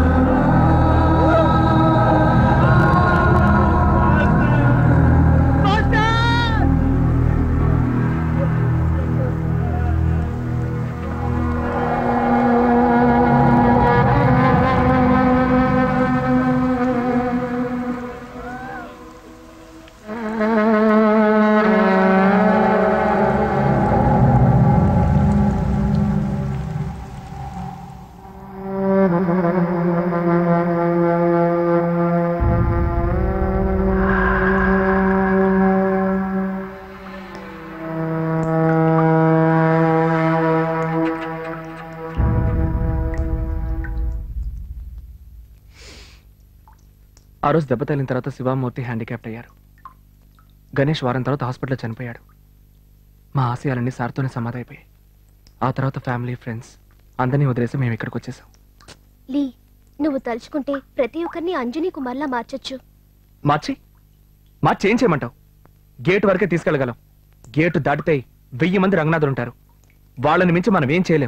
Speaker 18: Master!
Speaker 11: ఆ రోజు దెబ్బ తగిలిన తర్వాత శివామూర్తి హ్యాండిక్యాప్ట్ అయ్యారు గణేష్ వారం తర్వాత హాస్పిటల్లో చనిపోయాడు మా ఆశయాలన్నీ సార్తోనే సమాధైపోయాయి ఆ తర్వాత ఫ్యామిలీ ఫ్రెండ్స్ అందరినీ వదిలేసి మేము ఇక్కడికి వచ్చేసాం
Speaker 7: లీ నువ్వు తలుచుకుంటే ప్రతి ఒక్కరిని అంజనీ కుమార్లా మార్చొచ్చు
Speaker 11: మార్చి మార్చి ఏం చేయమంటావు గేట్ వరకే తీసుకెళ్ళగలం గేటు దాటితే వెయ్యి మంది రంగనాథులు ఉంటారు వాళ్ళని మించి మనం ఏం చేయలేం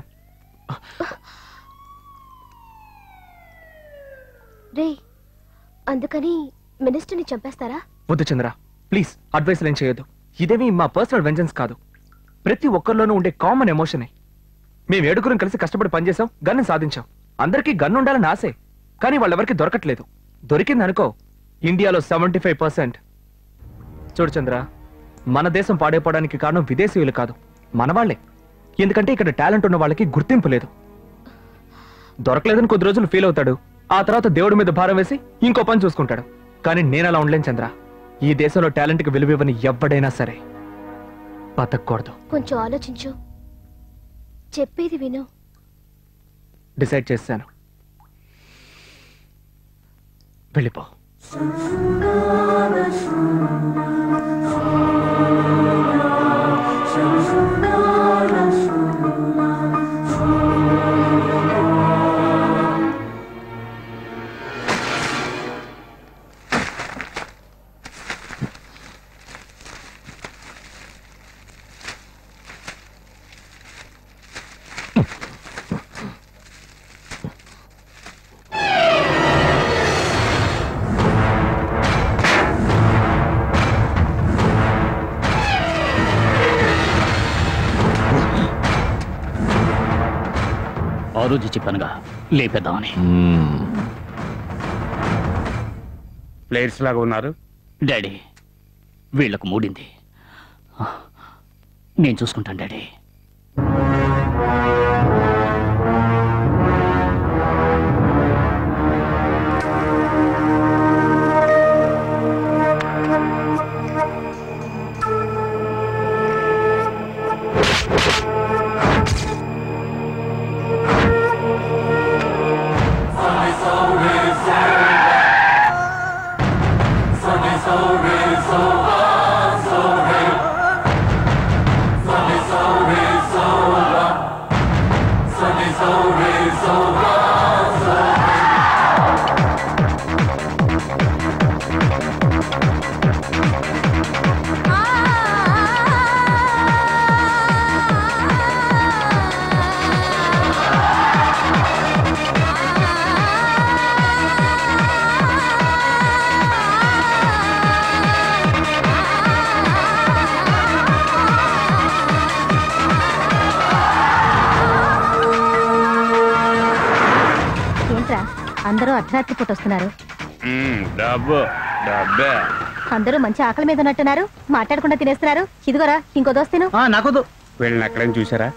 Speaker 7: రే అందుకని మినిస్టర్ని చంపేస్తారా
Speaker 11: వద్దు చంద్ర ప్లీజ్ అడ్వైస్ ఏం చేయొద్దు ఇదేమి మా పర్సనల్ వెంజన్స్ కాదు ప్రతి ఒక్కరిలోనూ ఉండే కామన్ ఎమోషనే మేము ఏడుగురం కలిసి కష్టపడి పనిచేసాం గన్ను సాధించాం అందరికీ గన్ను ఉండాలని ఆశే కానీ వాళ్ళెవరికి దొరకట్లేదు దొరికింది అనుకో ఇండియాలో సెవెంటీ ఫైవ్ పర్సెంట్ చూడు చంద్ర మన దేశం పాడైపోవడానికి కారణం విదేశీయులు కాదు మన వాళ్ళే ఎందుకంటే ఇక్కడ టాలెంట్ ఉన్న వాళ్ళకి గుర్తింపు లేదు దొరకలేదని కొద్ది రోజులు ఫీల్ అవుతాడు ఆ తర్వాత దేవుడి మీద భారం వేసి ఇంకో పని చూసుకుంటాడు కానీ నేను అలా ఉండలేను చంద్ర ఈ దేశంలో టాలెంట్ కి విలువ ఇవ్వని ఎవ్వడైనా సరే బతకూడదు
Speaker 7: కొంచెం ఆలోచించు చెప్పేది విను
Speaker 11: డిసైడ్ చేశాను వెళ్ళిపో
Speaker 1: ఆ రోజు చెప్పానుగా లేపేద్దామని
Speaker 9: ప్లేయర్స్ లాగా ఉన్నారు
Speaker 1: డాడీ వీళ్లకు మూడింది నేను చూసుకుంటాను డాడీ
Speaker 3: ఏంట్రా అందరూ అర్ధరాత్రి పూట వస్తున్నారు
Speaker 9: మ్మ్, డబ్బు డబ్బే
Speaker 3: అందరూ మంచి ఆకలి మీద ఉన్నట్టున్నారు మాట్లాడకుండా తినేస్తున్నారు ఇదిగోరా ఇంకో దోస్తేను
Speaker 2: నాకొద్దు
Speaker 9: వీళ్ళని ఎక్కడైనా చూసారా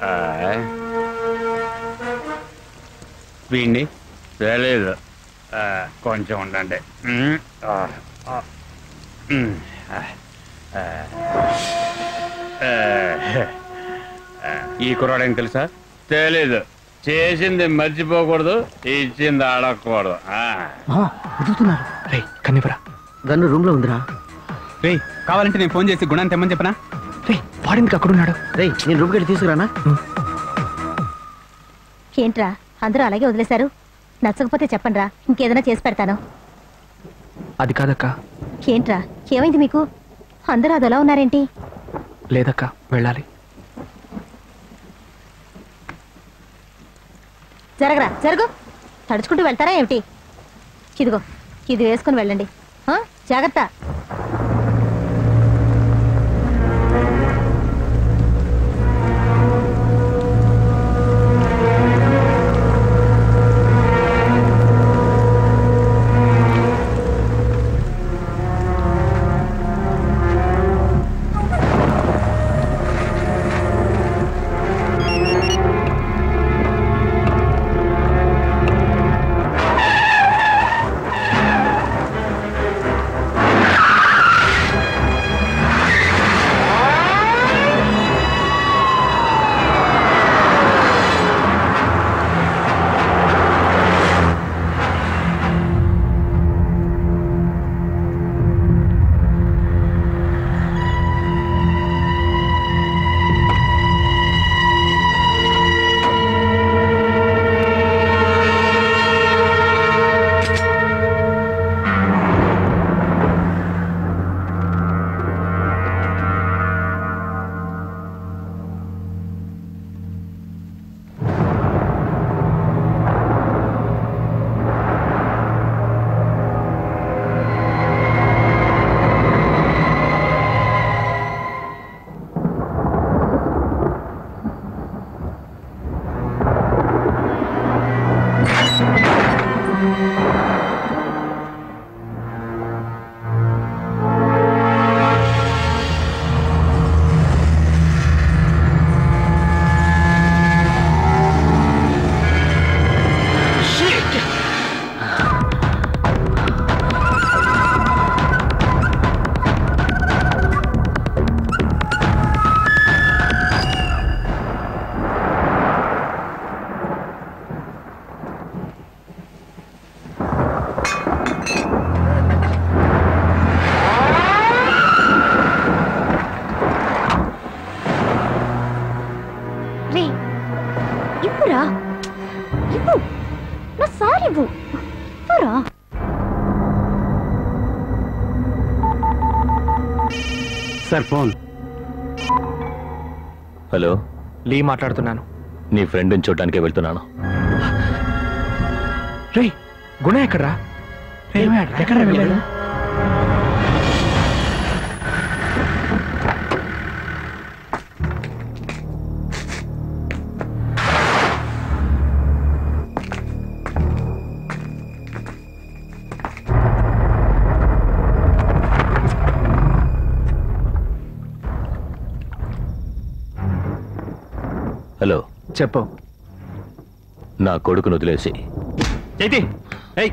Speaker 9: వీడిని తెలీదు ఆ, కొంచెం ఉండండి మ్మ్, ఆ, ఆ, మ్మ్, ఆ, ఆ, ఆ, ఆ, ఈ కుర్రాడేం తెలుసా తెలీదు చేసింది మర్చిపోకూడదు ఇచ్చింది అడగకూడదు ఆ.
Speaker 2: వదులుతున్నారు
Speaker 11: రే కన్నివరా
Speaker 2: గన్ను రూమ్ లో ఉందిరా
Speaker 8: రే కావాలంటే నేను ఫోన్ చేసి గుణాన్ని తెమ్మని చెప్పనా
Speaker 11: రే వాడింది అక్కడున్నాడు
Speaker 2: రే నేను రూమ్కి వెళ్ళి తీసుకురానా
Speaker 3: ఏంట్రా అందరూ అలాగే వదిలేశారు నచ్చకపోతే చెప్పండిరా ఇంకేదైనా చేసి పెడతాను
Speaker 11: అది కాదక్క
Speaker 3: ఏంట్రా ఏమైంది మీకు అందరూ అదోలా ఉన్నారేంటి
Speaker 11: లేదక్క వెళ్ళాలి
Speaker 3: జరగరా జరుగు తడుచుకుంటూ వెళ్తారా ఏమిటి ఇదిగో ఇది వేసుకుని వెళ్ళండి ఆ, జాగ్రత్త
Speaker 18: Ah!
Speaker 3: ఇవ్వు నా సారీ ఇవ్వు ఇవ్వరా
Speaker 5: సార్ ఫోన్
Speaker 16: హలో
Speaker 11: లీ మాట్లాడుతున్నాను
Speaker 16: నీ ఫ్రెండ్ని చూడటానికి వెళ్తున్నాను
Speaker 11: రే గుణ ఎక్కడ్రా ఎక్కడ వెళ్ళాడు
Speaker 16: హలో
Speaker 11: చెప్పు
Speaker 16: నా కొడుకును వదిలేసి
Speaker 11: చైతి ఏయ్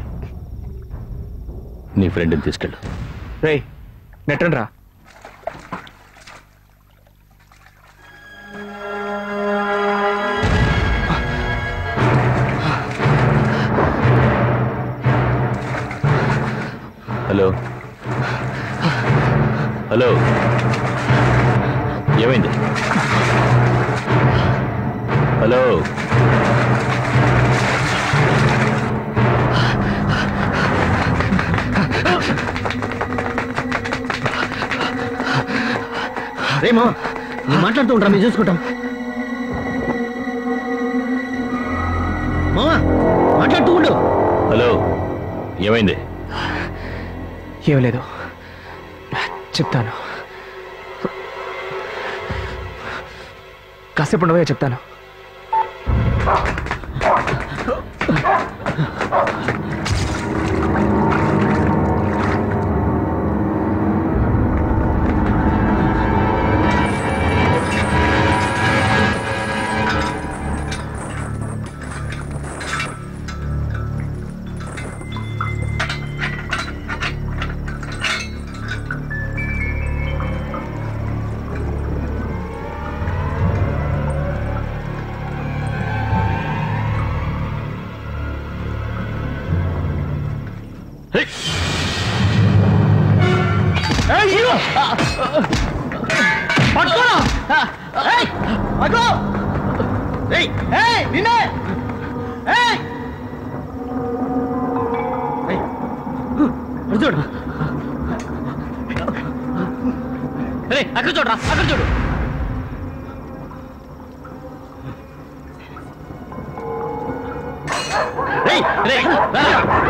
Speaker 16: నీ ఫ్రెండ్ని తీసుకెళ్ళు
Speaker 11: రే నెట్టండి రా
Speaker 16: హలో హలో ఏమైంది హలో
Speaker 2: రేమో నువ్వు మాట్లాడుతూ ఉంటా మేము చూసుకుంటాం మామా మాట్లాడుతూ ఉండు
Speaker 16: హలో ఏమైంది
Speaker 11: ఏం లేదు చెప్తాను కాసేపు ఉండవే చెప్తాను
Speaker 4: పట్టుకోరా ఏయ్ పట్టుకో ఏయ్ ఏయ్ నిన్నే ఏయ్
Speaker 1: చూడు రే అక్కడ చూడరా అక్కడ చూడు రేయ్, రేయ్, రా.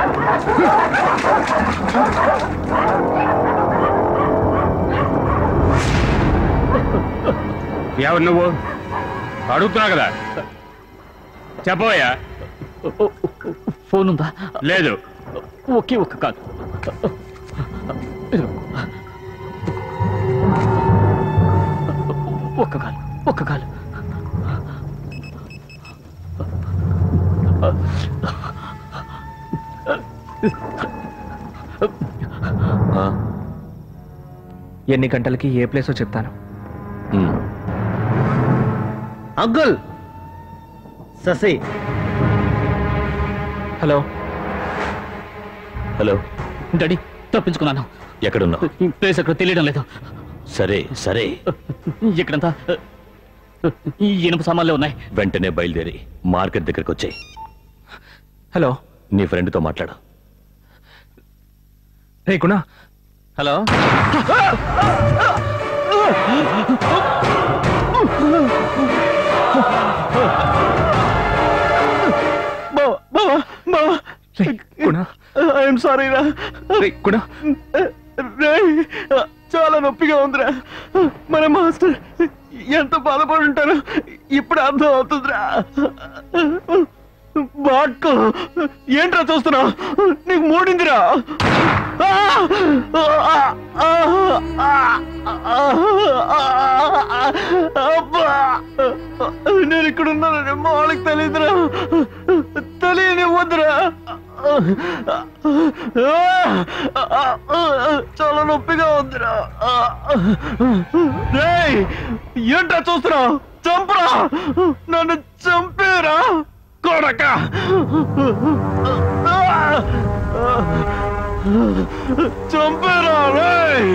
Speaker 9: ఎవరు నువ్వు అడుగుతున్నావు కదా చెప్పబోయా
Speaker 1: ఫోన్ ఉందా
Speaker 9: లేదు
Speaker 1: ఒకే ఒక్క కాదు ఇదిగో. ఒక్క కాలు ఒక్క కాలు
Speaker 11: ఎన్ని గంటలకి ఏ ప్లేసో చెప్తాను
Speaker 2: uncle Shashi
Speaker 11: hello
Speaker 16: hello
Speaker 1: daddy తప్పించుకున్నాను
Speaker 16: ఎక్కడున్నావు
Speaker 1: ఈ ప్లేస్ ఎక్కడ తెలియడం లేదు
Speaker 16: సరే సరే
Speaker 1: ఇక్కడంతా ఈ ఇనుప సామాన్లు ఉన్నాయి
Speaker 16: వెంటనే బయలుదేరి మార్కెట్ దగ్గరికి వచ్చాయి
Speaker 11: హలో
Speaker 16: నీ ఫ్రెండ్తో మాట్లాడు
Speaker 11: రే గుణ
Speaker 1: హలో
Speaker 11: గుణ
Speaker 4: ఐఎమ్ సారీ రా
Speaker 11: గుణ
Speaker 4: రేయ్, చాలా నొప్పిగా ఉందిరా మన మాస్టర్ ఎంత బాధపడి ఉంటారో ఇప్పుడు అర్థం అవుతుందిరా బాట్కో ఏంట్రా చూస్తున్నావు నీకు మూడిందిరా ఆ! ఆ! ఆ! ఆ! అబ్బా! నేను ఇక్కడ ఉన్నానని మా వాళ్ళకి తెలియదురా తెలియనివ్వద్దురా చాలా నొప్పిగా ఉందిరా రేయ్ ఏంట్రా చూస్తున్నావు చంపరా నన్ను చంపేరా కొడక చంపేరా రేయ్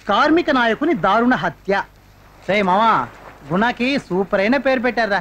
Speaker 2: కార్మిక నాయకుని దారుణ హత్య రే మామా గుణకి సూపర్ అయిన పేరు పెట్టారా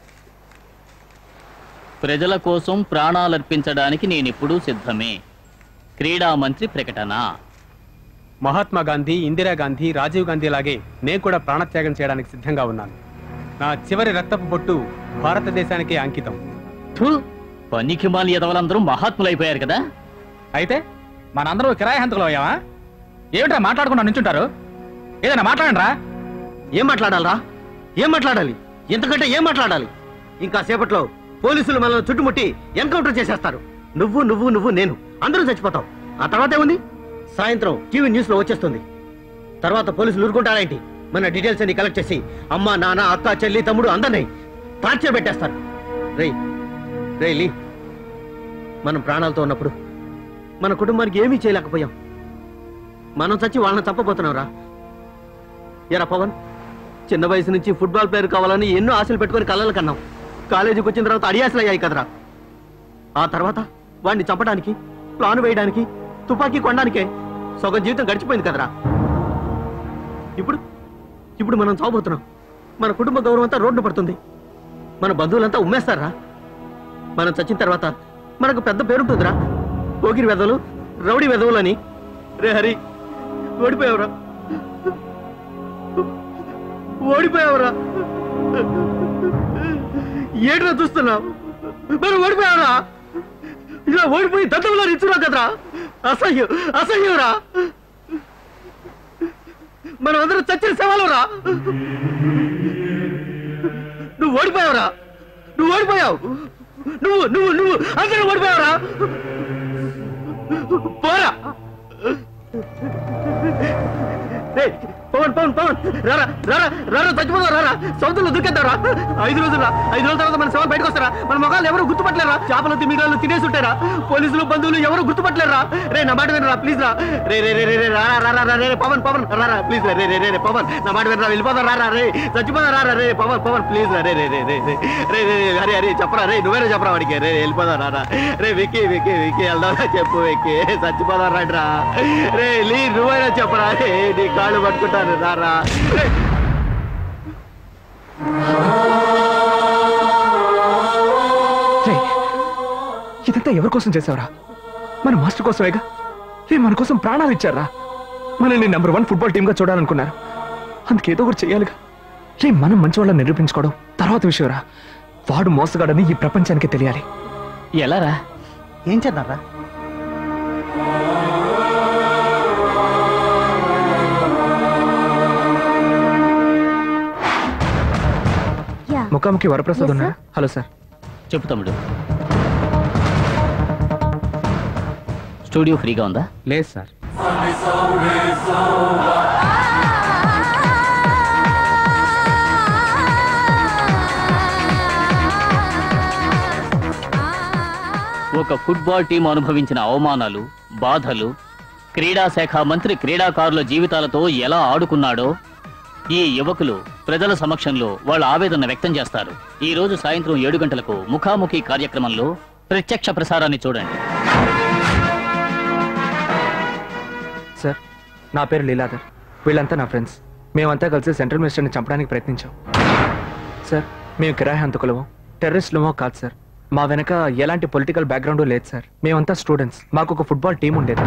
Speaker 1: ప్రజల కోసం ప్రాణాలర్పించడానికి నేనెప్పుడూ సిద్ధమే క్రీడా మంత్రి ప్రకటన
Speaker 13: మహాత్మా గాంధీ ఇందిరాగాంధీ రాజీవ్ గాంధీ లాగే నేను కూడా ప్రాణత్యాగం చేయడానికి సిద్ధంగా ఉన్నాను నా చివరి రక్తపు బొట్టు భారతదేశానికే అంకితం
Speaker 1: పనికి మాలి ఎదవలందరూ మహాత్ములైపోయారు కదా
Speaker 22: అయితే మనందరూ కిరాయి హంతకులు అయ్యావా ఏమిట్రా మాట్లాడకుండా నుంచుంటారు ఏదైనా మాట్లాడండి రా
Speaker 2: ఏం మాట్లాడాలరా ఏం మాట్లాడాలి ఎంతకంటే ఏం మాట్లాడాలి ఇంకా సేపట్లో పోలీసులు మనల్ని చుట్టుముట్టి ఎన్కౌంటర్ చేసేస్తారు నువ్వు నువ్వు నువ్వు నేను అందరూ చచ్చిపోతాం ఆ తర్వాత ఏముంది సాయంత్రం టీవీ న్యూస్ లో వచ్చేస్తుంది తర్వాత పోలీసులు ఊరుకుంటారేంటి మన డీటెయిల్స్ అన్ని కలెక్ట్ చేసి అమ్మ నాన్న అక్క చెల్లి తమ్ముడు అందరినీ టార్చర్ పెట్టేస్తారు రేయ్ రేయ్ లీ మనం ప్రాణాలతో ఉన్నప్పుడు మన కుటుంబానికి ఏమీ చేయలేకపోయాం మనం చచ్చి వాళ్ళని తప్పబోతున్నాం రా ఎరా పవన్ చిన్న వయసు నుంచి ఫుట్బాల్ ప్లేయర్ కావాలని ఎన్నో ఆశలు పెట్టుకొని కళ్ళలు కన్నాం కాలేజీకి వచ్చిన తర్వాత అడియాసలు అయ్యాయి కదరా ఆ తర్వాత వాడిని చంపడానికి ప్లాన్ వేయడానికి తుపాకీ కొనడానికే సగం జీవితం గడిచిపోయింది కదరా ఇప్పుడు ఇప్పుడు మనం చావబోతున్నాం మన కుటుంబ గౌరవం అంతా రోడ్డు పడుతుంది మన బంధువులంతా ఉమ్మేస్తారా మనం చచ్చిన తర్వాత మనకు పెద్ద పేరుంటుందిరా పోగిరి వెదవులు రౌడీ వెదవులని రే హరి ఓడిపోయావురా ఓడిపోయావురా ఏడురా చూస్తున్నావు మరి ఓడిపోయావురా ఇలా ఓడిపోయి దత్తములో ఇచ్చున్నావు కదరా అసహ్యం అసహ్యంరా మనం అందరం చచ్చిన శవాలురా నువ్వు ఓడిపోయావురా నువ్వు ఓడిపోయావు నువ్వు నువ్వు నువ్వు అందరూ ఓడిపోయావురా పోరా ఏయ్, పవన్ పవన్ పవన్ రారా రారా రారా చచ్చిపోదాం రారా సముద్రంలో దూకేద్దారా ఐదు రోజులు ఐదు రోజుల తర్వాత మన సవాల్ బయటకు వస్తారా మన మొగాలు ఎవరు గుర్తుపట్టలేరా చేపలు తిమిగాలు తినేసి ఉంటారా పోలీసులు బంధువులు ఎవరు గుర్తుపట్టలేరా రే నా మాట వినరా ప్లీజ్ రా రే రే రే రే రే రారా రారా రా రే రే, పవన్ పవన్ రారా ప్లీజ్ రే రే రే రే పవన్ నా మాట వినరా వెళ్ళిపోదా రారా రే చచ్చిపోదా రారా రే పవన్ పవన్ ప్లీజ్ రా రే రే రే రే రే రే రే రే హరి హరి చెప్పరా రే నువ్వేనా చెప్పరా వాడికి రే వెళ్ళిపోదా రారా రే విక్కీ విక్కీ విక్కీ వెళ్దాం చెప్పు విక్కీ చచ్చిపోదా రా రే లీ నువ్వైనా చెప్పరా రే నీ కాళ్ళు పట్టుకుంటాను రారా రే.
Speaker 11: రేయ్, ఇదంతా ఎవరి కోసం చేసావురా మన మాస్టర్ కోసమేగా రే మన కోసం ప్రాణాలు ఇచ్చారా మనల్ని నెంబర్ వన్ ఫుట్బాల్ టీమ్ గా చూడాలనుకున్నారు అందుకేదో ఒకటి చెయ్యాలిగా రే మనం మంచి వాళ్ళని నిరూపించుకోవడం తర్వాత విషయంరా వాడు మోసగాడని ఈ ప్రపంచానికి తెలియాలి
Speaker 1: ఎలా రా
Speaker 2: ఏం చేద్దాంరా
Speaker 11: ముఖాముఖి వరప్రసాద్ ఉన్నారా హలో సార్
Speaker 1: చెప్పు తమ్ముడు స్టూడియో ఫ్రీగా ఉందా
Speaker 13: లేదు సార్
Speaker 1: ఒక ఫుట్బాల్ టీం అనుభవించిన అవమానాలు బాధలు క్రీడా శాఖ మంత్రి క్రీడాకారుల జీవితాలతో ఎలా ఆడుకున్నాడో ఈ యువకులు ప్రజల సమక్షంలో వాళ్ళ ఆవేదన వ్యక్తం చేస్తారు ఈ రోజు సాయంత్రం ఏడు గంటలకు ముఖాముఖి కార్యక్రమంలో ప్రత్యక్ష ప్రసారాన్ని చూడండి
Speaker 11: సార్ నా పేరు లీలాధర్ వీళ్ళంతా నా ఫ్రెండ్స్ మేమంతా కలిసి సెంట్రల్ మినిస్టర్ని చంపడానికి ప్రయత్నించాం సార్ మేము కిరాయి హంతకులమో టెర్రరిస్టులమో కాదు సార్ మా వెనక ఎలాంటి పొలిటికల్ బ్యాక్గ్రౌండ్ లేదు సార్ మేమంతా స్టూడెంట్స్ మాకు ఒక ఫుట్బాల్ టీం ఉండేది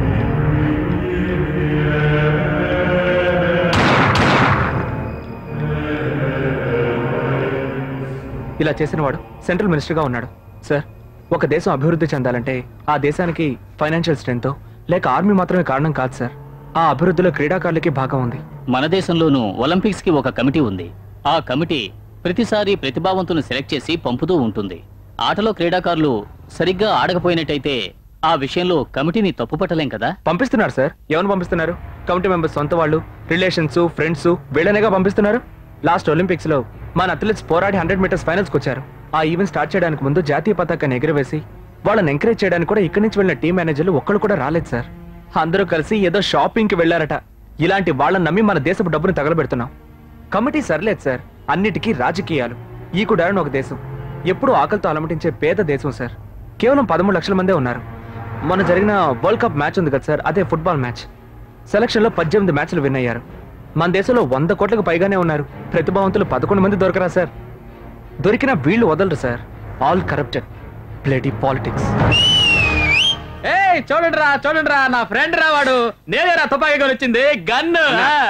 Speaker 11: ఇలా చేసిన వాడు సెంట్రల్ మినిస్టర్గా ఉన్నాడు సార్ ఒక దేశం అభివృద్ధి చెందాలంటే ఆ దేశానికి ఫైనాన్షియల్ స్ట్రెంగ్త్ లేక ఆర్మీ మాత్రమే కారణం కాదు సార్ ఆ అభివృద్ధిలో క్రీడాకారులకి భాగం ఉంది
Speaker 1: మన దేశంలోనూ ఒలింపిక్స్ కి ఒక కమిటీ ఉంది ఆ కమిటీ ప్రతిసారి ప్రతిభావంతులను సెలెక్ట్ చేసి పంపుతూ ఉంటుంది ఆటలో క్రీడాకారులు సరిగ్గా ఆడకపోయినట్టయితే ఆ విషయంలో కమిటీని తప్పుపట్టలేం కదా
Speaker 11: పంపిస్తున్నారు సార్ ఎవరు పంపిస్తున్నారు కమిటీ మెంబర్స్ సొంత వాళ్ళు రిలేషన్స్ ఫ్రెండ్స్ వీళ్ళనేగా పంపిస్తున్నారు లాస్ట్ ఒలింపిక్స్ లో మన అథ్లెట్స్ పోరాడి హండ్రెడ్ మీటర్స్ ఫైనల్స్ కి వచ్చారు ఆ ఈవెంట్ స్టార్ట్ చేయడానికి ముందు జాతీయ పతాకాన్ని ఎగురవేసి వాళ్ళని ఎంకరేజ్ చేయడానికి కూడా ఇక్కడి నుంచి వెళ్ళిన టీం మేనేజర్లు ఒక్కళ్ళు కూడా రాలేదు సార్ అందరూ కలిసి ఏదో షాపింగ్ కి వెళ్లారట ఇలాంటి వాళ్ళని నమ్మి మన దేశపు డబ్బును తగలబెడుతున్నాం కమిటీ సర్లేదు సార్ అన్నిటికీ రాజకీయాలు ఈ కూడా ఒక దేశం ఎప్పుడూ ఆకలితో అలమటించే పేద దేశం సార్ కేవలం పదమూడు లక్షల మందే ఉన్నారు మొన్న జరిగిన వరల్డ్ కప్ మ్యాచ్ ఉంది కదా సార్ అదే ఫుట్బాల్ మ్యాచ్ సెలక్షన్ లో పద్దెనిమిది మ్యాచ్లు విన్ అయ్యారు మన దేశంలో వంద కోట్లకు పైగానే ఉన్నారు ప్రతిభావంతులు పదకొండు మంది దొరకరా సార్ దొరికిన వీళ్ళు వదలరు sir all corrupted bloody politics
Speaker 22: ఏ చూడండి రా చూడండి రా నా ఫ్రెండ్ రా వాడు నేనే రా తుపాకీ కొని వచ్చింది గన్ను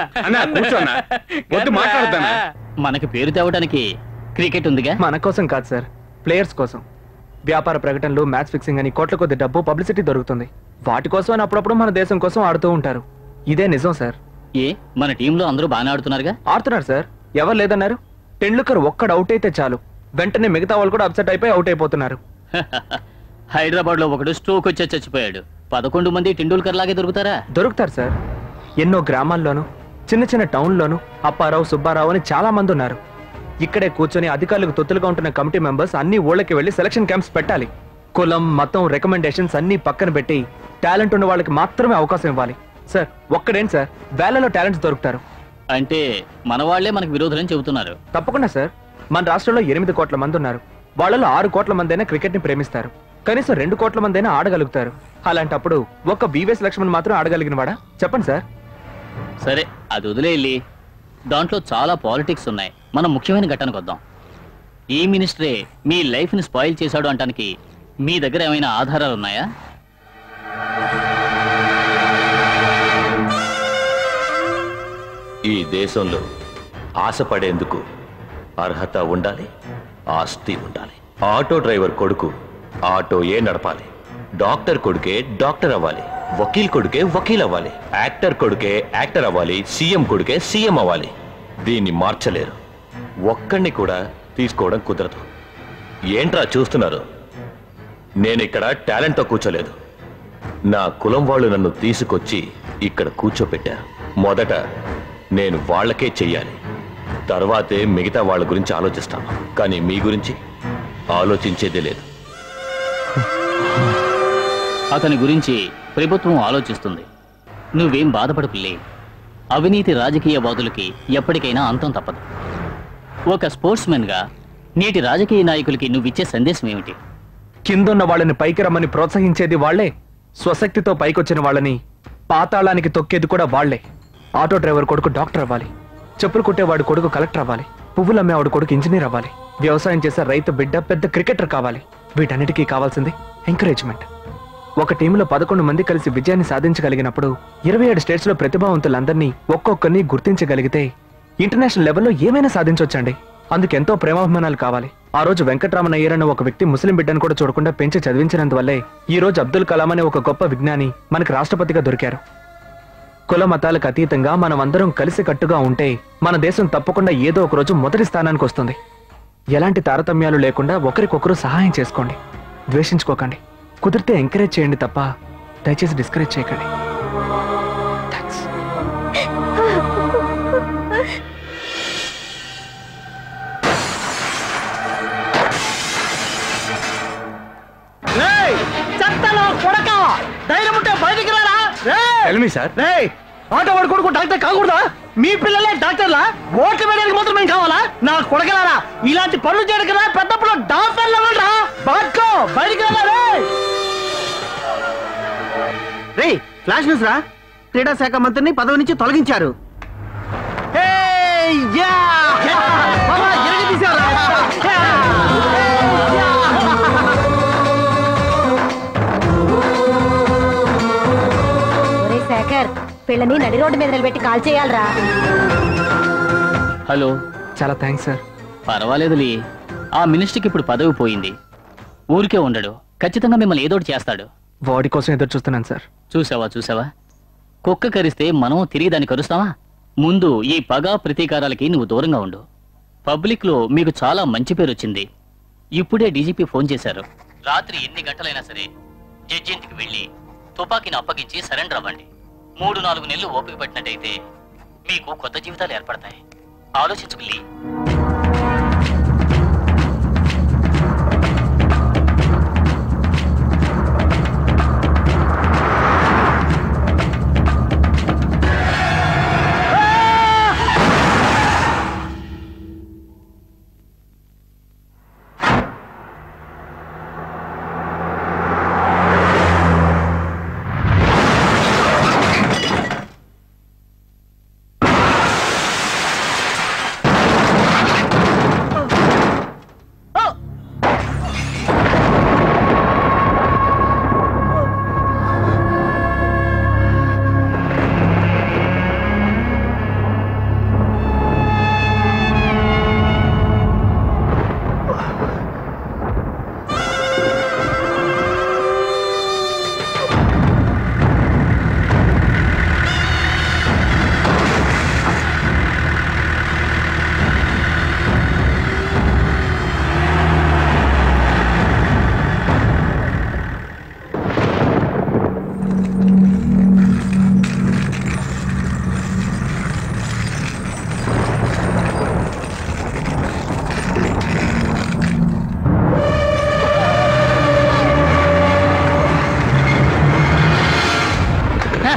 Speaker 1: మనకి పేరు తేవడానికి క్రికెట్ ఉందిగా
Speaker 11: మన కోసం కాదు సార్ ప్లేయర్స్ కోసం వ్యాపార ప్రకటనలు మ్యాచ్ ఫిక్సింగ్ అని కోట్ల కొద్ది డబ్బు పబ్లిసిటీ దొరుకుతుంది వాటి కోసం అని అప్పుడప్పుడు మన దేశం కోసం ఆడుతూ ఉంటారు ఇదే నిజం సార్
Speaker 1: ఏ మన టీంలో అందరూ బాగానే ఆడుతున్నారుగా
Speaker 11: ఆడుతున్నారు సార్ ఎవరు లేదన్నారు టెండూల్కర్ ఒక్కడు అవుట్ అయితే చాలు వెంటనే మిగతా వాళ్ళు కూడా అప్సెట్ అయిపోయి అవుట్ అయిపోతున్నారు
Speaker 1: హైదరాబాద్ లో ఒకడు స్ట్రోక్ వచ్చి చచ్చిపోయాడు పదకొండు మంది టెండూల్కర్ లాగే దొరుకుతారా
Speaker 11: దొరుకుతారు సార్ ఎన్నో గ్రామాల్లోనూ చిన్న చిన్న టౌన్లోనూ అప్పారావు సుబ్బారావు అని చాలా మంది ఉన్నారు ఇక్కడే కూర్చొని అధికారులకు తొత్తులుగా ఉంటున్న కమిటీ మెంబర్స్ అన్ని ఊళ్ళకి వెళ్లి సెలక్షన్ క్యాంప్స్ పెట్టాలి కులం మతం రికమెండేషన్స్ అన్ని పక్కన పెట్టి టాలెంట్ ఉన్న వాళ్ళకి మాత్రమే అవకాశం ఇవ్వాలి సార్ ఒక్కడేంటి సార్ వేలలో టాలెంట్స్ దొరుకుతారు
Speaker 1: అంటే మన వాళ్లే మనకు విరోధులని చెబుతున్నారు
Speaker 11: తప్పకుండా సార్ మన రాష్ట్రంలో ఎనిమిది కోట్ల మంది ఉన్నారు వాళ్ళలో ఆరు కోట్ల మంది అయినా క్రికెట్ ని ప్రేమిస్తారు కనీసం రెండు కోట్ల మంది అయినా ఆడగలుగుతారు అలాంటప్పుడు ఒక్క బీవీఎస్ లక్ష్మణ్ మాత్రం ఆడగలిగిన వాడా చెప్పండి సార్
Speaker 1: సరే అది వదిలేళ్ళి దాంట్లో చాలా పాలిటిక్స్ ఉన్నాయి మనం ముఖ్యమైన ఘట్టనకు వద్దాం ఈ మినిస్టరే మీ లైఫ్ ని స్పాయిల్ చేశాడు అంటానికి మీ దగ్గర ఏమైనా ఆధారాలు ఉన్నాయా
Speaker 16: ఈ దేశంలో ఆశపడేందుకు అర్హత ఉండాలి ఆస్తి ఉండాలి ఆటో డ్రైవర్ కొడుకు ఆటో ఏ నడపాలి డాక్టర్ కొడుకే డాక్టర్ అవ్వాలి వకీల్ కొడుకే వకీల్ అవ్వాలి యాక్టర్ కొడుకే యాక్టర్ అవ్వాలి సీఎం కొడుకే సీఎం అవ్వాలి దీన్ని మార్చలేరు ఒక్కడిని కూడా తీసుకోవడం కుదరదు ఏంట్రా చూస్తున్నారు నేను ఇక్కడ టాలెంట్తో కూర్చోలేదు నా కులం వాళ్ళు నన్ను తీసుకొచ్చి ఇక్కడ కూర్చోపెట్టారు మొదట నేను వాళ్ళకే చెయ్యాలి తర్వాతే మిగతా వాళ్ళ గురించి ఆలోచిస్తాను కానీ మీ గురించి ఆలోచించేదే లేదు
Speaker 1: అతని గురించి ప్రభుత్వం ఆలోచిస్తుంది నువ్వేం బాధపడు పిల్లి అవినీతి రాజకీయవాదులకి ఎప్పటికైనా అంతం తప్పదు ఒక స్పోర్ట్స్మెన్ గా నేటి రాజకీయ నాయకులకి నువ్విచ్చే సందేశం ఏమిటి
Speaker 11: కిందున్న వాళ్ళని పైకి రమ్మని ప్రోత్సహించేది వాళ్లే స్వశక్తితో పైకొచ్చిన వాళ్ళని పాతాళానికి తొక్కేది కూడా వాళ్లే ఆటో డ్రైవర్ కొడుకు డాక్టర్ అవ్వాలి చెప్పులు కుట్టేవాడు కొడుకు కలెక్టర్ అవ్వాలి పువ్వులు అమ్మేవాడు కొడుకు ఇంజనీర్ అవ్వాలి వ్యవసాయం చేసే రైతు బిడ్డ పెద్ద క్రికెటర్ కావాలి వీటన్నిటికీ కావాల్సింది ఎంకరేజ్మెంట్ ఒక టీంలో పదకొండు మంది కలిసి విజయాన్ని సాధించగలిగినప్పుడు ఇరవై ఏడు స్టేట్స్ లో ప్రతిభావంతులందరినీ ఒక్కొక్కరిని గుర్తించగలిగితే ఇంటర్నేషనల్ లెవెల్లో ఏమైనా సాధించవచ్చండి అందుకెంతో ప్రేమాభిమానాలు కావాలి ఆ రోజు వెంకటరామన్ అయ్యర్ అనే ఒక వ్యక్తి ముస్లిం బిడ్డను కూడా చూడకుండా పెంచి చదివించినందువల్లే ఈ రోజు అబ్దుల్ కలాం అనే ఒక గొప్ప విజ్ఞాని మనకు రాష్ట్రపతిగా దొరికారు కుల మతాలకు అతీతంగా మనం అందరం కలిసి కట్టుగా ఉంటే మన దేశం తప్పకుండా ఏదో ఒక రోజు మొదటి స్థానానికి వస్తుంది ఎలాంటి తారతమ్యాలు లేకుండా ఒకరికొకరు సహాయం చేసుకోండి ద్వేషించుకోకండి కుదిరితే ఎంకరేజ్ చేయండి తప్ప దయచేసి డిస్కరేజ్ చేయకండి
Speaker 6: చెత్తలో కొడక ధైర్యం ఉంటే బయటికి రారా
Speaker 11: ఎల్మి సార్
Speaker 6: రేయ్ ఆటో వాడు కొడుకు డాక్టర్ కాకూడదా మీ పిల్లలే డాక్టర్లా ఓట్లు వేయడానికి మాత్రం మేము కావాలా నా కొడకలారా ఇలాంటి పనులు చేయడానికి రా పెద్దప్పుడు డాక్టర్లు ఎవరురా బాట్కో బయటికి రారా రేయ్
Speaker 2: రే ఫ్లాష్ న్యూస్ రా క్రీడా శాఖ మంత్రిని పదవి నుంచి తొలగించారు
Speaker 6: ఏయ్, యా! బాబా, ఎరగదీశారా?
Speaker 3: ఒరే శేఖర్ పిల్లని నడి రోడ్డు మీద నిలబెట్టి కాల్ చేయాలరా
Speaker 1: హలో
Speaker 11: చాలా థ్యాంక్స్ సార్
Speaker 1: పర్వాలేదులే ఆ మినిస్టర్కి ఇప్పుడు పదవి పోయింది ఊరికే ఉండడు ఖచ్చితంగా మిమ్మల్ని ఏదోటి చేస్తాడు
Speaker 11: వాడి కోసం ఎదురు చూస్తున్నాను సార్
Speaker 1: చూసావా చూసావా కుక్క కరిస్తే మనం తిరిగి దాన్ని కరుస్తావా ముందు ఈ పగ ప్రతీకారాలకి నువ్వు దూరంగా ఉండు పబ్లిక్ లో మీకు చాలా మంచి పేరు వచ్చింది ఇప్పుడే డీజీపీ ఫోన్ చేశారు రాత్రి ఎన్ని గంటలైనా సరే జడ్జి ఇంటికి వెళ్ళి తుపాకీని అప్పగించి సరెండర్ అవ్వండి మూడు నాలుగు నెలలు ఓపిక పట్టినట్టయితే మీకు కొత్త జీవితాలు ఏర్పడతాయి ఆలోచించుకు లీ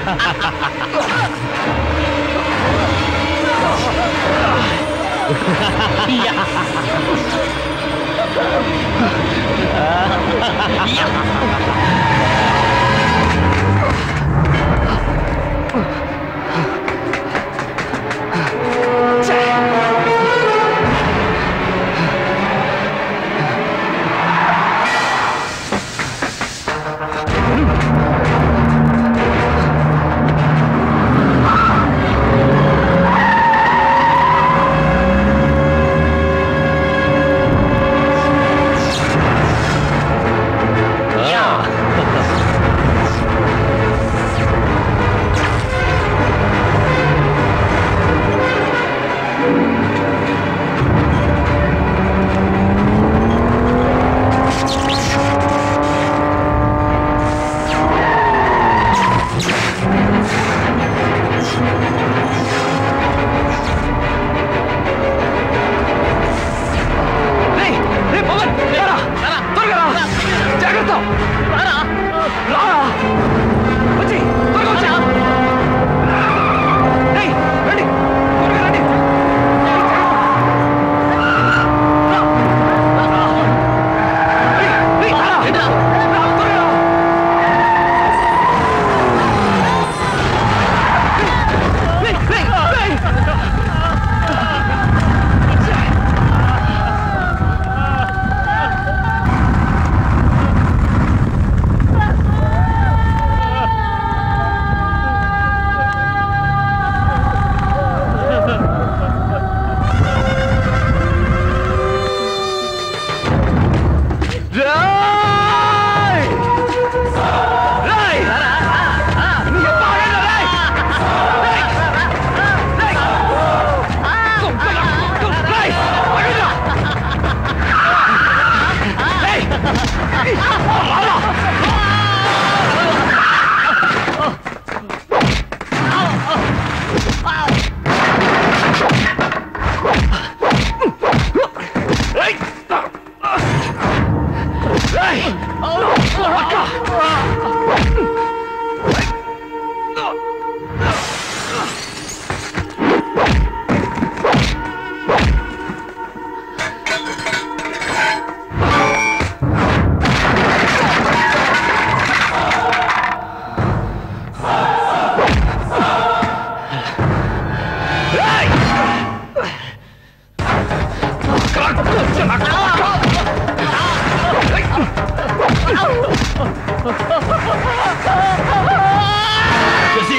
Speaker 16: Jesse,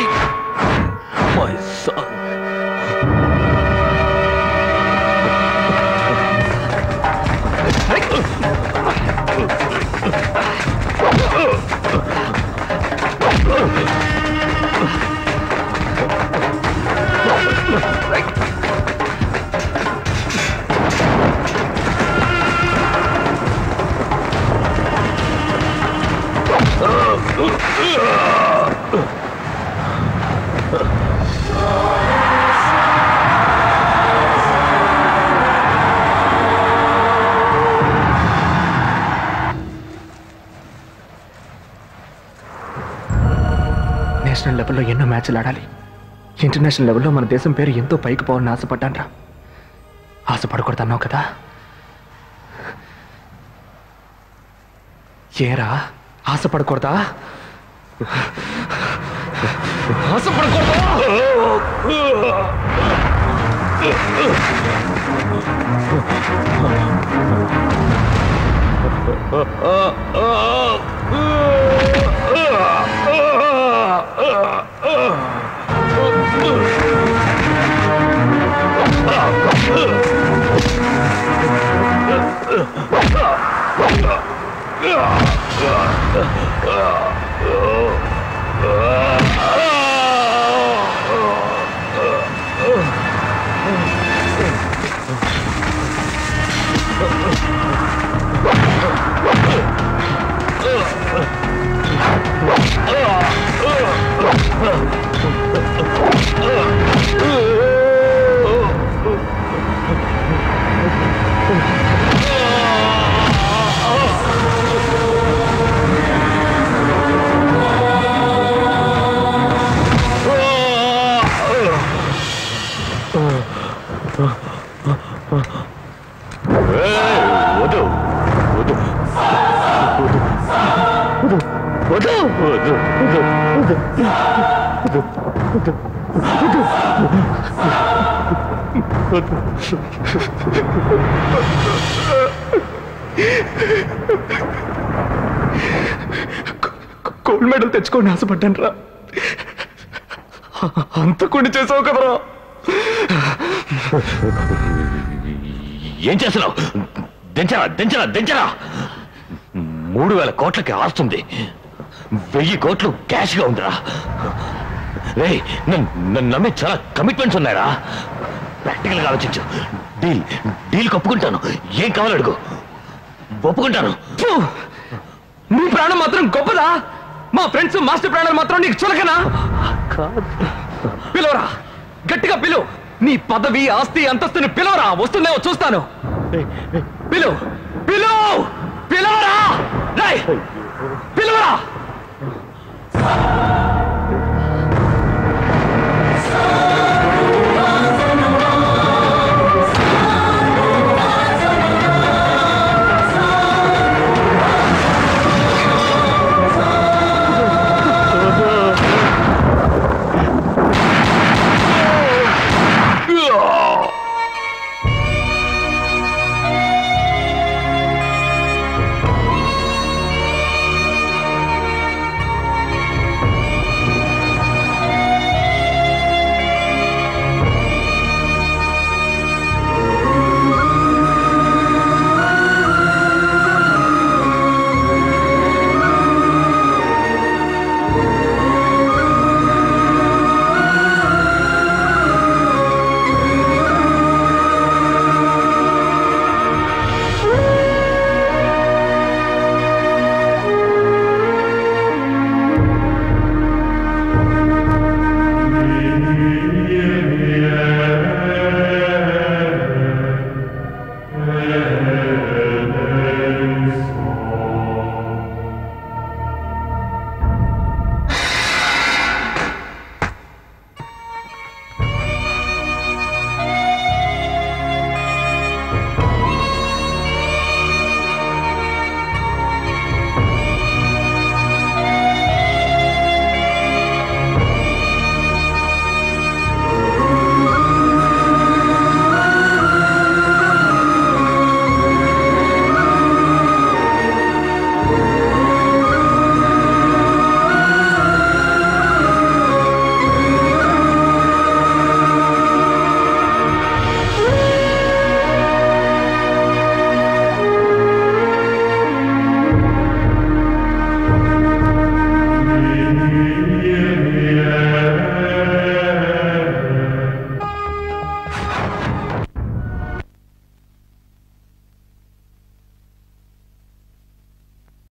Speaker 16: my son.
Speaker 11: నేషనల్ లెవెల్లో ఎన్నో మ్యాచ్లు ఆడాలి ఇంటర్నేషనల్ లెవెల్లో మన దేశం పేరు ఎంతో పైకి పోవాలని ఆశపడ్డాన్రా ఆశపడకూడదన్నావు కదా ఏరా ఆశపడకూడదా
Speaker 16: Uh.
Speaker 11: గోల్డ్ మెడల్ తెచ్చుకోండి ఆశపడ్డాను రా అంత కొన్ని చేసావు కదరా
Speaker 16: ఏం చేస్తున్నావు దించరా దించరా దించరా మూడు వేల కోట్లకి ఆస్తుంది వెయ్యి కోట్లు క్యాష్ గా ఉందిరా రే నన్ను నమ్మి చాలా కమిట్మెంట్స్ ఉన్నాయరా ప్రాక్టికల్ గా ఆలోచించు డీల్ డీల్ ఒప్పుకుంటాను ఏం కావాలి అడుగు ఒప్పుకుంటాను
Speaker 11: ఫు! నీ ప్రాణం మాత్రం గొప్పదా మా ఫ్రెండ్స్ మాస్టర్ ప్రాణాలు మాత్రం నీకు చులకనా పిలవరా గట్టిగా పిలువు నీ పదవి ఆస్తి అంతస్తుని పిలవరా వస్తుందేమో చూస్తాను పిలు పిలు పిలవరా రేయ్! పిలవరా